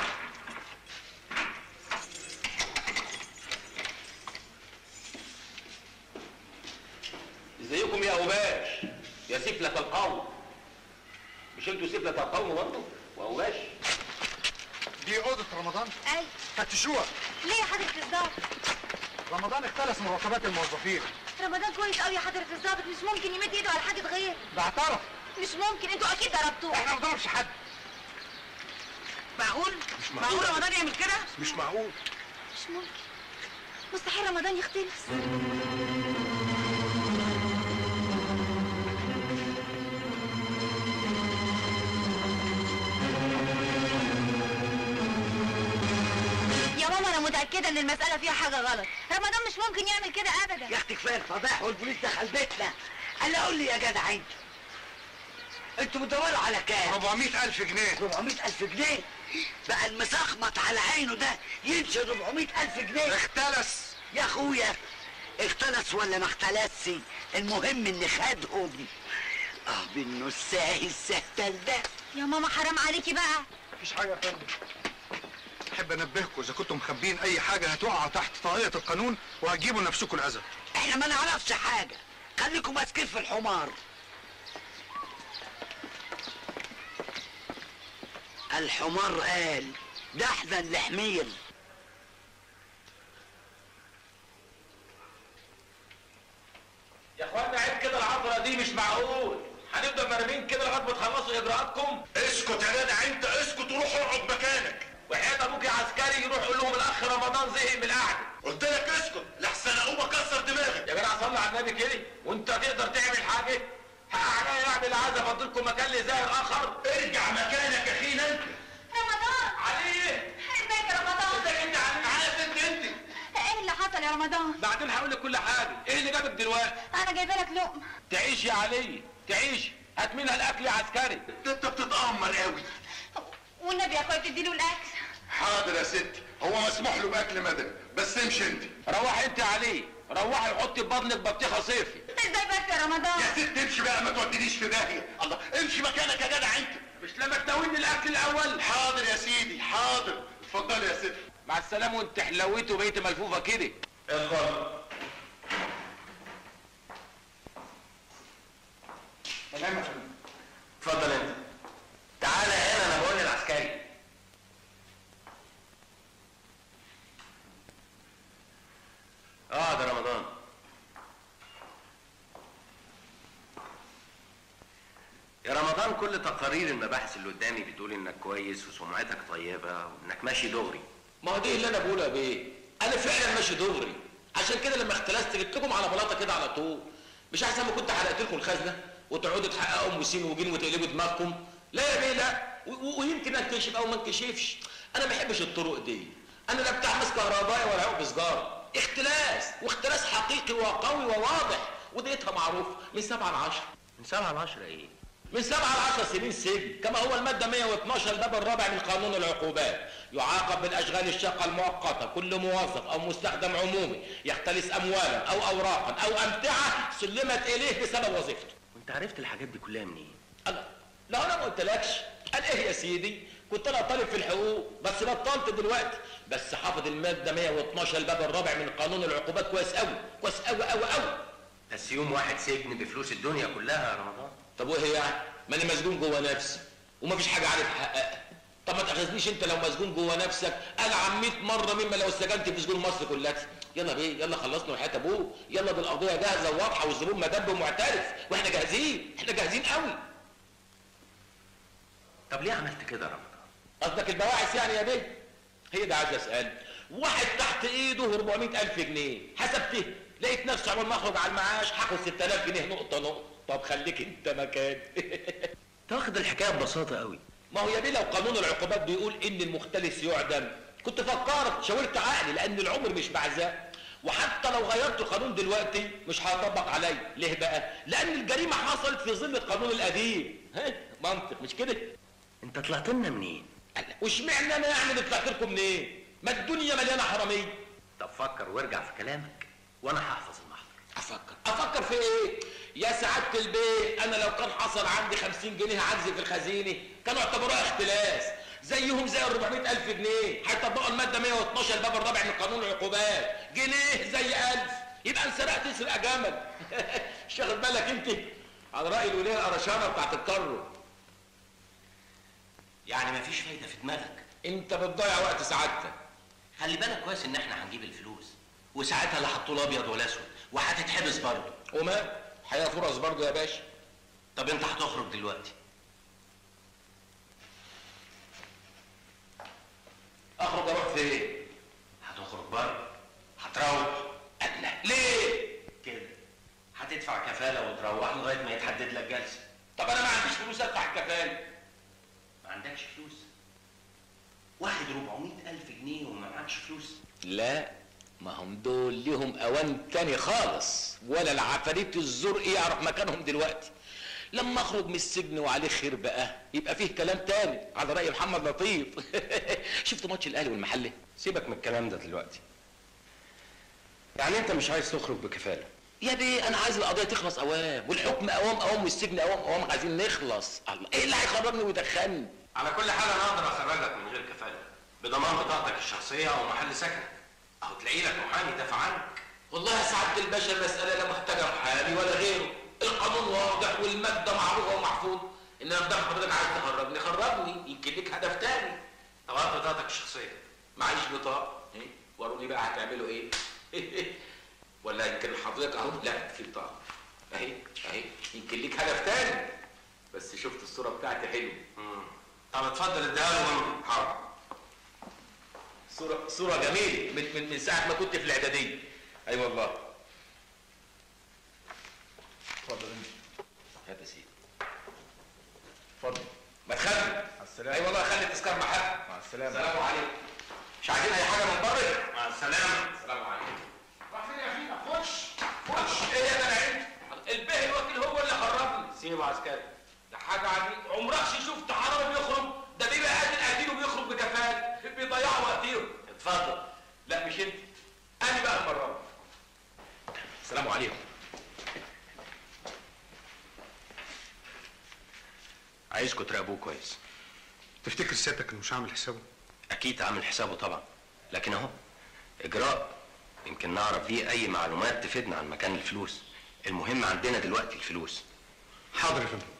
ازيكم يا اوباش يا سفلة القوم مش انتوا سفلة القوم برضه واوباش دي اوضه رمضان اي فتشوها ليه يا حضره الضابط رمضان اختلس مرتبات الموظفين رمضان كويس قوي يا حضره الضابط مش ممكن يمد ايده على حاجه غير ده اعترف مش ممكن انتوا اكيد ضربتوه احنا ما بنضربش حد معقول مش معقول رمضان يعمل كده مش معقول مش ممكن مستحيل رمضان يختلف يا ماما انا متاكده ان المساله فيها حاجه غلط رمضان مش ممكن يعمل كده ابدا يا اختي كفايه الفضايح والبوليس دخل بيتنا قال قول لي يا جدع انت انتوا بتدوروا على كام 400 ألف جنيه 400 ألف جنيه بقى المسخمط على عينه ده يمشي 400 ألف جنيه اختلس يا اخويا اختلس ولا ما اختلسش المهم ان خدهم اه بالنساه السهتل ده يا ماما حرام عليكي بقى مفيش حاجه يا فندم احب انبهكم اذا كنتم مخبيين اي حاجه هتقع تحت طاقيه القانون وهتجيبوا لنفسكم الاذى احنا ما نعرفش حاجه خليكم ماسكين في الحمار الحمار قال ده احزن لحمير يا اخوانا عيب كده العطره دي مش معقول هنفضل مرمين كده لغايه ما تخلصوا اجراءاتكم اسكت يا جدع انت اسكت وروح اقعد مكانك وحياة ابوك يا عسكري يروح يقول لهم الاخ رمضان زهق من القعده قلت لك اسكت لحسن اقوم اكسر دماغك يا جدع صلي على النبي كده وانت تقدر تعمل حاجه حق عليا اعمل عايز افضلكم مكان لزاهر اخر ارجع مكانك يا اخينا انت رمضان علي ازيك يا رمضان ازيك انت علي عارف انت انت ايه اللي حصل يا رمضان بعدين هقول لك كل حاجه ايه اللي جابك دلوقتي انا جايبه لك لقمه تعيش يا علي تعيش هات منها الاكل يا عسكري انت بتتامر قوي والنبي يا اخويا تديله الاكل حاضر يا ستي هو مسموح له باكل مدني بس امشي انت روحي انت يا علي روحي وحطي في بطنك بطيخه صيفي ازاي بس يا رمضان يا ست امشي بقى ما تودينيش في داهيه الله امشي مكانك يا جدع انت مش لما تناولني الاكل الاول حاضر يا سيدي حاضر اتفضل يا ستي مع السلامه وانت حلويت وبقيت ملفوفه كده اتفضل تمام يا فندم اتفضل انت تعالى هنا انا بقول للعسكري اه ده رمضان يا رمضان كل تقارير المباحث اللي قدامي بتقول انك كويس وسمعتك طيبه وانك ماشي دغري ما هو دي اللي انا بقولها بيه انا فعلا ماشي دغري عشان كده لما اختلست جبت لكم على بلاطه كده على طول مش احسن ما كنت حرقت لكم الخزنه وتقعدوا تحققوا ام وسين وجين وتقلبوا دماغكم لا يا بيه لا و- و- ويمكن انكشف او ما انكشفش انا ما بحبش الطرق دي انا لا بتاع مس كهربائي ولا عقب سجاره اختلاس واختلاس حقيقي وقوي وواضح وديتها معروف من سبعة ل 10 من سبعة ل 10 ايه؟ من سبعة ل 10 سنين سجن كما هو المادة 112 الباب الرابع من قانون العقوبات يعاقب بالأشغال الشاقة المؤقتة كل موظف أو مستخدم عمومي يختلس أموالا أو أوراقا أو أمتعة سلمت إليه بسبب وظيفته وانت عرفت الحاجات دي كلها منين؟ الله لا أنا ما قلتلكش قال إيه يا سيدي كنت أنا طالب في الحقوق بس بطلت دلوقتي بس حافظ المادة 112 الباب الرابع من قانون العقوبات كويس أوي كويس أوي أوي أوي بس يوم واحد سجن بفلوس الدنيا كلها يا رمضان طب وايه يعني؟ ما انا مسجون جوه نفسي ومفيش حاجه عارف احققها طب ما تاخذنيش انت لو مسجون جوه نفسك العب 100 مره مما لو سجنت في سجون مصر كلها يلا بيه يلا خلصنا وحياه ابوه يلا دي القضيه جاهزه وواضحه والزبون مدب ومعترف واحنا جاهزين احنا جاهزين قوي طب ليه عملت كده يا رمضان؟ قصدك البواعث يعني يا بيه هي ده عايز اسال واحد تحت ايده 400000 جنيه حسبته لقيت نفسي عمال ما اخرج على المعاش هاخد 6000 جنيه نقطه نقطه طب خليك انت مكان تاخد الحكايه ببساطه قوي ما هو يا بيه لو قانون العقوبات بيقول ان المختلس يعدم كنت فكرت شاورت عقلي لان العمر مش بعزاء وحتى لو غيرت القانون دلوقتي مش هيطبق عليا ليه بقى لان الجريمه حصلت في ظل القانون القديم ها منطق مش كده انت طلعت لنا منين واشمعنى انا يعني اللي طلعت لكم منين ما الدنيا مليانه حراميه طب فكر وارجع في كلامك وانا هحفظ المحضر افكر افكر في ايه يا سعاده البيت انا لو كان حصل عندي 50 جنيه عجز في الخزينه كانوا اعتبروها اختلاس زيهم زي ال 400000 جنيه هيطبقوا الماده 112 الباب الرابع من قانون العقوبات جنيه زي 1000 يبقى انسرقت تسرق جمل مش واخد بالك انت على راي الوليه القرشانه بتاعت الكرو يعني مفيش فايده في دماغك انت بتضيع وقت سعادتك خلي بالك كويس ان احنا هنجيب الفلوس وساعتها لا حطوا له ابيض ولا اسود وهتتحبس برضه وما حياه فرص برضه يا باشا طب انت هتخرج دلوقتي اخرج اروح فين هتخرج بره هتروح الله ليه كده هتدفع كفاله وتروح لغايه ما يتحدد لك جلسه طب انا ما عنديش فلوس ادفع الكفاله ما عندكش فلوس واحد 400 ألف جنيه وما معكش فلوس لا ما هم دول ليهم اوان تاني خالص ولا العفاريت الزرق يعرف مكانهم دلوقتي لما اخرج من السجن وعليه خير بقى يبقى فيه كلام تاني على راي محمد لطيف شفت ماتش الاهلي والمحله سيبك من الكلام ده دلوقتي يعني انت مش عايز تخرج بكفاله يا بيه انا عايز القضيه تخلص اوام والحكم اوام اوام والسجن اوام اوام عايزين نخلص الله ايه اللي هيخرجني ويدخلني على كل حال انا اقدر اخرجك من غير كفاله بضمان بطاقتك الشخصيه او محل سكنك اهو تلاقي لك محامي يدافع عنك والله يا سعاده الباشا المساله لا محتاجه محامي ولا غيره القانون واضح والماده معروفه ومحفوظ انما بدل حضرتك عايز تهربني خربني يمكن ليك هدف تاني طبعا بطاقتك الشخصيه معيش بطاقه ايه وروني بقى هتعملوا ايه ولا يمكن حضرتك اهو لا في بطاقه اهي اهي يمكن ليك هدف تاني بس شفت الصوره بتاعتي حلوه طب اتفضل اديها له حاضر صورة صورة جميلة من من من ساعة ما كنت في الإعدادية أي أيوة والله اتفضل انت هات يا سيدي اتفضل ما تخلي مع السلامة أي والله خلي التذكار مع حد مع السلامة السلام عليكم مش عايزين أي حاجة من بره مع السلامة السلام عليكم راح فين يا فينا خش خش إيه يا جدعان البه الوكيل هو اللي خرجني سيبه عسكري ده حاجة عجيبة عمرك شفت حرامي بيخرج ده بيبقى قاتل قاتل وبيخرج بجفال بيضيعوا وقتهم اتفضل لا مش انت انا بقى المره السلام عليكم عايزكم تراقبوه كويس تفتكر سيادتك انه مش عامل حسابه اكيد عامل حسابه طبعا لكن اهو اجراء يمكن نعرف بيه اي معلومات تفيدنا عن مكان الفلوس المهم عندنا دلوقتي الفلوس حاضر يا فندم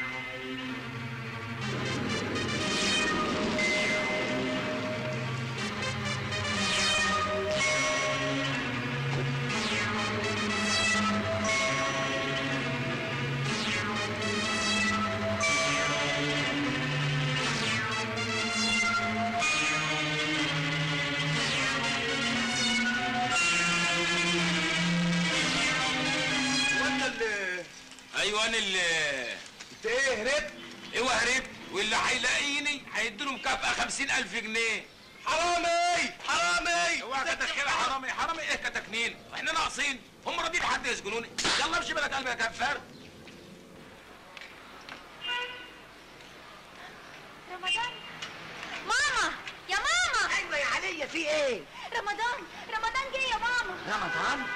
وانا اللي ايوه انا اللي انت ايه هربت؟ ايوه هربت واللي هيلاقيني هيديله مكافأة 50000 جنيه حرامي حرامي اوعى كتك كده حرامي حرامي ايه كتكنين احنا ناقصين هم راضيين حد يسجنوني يلا امشي بلد قلبي يا كفار رمضان ماما يا ماما ايوه يا عليا في ايه رمضان رمضان جه يا ماما رمضان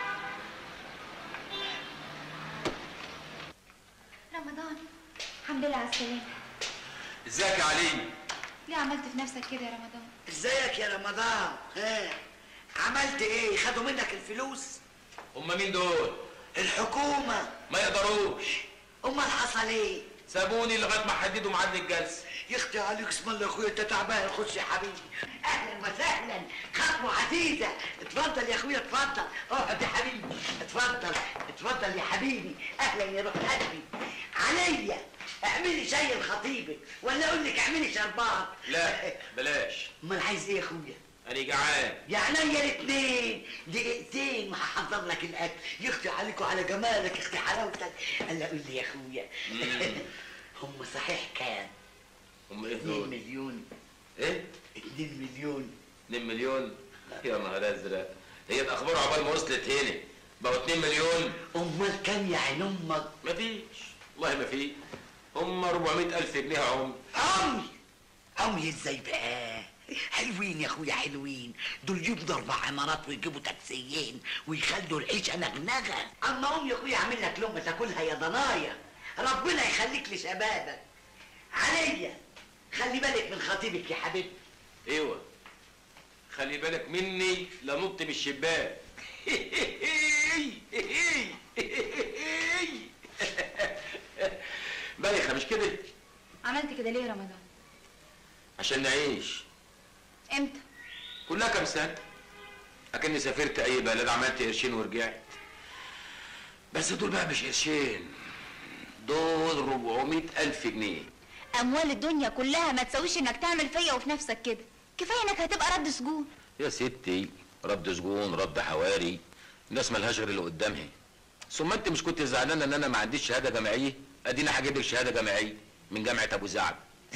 رمضان الحمد لله على السلامة ازيك يا علي ليه عملت في نفسك كده يا رمضان ازيك يا رمضان ها عملت ايه خدوا منك الفلوس هم مين دول الحكومه ما يقدروش امال حصل ايه سابوني لغايه ما حددوا ميعاد الجلسه يختي عليك اسم الله يا اخويا انت تعبان خش يا حبيبي اهلا وسهلا خطوه عزيزه اتفضل يا اخويا اتفضل اقعد يا حبيبي اتفضل اتفضل يا حبيبي اهلا يا روح قلبي عليا اعملي شاي لخطيبك ولا اقول لك اعملي شربات لا بلاش امال عايز ايه يا اخويا انا جعان يا عينيا الاثنين دقيقتين وهحضر لك الاكل يختي عليك وعلى جمالك اختي حلاوتك قال قول لي يا اخويا هم صحيح كام هم ايه 2 دول مليون ايه 2 مليون 2 مليون يا نهار ازرق هي الاخبار عقبال ما وصلت هنا بقوا 2 مليون امال كام يا عين امك مفيش والله ما في هم 400 الف جنيه يا عم عمي عمي ازاي بقى حلوين يا اخويا حلوين دول يبنوا اربع عمارات ويجيبوا تاكسيين ويخلوا العيشه نغنغه اما قوم يا اخويا اعمل لك لقمه تاكلها يا ضنايا ربنا يخليك لشبابك عليا خلي بالك من خطيبك يا حبيبي ايوه خلي بالك مني لنط من الشباك بايخه مش كده عملت كده ليه يا رمضان عشان نعيش امتى كلها كام سنه اكني سافرت اي بلد عملت قرشين ورجعت بس دول بقى مش قرشين دول 400 الف جنيه اموال الدنيا كلها ما تساويش انك تعمل فيا وفي نفسك كده كفايه انك هتبقى رد سجون يا ستي رد سجون رد حواري الناس ملهاش غير اللي قدامها ثم انت مش كنت زعلانه ان انا ما عنديش شهاده جامعيه ادينا هجيب لك شهاده جامعيه من جامعه ابو زعب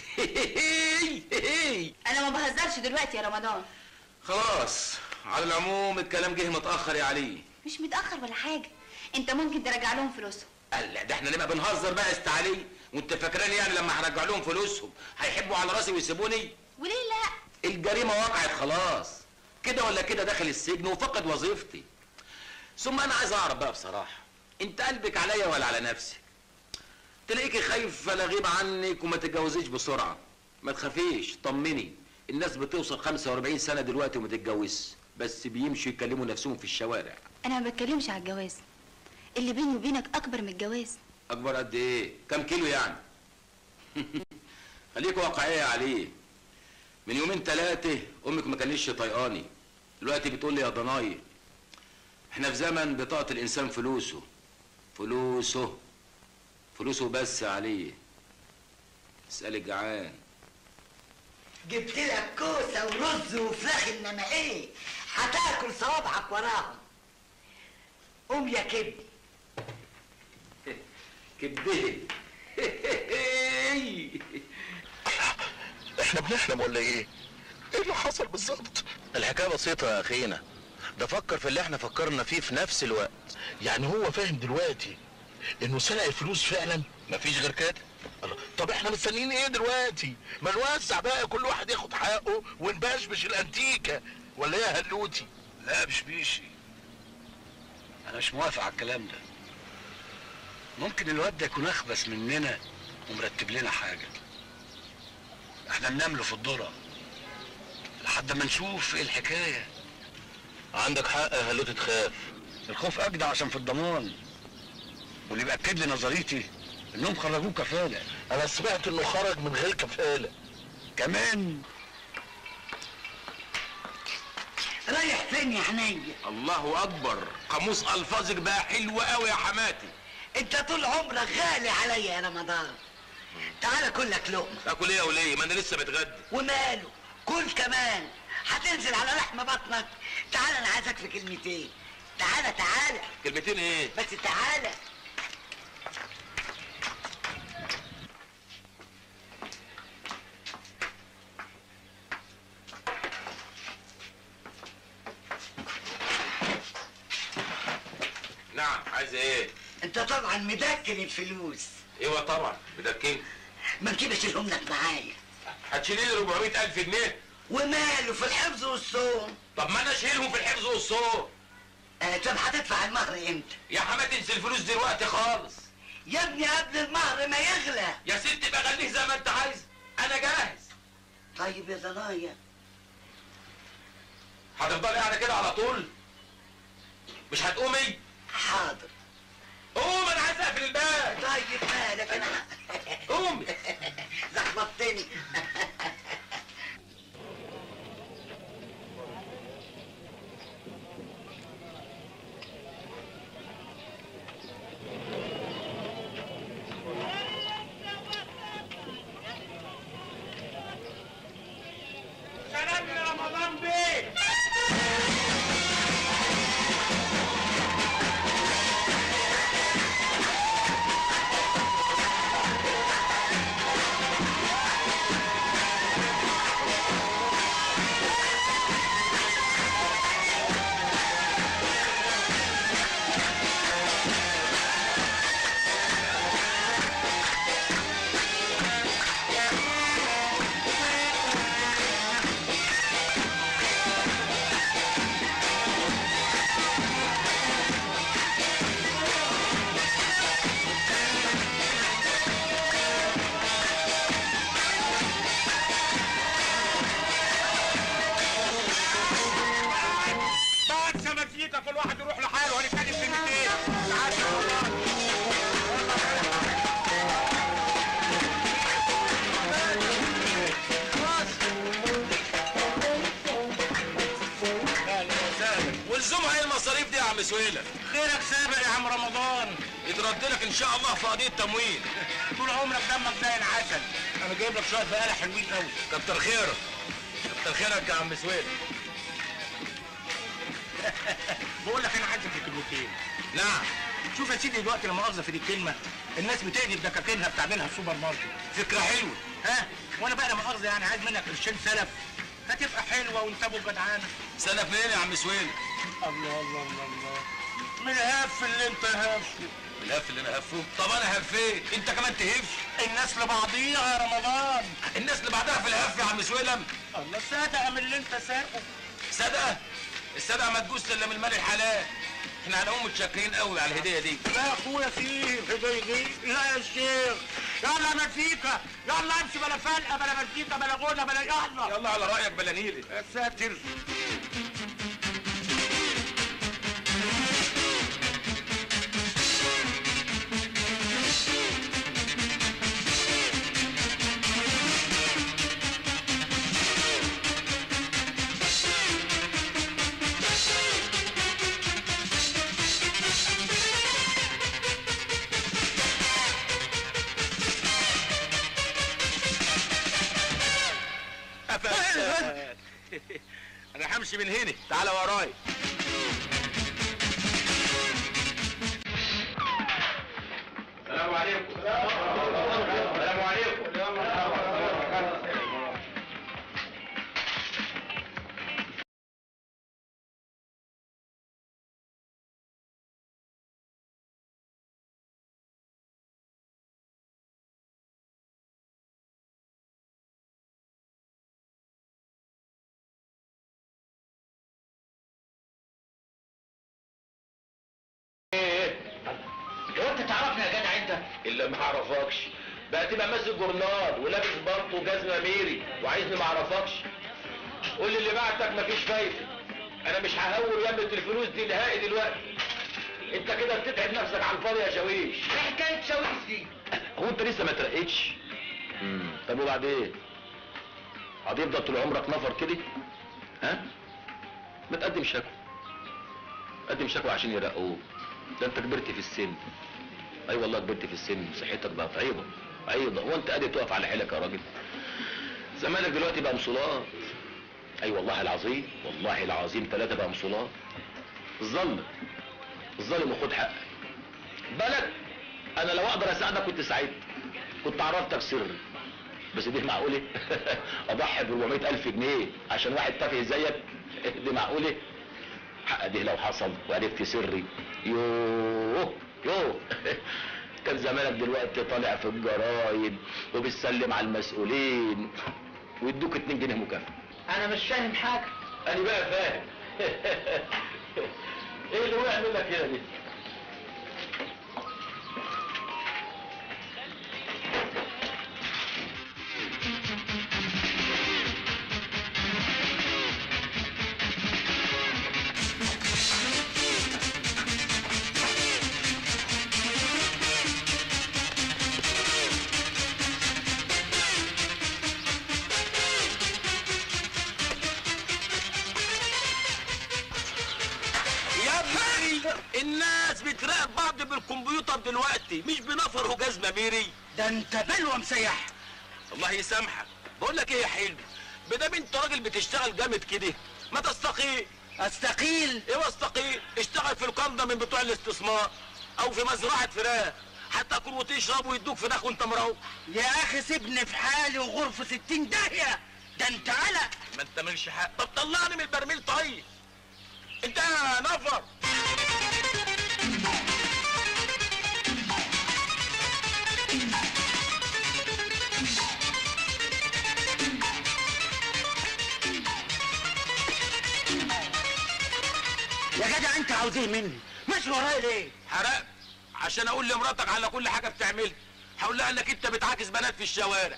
انا ما بهزرش دلوقتي يا رمضان خلاص على العموم الكلام جه متاخر يا علي مش متاخر ولا حاجه انت ممكن ترجع لهم فلوسهم قال ده احنا نبقى بنهزر بقى است علي وانت فاكراني يعني لما هرجع لهم فلوسهم هيحبوا على راسي ويسيبوني وليه لا الجريمه وقعت خلاص كده ولا كده داخل السجن وفقد وظيفتي ثم انا عايز اعرف بقى بصراحه انت قلبك عليا ولا على نفسك تلاقيكي خايف فلا غيب عنك وما تتجوزيش بسرعه ما تخافيش طمني الناس بتوصل 45 سنه دلوقتي وما تتجوزش بس بيمشوا يكلموا نفسهم في الشوارع انا ما بتكلمش على الجواز اللي بيني وبينك اكبر من الجواز اكبر قد ايه كم كيلو يعني خليك واقعية يا علي من يومين ثلاثة أمك ما كانتش طيقاني دلوقتي بتقول لي يا ضناي احنا في زمن بطاقة الإنسان فلوسه فلوسه فلوسه بس يا علي اسأل الجعان جبت لك كوسه ورز وفراخ انما ايه هتاكل صوابعك وراهم قوم يا كبدي كبده احنا بنحلم ولا ايه؟ ايه اللي حصل بالظبط؟ الحكايه بسيطه يا اخينا ده فكر في اللي احنا فكرنا فيه في نفس الوقت يعني هو فاهم دلوقتي انه سرق الفلوس فعلا؟ مفيش غير كده الله طب احنا مستنيين ايه دلوقتي؟ ما نوسع بقى كل واحد ياخد حقه ونبشبش الانتيكه ولا ايه يا هلوتي؟ لا بشبيشي انا مش موافق على الكلام ده ممكن الواد ده يكون اخبث مننا ومرتب لنا حاجه احنا ننام له في الذره لحد ما نشوف ايه الحكايه عندك حق يا هلوتي تخاف الخوف اجدع عشان في الضمان واللي بياكد لي نظريتي انهم خرجوه كفاله انا سمعت انه خرج من غير كفاله كمان رايح فين يا حنية الله أكبر قاموس ألفاظك بقى حلو قوي يا حماتي انت طول عمرك غالي عليا يا رمضان تعال كل لك لقمه تاكل ايه يا وليه ما انا لسه متغدى وماله كل كمان هتنزل على لحم بطنك تعال انا عايزك في كلمتين تعالى تعالى كلمتين ايه بس تعالى نعم عايز ايه انت طبعا مدكن الفلوس ايوه طبعا بدكين ما تجيب اشيلهم لك معايا هتشيلي لي 400 الف جنيه وماله في الحفظ والصوم طب ما انا اشيلهم في الحفظ والصوم آه طب هتدفع المهر امتى يا حماتي انسي الفلوس دلوقتي خالص يا ابني قبل المهر ما يغلى يا ستي بغنيه زي ما انت عايز انا جاهز طيب يا ضنايا هتفضلي قاعده كده على طول مش هتقومي حاضر قوم انا عايز اقفل الباب طيب مالك انا قومي زخبطتني سلام يا رمضان بيه بعد سمكيكا كل واحد يروح لحاله هنتكلم كلمتين تعالى يا رمضان والزمها ايه المصاريف دي يا عم سويلة خيرك سابق يا عم رمضان يترد لك ان شاء الله في قضيه تموين طول عمرك دمك باين عسل انا جايب لك شويه بقاله حلوين قوي كتر خيرك كتر خيرك يا عم سويلة بقول لك انا عايزك في كلمتين نعم شوف يا سيدي دلوقتي لما مؤاخذه في دي الكلمه الناس بتقلب دكاكينها بتعملها في سوبر ماركت فكره حلوه ها وانا بقى لا مؤاخذه يعني عايز منك قرشين سلف هتبقى حلوه وانت ابو جدعانه سلف منين يا عم سويلة الله الله الله الله من الهف اللي انت هفه الهف اللي انا هفه طب انا هفيت انت كمان تهف الناس لبعضيها يا رمضان الناس اللي بعدها في الهف يا عم سويلم الله صدقه من اللي انت ساقه صدقه الصدقه ما تجوز الا من المال الحلال احنا هنقوم متشكرين قوي على الهديه دي لا يا اخويا فيه هديه دي لا يا شيخ يلا مزيكا يلا امشي بلا فلقه بلا مزيكا بلا غنى بلا يلا يلا على رايك بلا نيلي يا ساتر انا همشي من هنا تعالى ورايا السلام عليكم السلام عليكم هو انت تعرفني يا جدع انت؟ اللي ما اعرفكش بقى تبقى ماسك جورنال ولابس بلطو وجزمه ميري وعايزني ما اعرفكش قول لي اللي بعتك مفيش فايده انا مش ههور يمة الفلوس دي نهائي دلوقتي انت كده بتتعب نفسك على الفاضي يا شاويش ايه حكايه شاويش دي؟ هو انت لسه ما ترقتش طب وبعدين هتفضل طول عمرك نفر كده ها ما تقدم شكوى قدم شكوى عشان يرقوك ده انت كبرت في السن اي والله كبرت في السن صحتك بقت عيبه عيبه هو انت قادر تقف على حيلك يا راجل زمانك دلوقتي بقى مصولات اي والله العظيم والله العظيم ثلاثه بقى مصولات الظلم الظالم وخد حقك بالك انا لو اقدر اساعدك كنت ساعدت كنت عرفتك سري بس دي معقوله اضحي ب 400 الف جنيه عشان واحد تافه زيك دي معقوله حق دي لو حصل وعرفت سري يوه يوه كان زمانك دلوقتي طالع في الجرايد وبتسلم على المسؤولين ويدوك 2 جنيه مكافأة انا مش فاهم حاجه انا بقى فاهم ايه اللي وقع منك هنا دي يا ابني الناس بتراقب بعض بالكمبيوتر دلوقتي مش بنفر وجزمه ميري ده انت بلوه مسيح الله يسامحك بقول لك ايه يا حلو بدام انت راجل بتشتغل جامد كده ما تستقيل استقيل ايه استقيل اشتغل في القنده من بتوع الاستثمار او في مزرعه فراخ حتى تاكل وتشرب ويدوك فراخ وانت مروح يا اخي سيبني في حالي وغرفه ستين داهيه ده انت قلق ما انت مالش حق طب طلعني من البرميل طيب انت يا نفر يا جدع انت عاوز ايه مني مش ورايا ليه حرقت عشان اقول لمراتك على كل حاجه بتعملها هقول لها انك انت بتعاكس بنات في الشوارع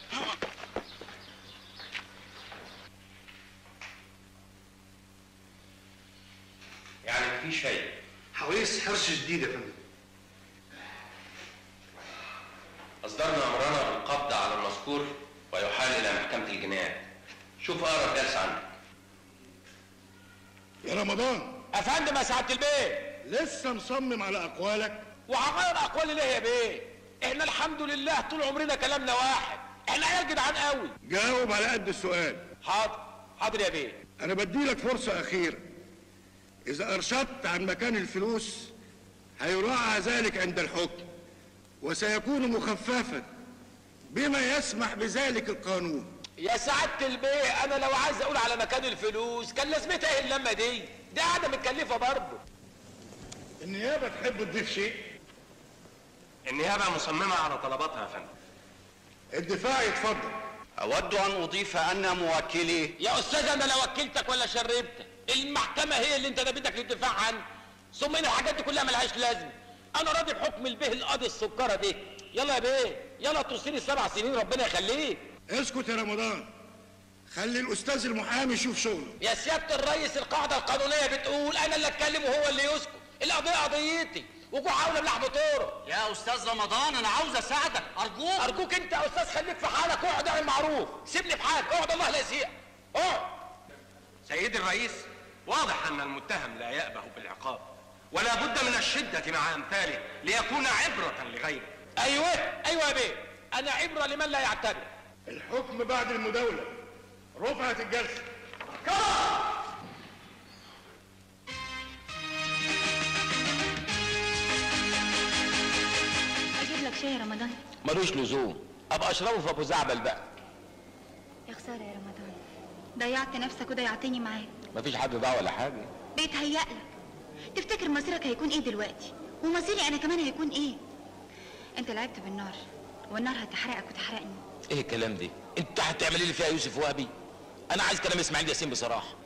يعني مفيش فايده حويس حرش جديد يا فندم اصدرنا امرنا بالقبض على المذكور ويحال الى محكمه الجنايات شوف اقرب جلسه عندك يا رمضان افندم يا سعاده البيه لسه مصمم على اقوالك وهغير اقوالي ليه يا بيه احنا الحمد لله طول عمرنا كلامنا واحد احنا عيال جدعان قوي جاوب على قد السؤال حاضر حاضر يا بيه انا بديلك فرصة اخيرة اذا ارشدت عن مكان الفلوس هيراعى ذلك عند الحكم وسيكون مخففا بما يسمح بذلك القانون يا سعاده البيه انا لو عايز اقول على مكان الفلوس كان لازمتها ايه اللمه دي دي قاعده متكلفه برضه النيابة تحب تضيف شيء النيابه مصممه على طلباتها يا فندم الدفاع يتفضل اود ان اضيف ان موكلي يا استاذ انا لا وكلتك ولا شربتك المحكمه هي اللي انت نبيتك للدفاع عنه ثم ان الحاجات دي كلها ملهاش لازمه انا راضي بحكم البيه القاضي السكره دي يلا يا بيه يلا توصيني السبع سنين ربنا يخليك اسكت يا رمضان خلي الاستاذ المحامي يشوف شغله يا سياده الرئيس القاعده القانونيه بتقول انا اللي اتكلم وهو اللي يسكت القضيه قضيتي وجوع عاوله بلحم طوره يا استاذ رمضان انا عاوز اساعدك ارجوك ارجوك انت يا استاذ خليك في حالك اقعد اعمل معروف سيبني في حالك اقعد الله لا يسيئك اقعد سيدي الرئيس واضح ان المتهم لا يأبه بالعقاب ولا بد من الشدة مع امثاله ليكون عبرة لغيره ايوه ايوه يا بيه انا عبره لمن لا يعتبر الحكم بعد المداولة رفعت الجلسة الشاي يا رمضان ملوش لزوم ابقى اشربه في ابو زعبل بقى يا خساره يا رمضان ضيعت نفسك وضيعتني معاك مفيش حد ضاع ولا حاجه بيتهيألك تفتكر مصيرك هيكون ايه دلوقتي ومصيري انا كمان هيكون ايه انت لعبت بالنار والنار هتحرقك وتحرقني ايه الكلام ده انت هتعملي لي فيها يوسف وهبي انا عايز كلام اسماعيل ياسين بصراحه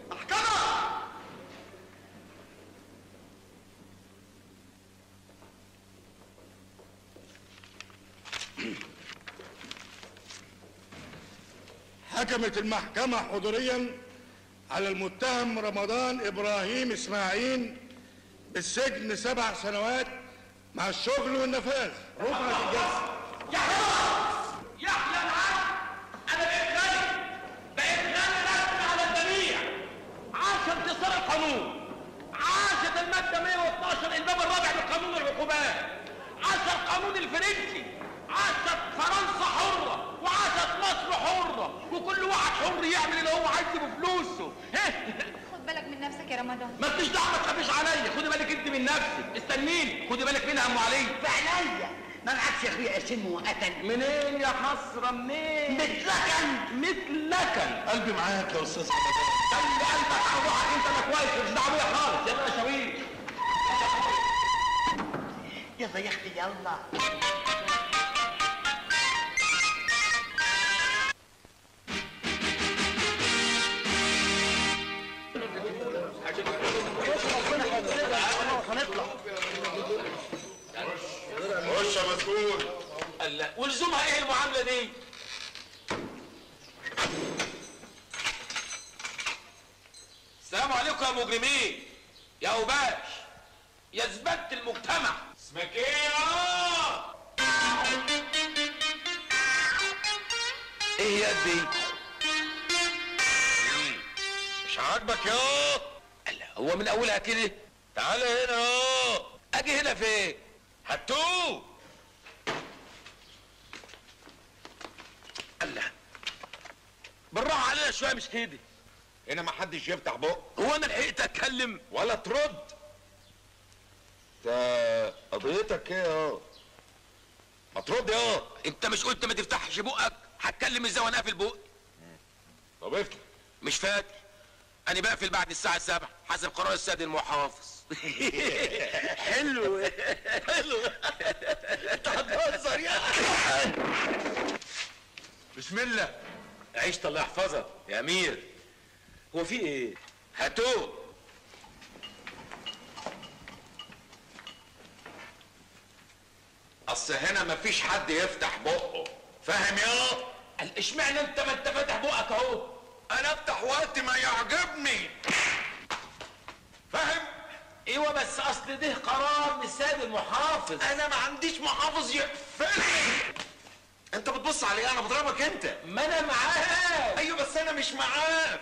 حكمت المحكمة حضوريا على المتهم رمضان إبراهيم إسماعيل بالسجن سبع سنوات مع الشغل والنفاذ رفعت الجلسة يحيى العبد انا بقيت غني بقيت غني رسمي على الجميع عاش انتصار القانون عاشت الماده 112 الباب الرابع لقانون العقوبات عاش القانون الفرنسي عاشت فرنسا حره وعاشت مصر حره وكل واحد حر يعمل اللي هو عايزه بفلوسه خد بالك من نفسك يا رمضان ما انتش دعوه ما تخافيش عليا خدي بالك انت من نفسك استنيني خدي بالك منها ام علي فعليا ما معكش يا اخويا قرشين مؤقتا منين يا حسره منين مثلكن مثلكن قلبي معاك يا استاذ رمضان خلي قلبك على روحك انت ما كويس مش دعوه بيا خالص يلا يا شاويش يلا يا اختي يلا خش يا مسؤول الله ولزومها ايه المعامله دي السلام عليكم يا مجرمين يا اوباش يا زبدة المجتمع اسمك ايه يا ايه يا دي مش عاجبك يا الله هو من اولها كده تعالى هنا يا اجي هنا فين هاتوه الله بالراحه علينا شويه مش كده هنا ما حدش يفتح بق هو انا لحقت اتكلم ولا ترد انت قضيتك ايه يا ما ترد يا انت مش قلت ما تفتحش بقك هتكلم ازاي وانا قافل بقي طب افتح مش فاكر انا بقفل بعد الساعه 7 حسب قرار السيد المحافظ حلو حلو انت هتهزر يا بسم الله عيشت الله يحفظك يا امير هو في ايه هاتوه اصل هنا مفيش حد يفتح بقه فاهم يا قال اشمعنى انت ما انت فاتح بقك اهو انا افتح وقت ما يعجبني فاهم ايوه بس اصل ده قرار من السيد المحافظ انا ما عنديش محافظ يقفلني انت بتبص علي انا بضربك انت ما انا معاك ايوه بس انا مش معاك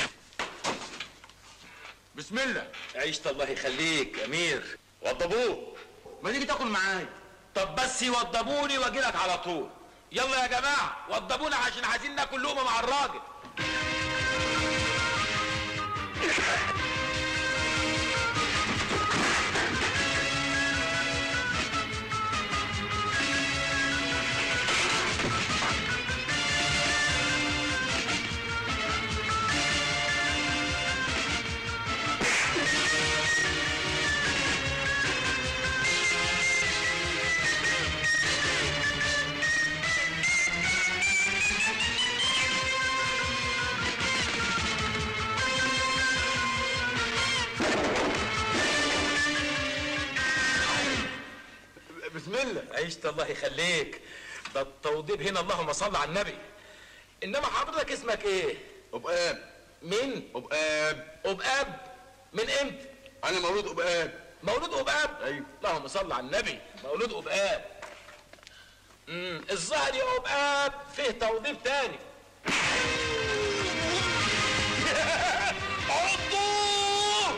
بسم الله عيشت الله يخليك يا امير وضبوه ما تيجي تاكل معايا طب بس يوضبوني واجي لك على طول يلا يا جماعه وضبونا عشان عايزين ناكل لقمه مع الراجل بسم الله عيشت الله يخليك ده التوضيب هنا اللهم صل على النبي انما حضرتك اسمك ايه أبقاب مين أبقاب أبقاب من امتى أنا مولود أبقاب مولود أبقاب أيوه اللهم صل على النبي مولود أبقاب امم الظاهر يا أبقاب فيه توضيب تاني عضوه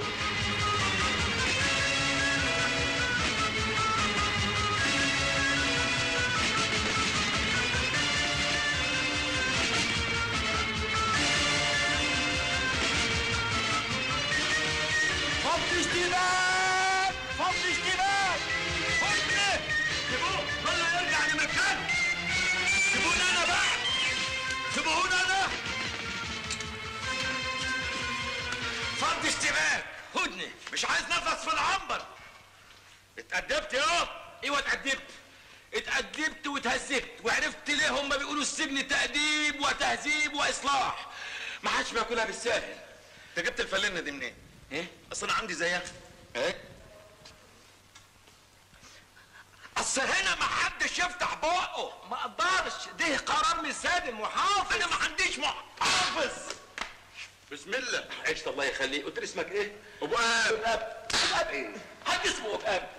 فض اشتباك فض اشتباك خد سيبوه خلوا يرجع عندي اشتباك هدنه مش عايز نفس في العنبر اتأدبت يا ايوه اتأدبت اتأدبت واتهذبت وعرفت ليه هم بيقولوا السجن تأديب وتهذيب وإصلاح ما حدش بياكلها بالساهل انت جبت الفلنه دي منين؟ ايه؟ اصل انا عندي زيها ايه؟ اصل هنا ما حدش يفتح بقه ما اقدرش ده قرار من سيد المحافظ انا ما عنديش محافظ بسم الله عشت الله يخليك قلت لي اسمك ايه؟ ابو اب ابو اب ايه؟ حد اسمه ابو اب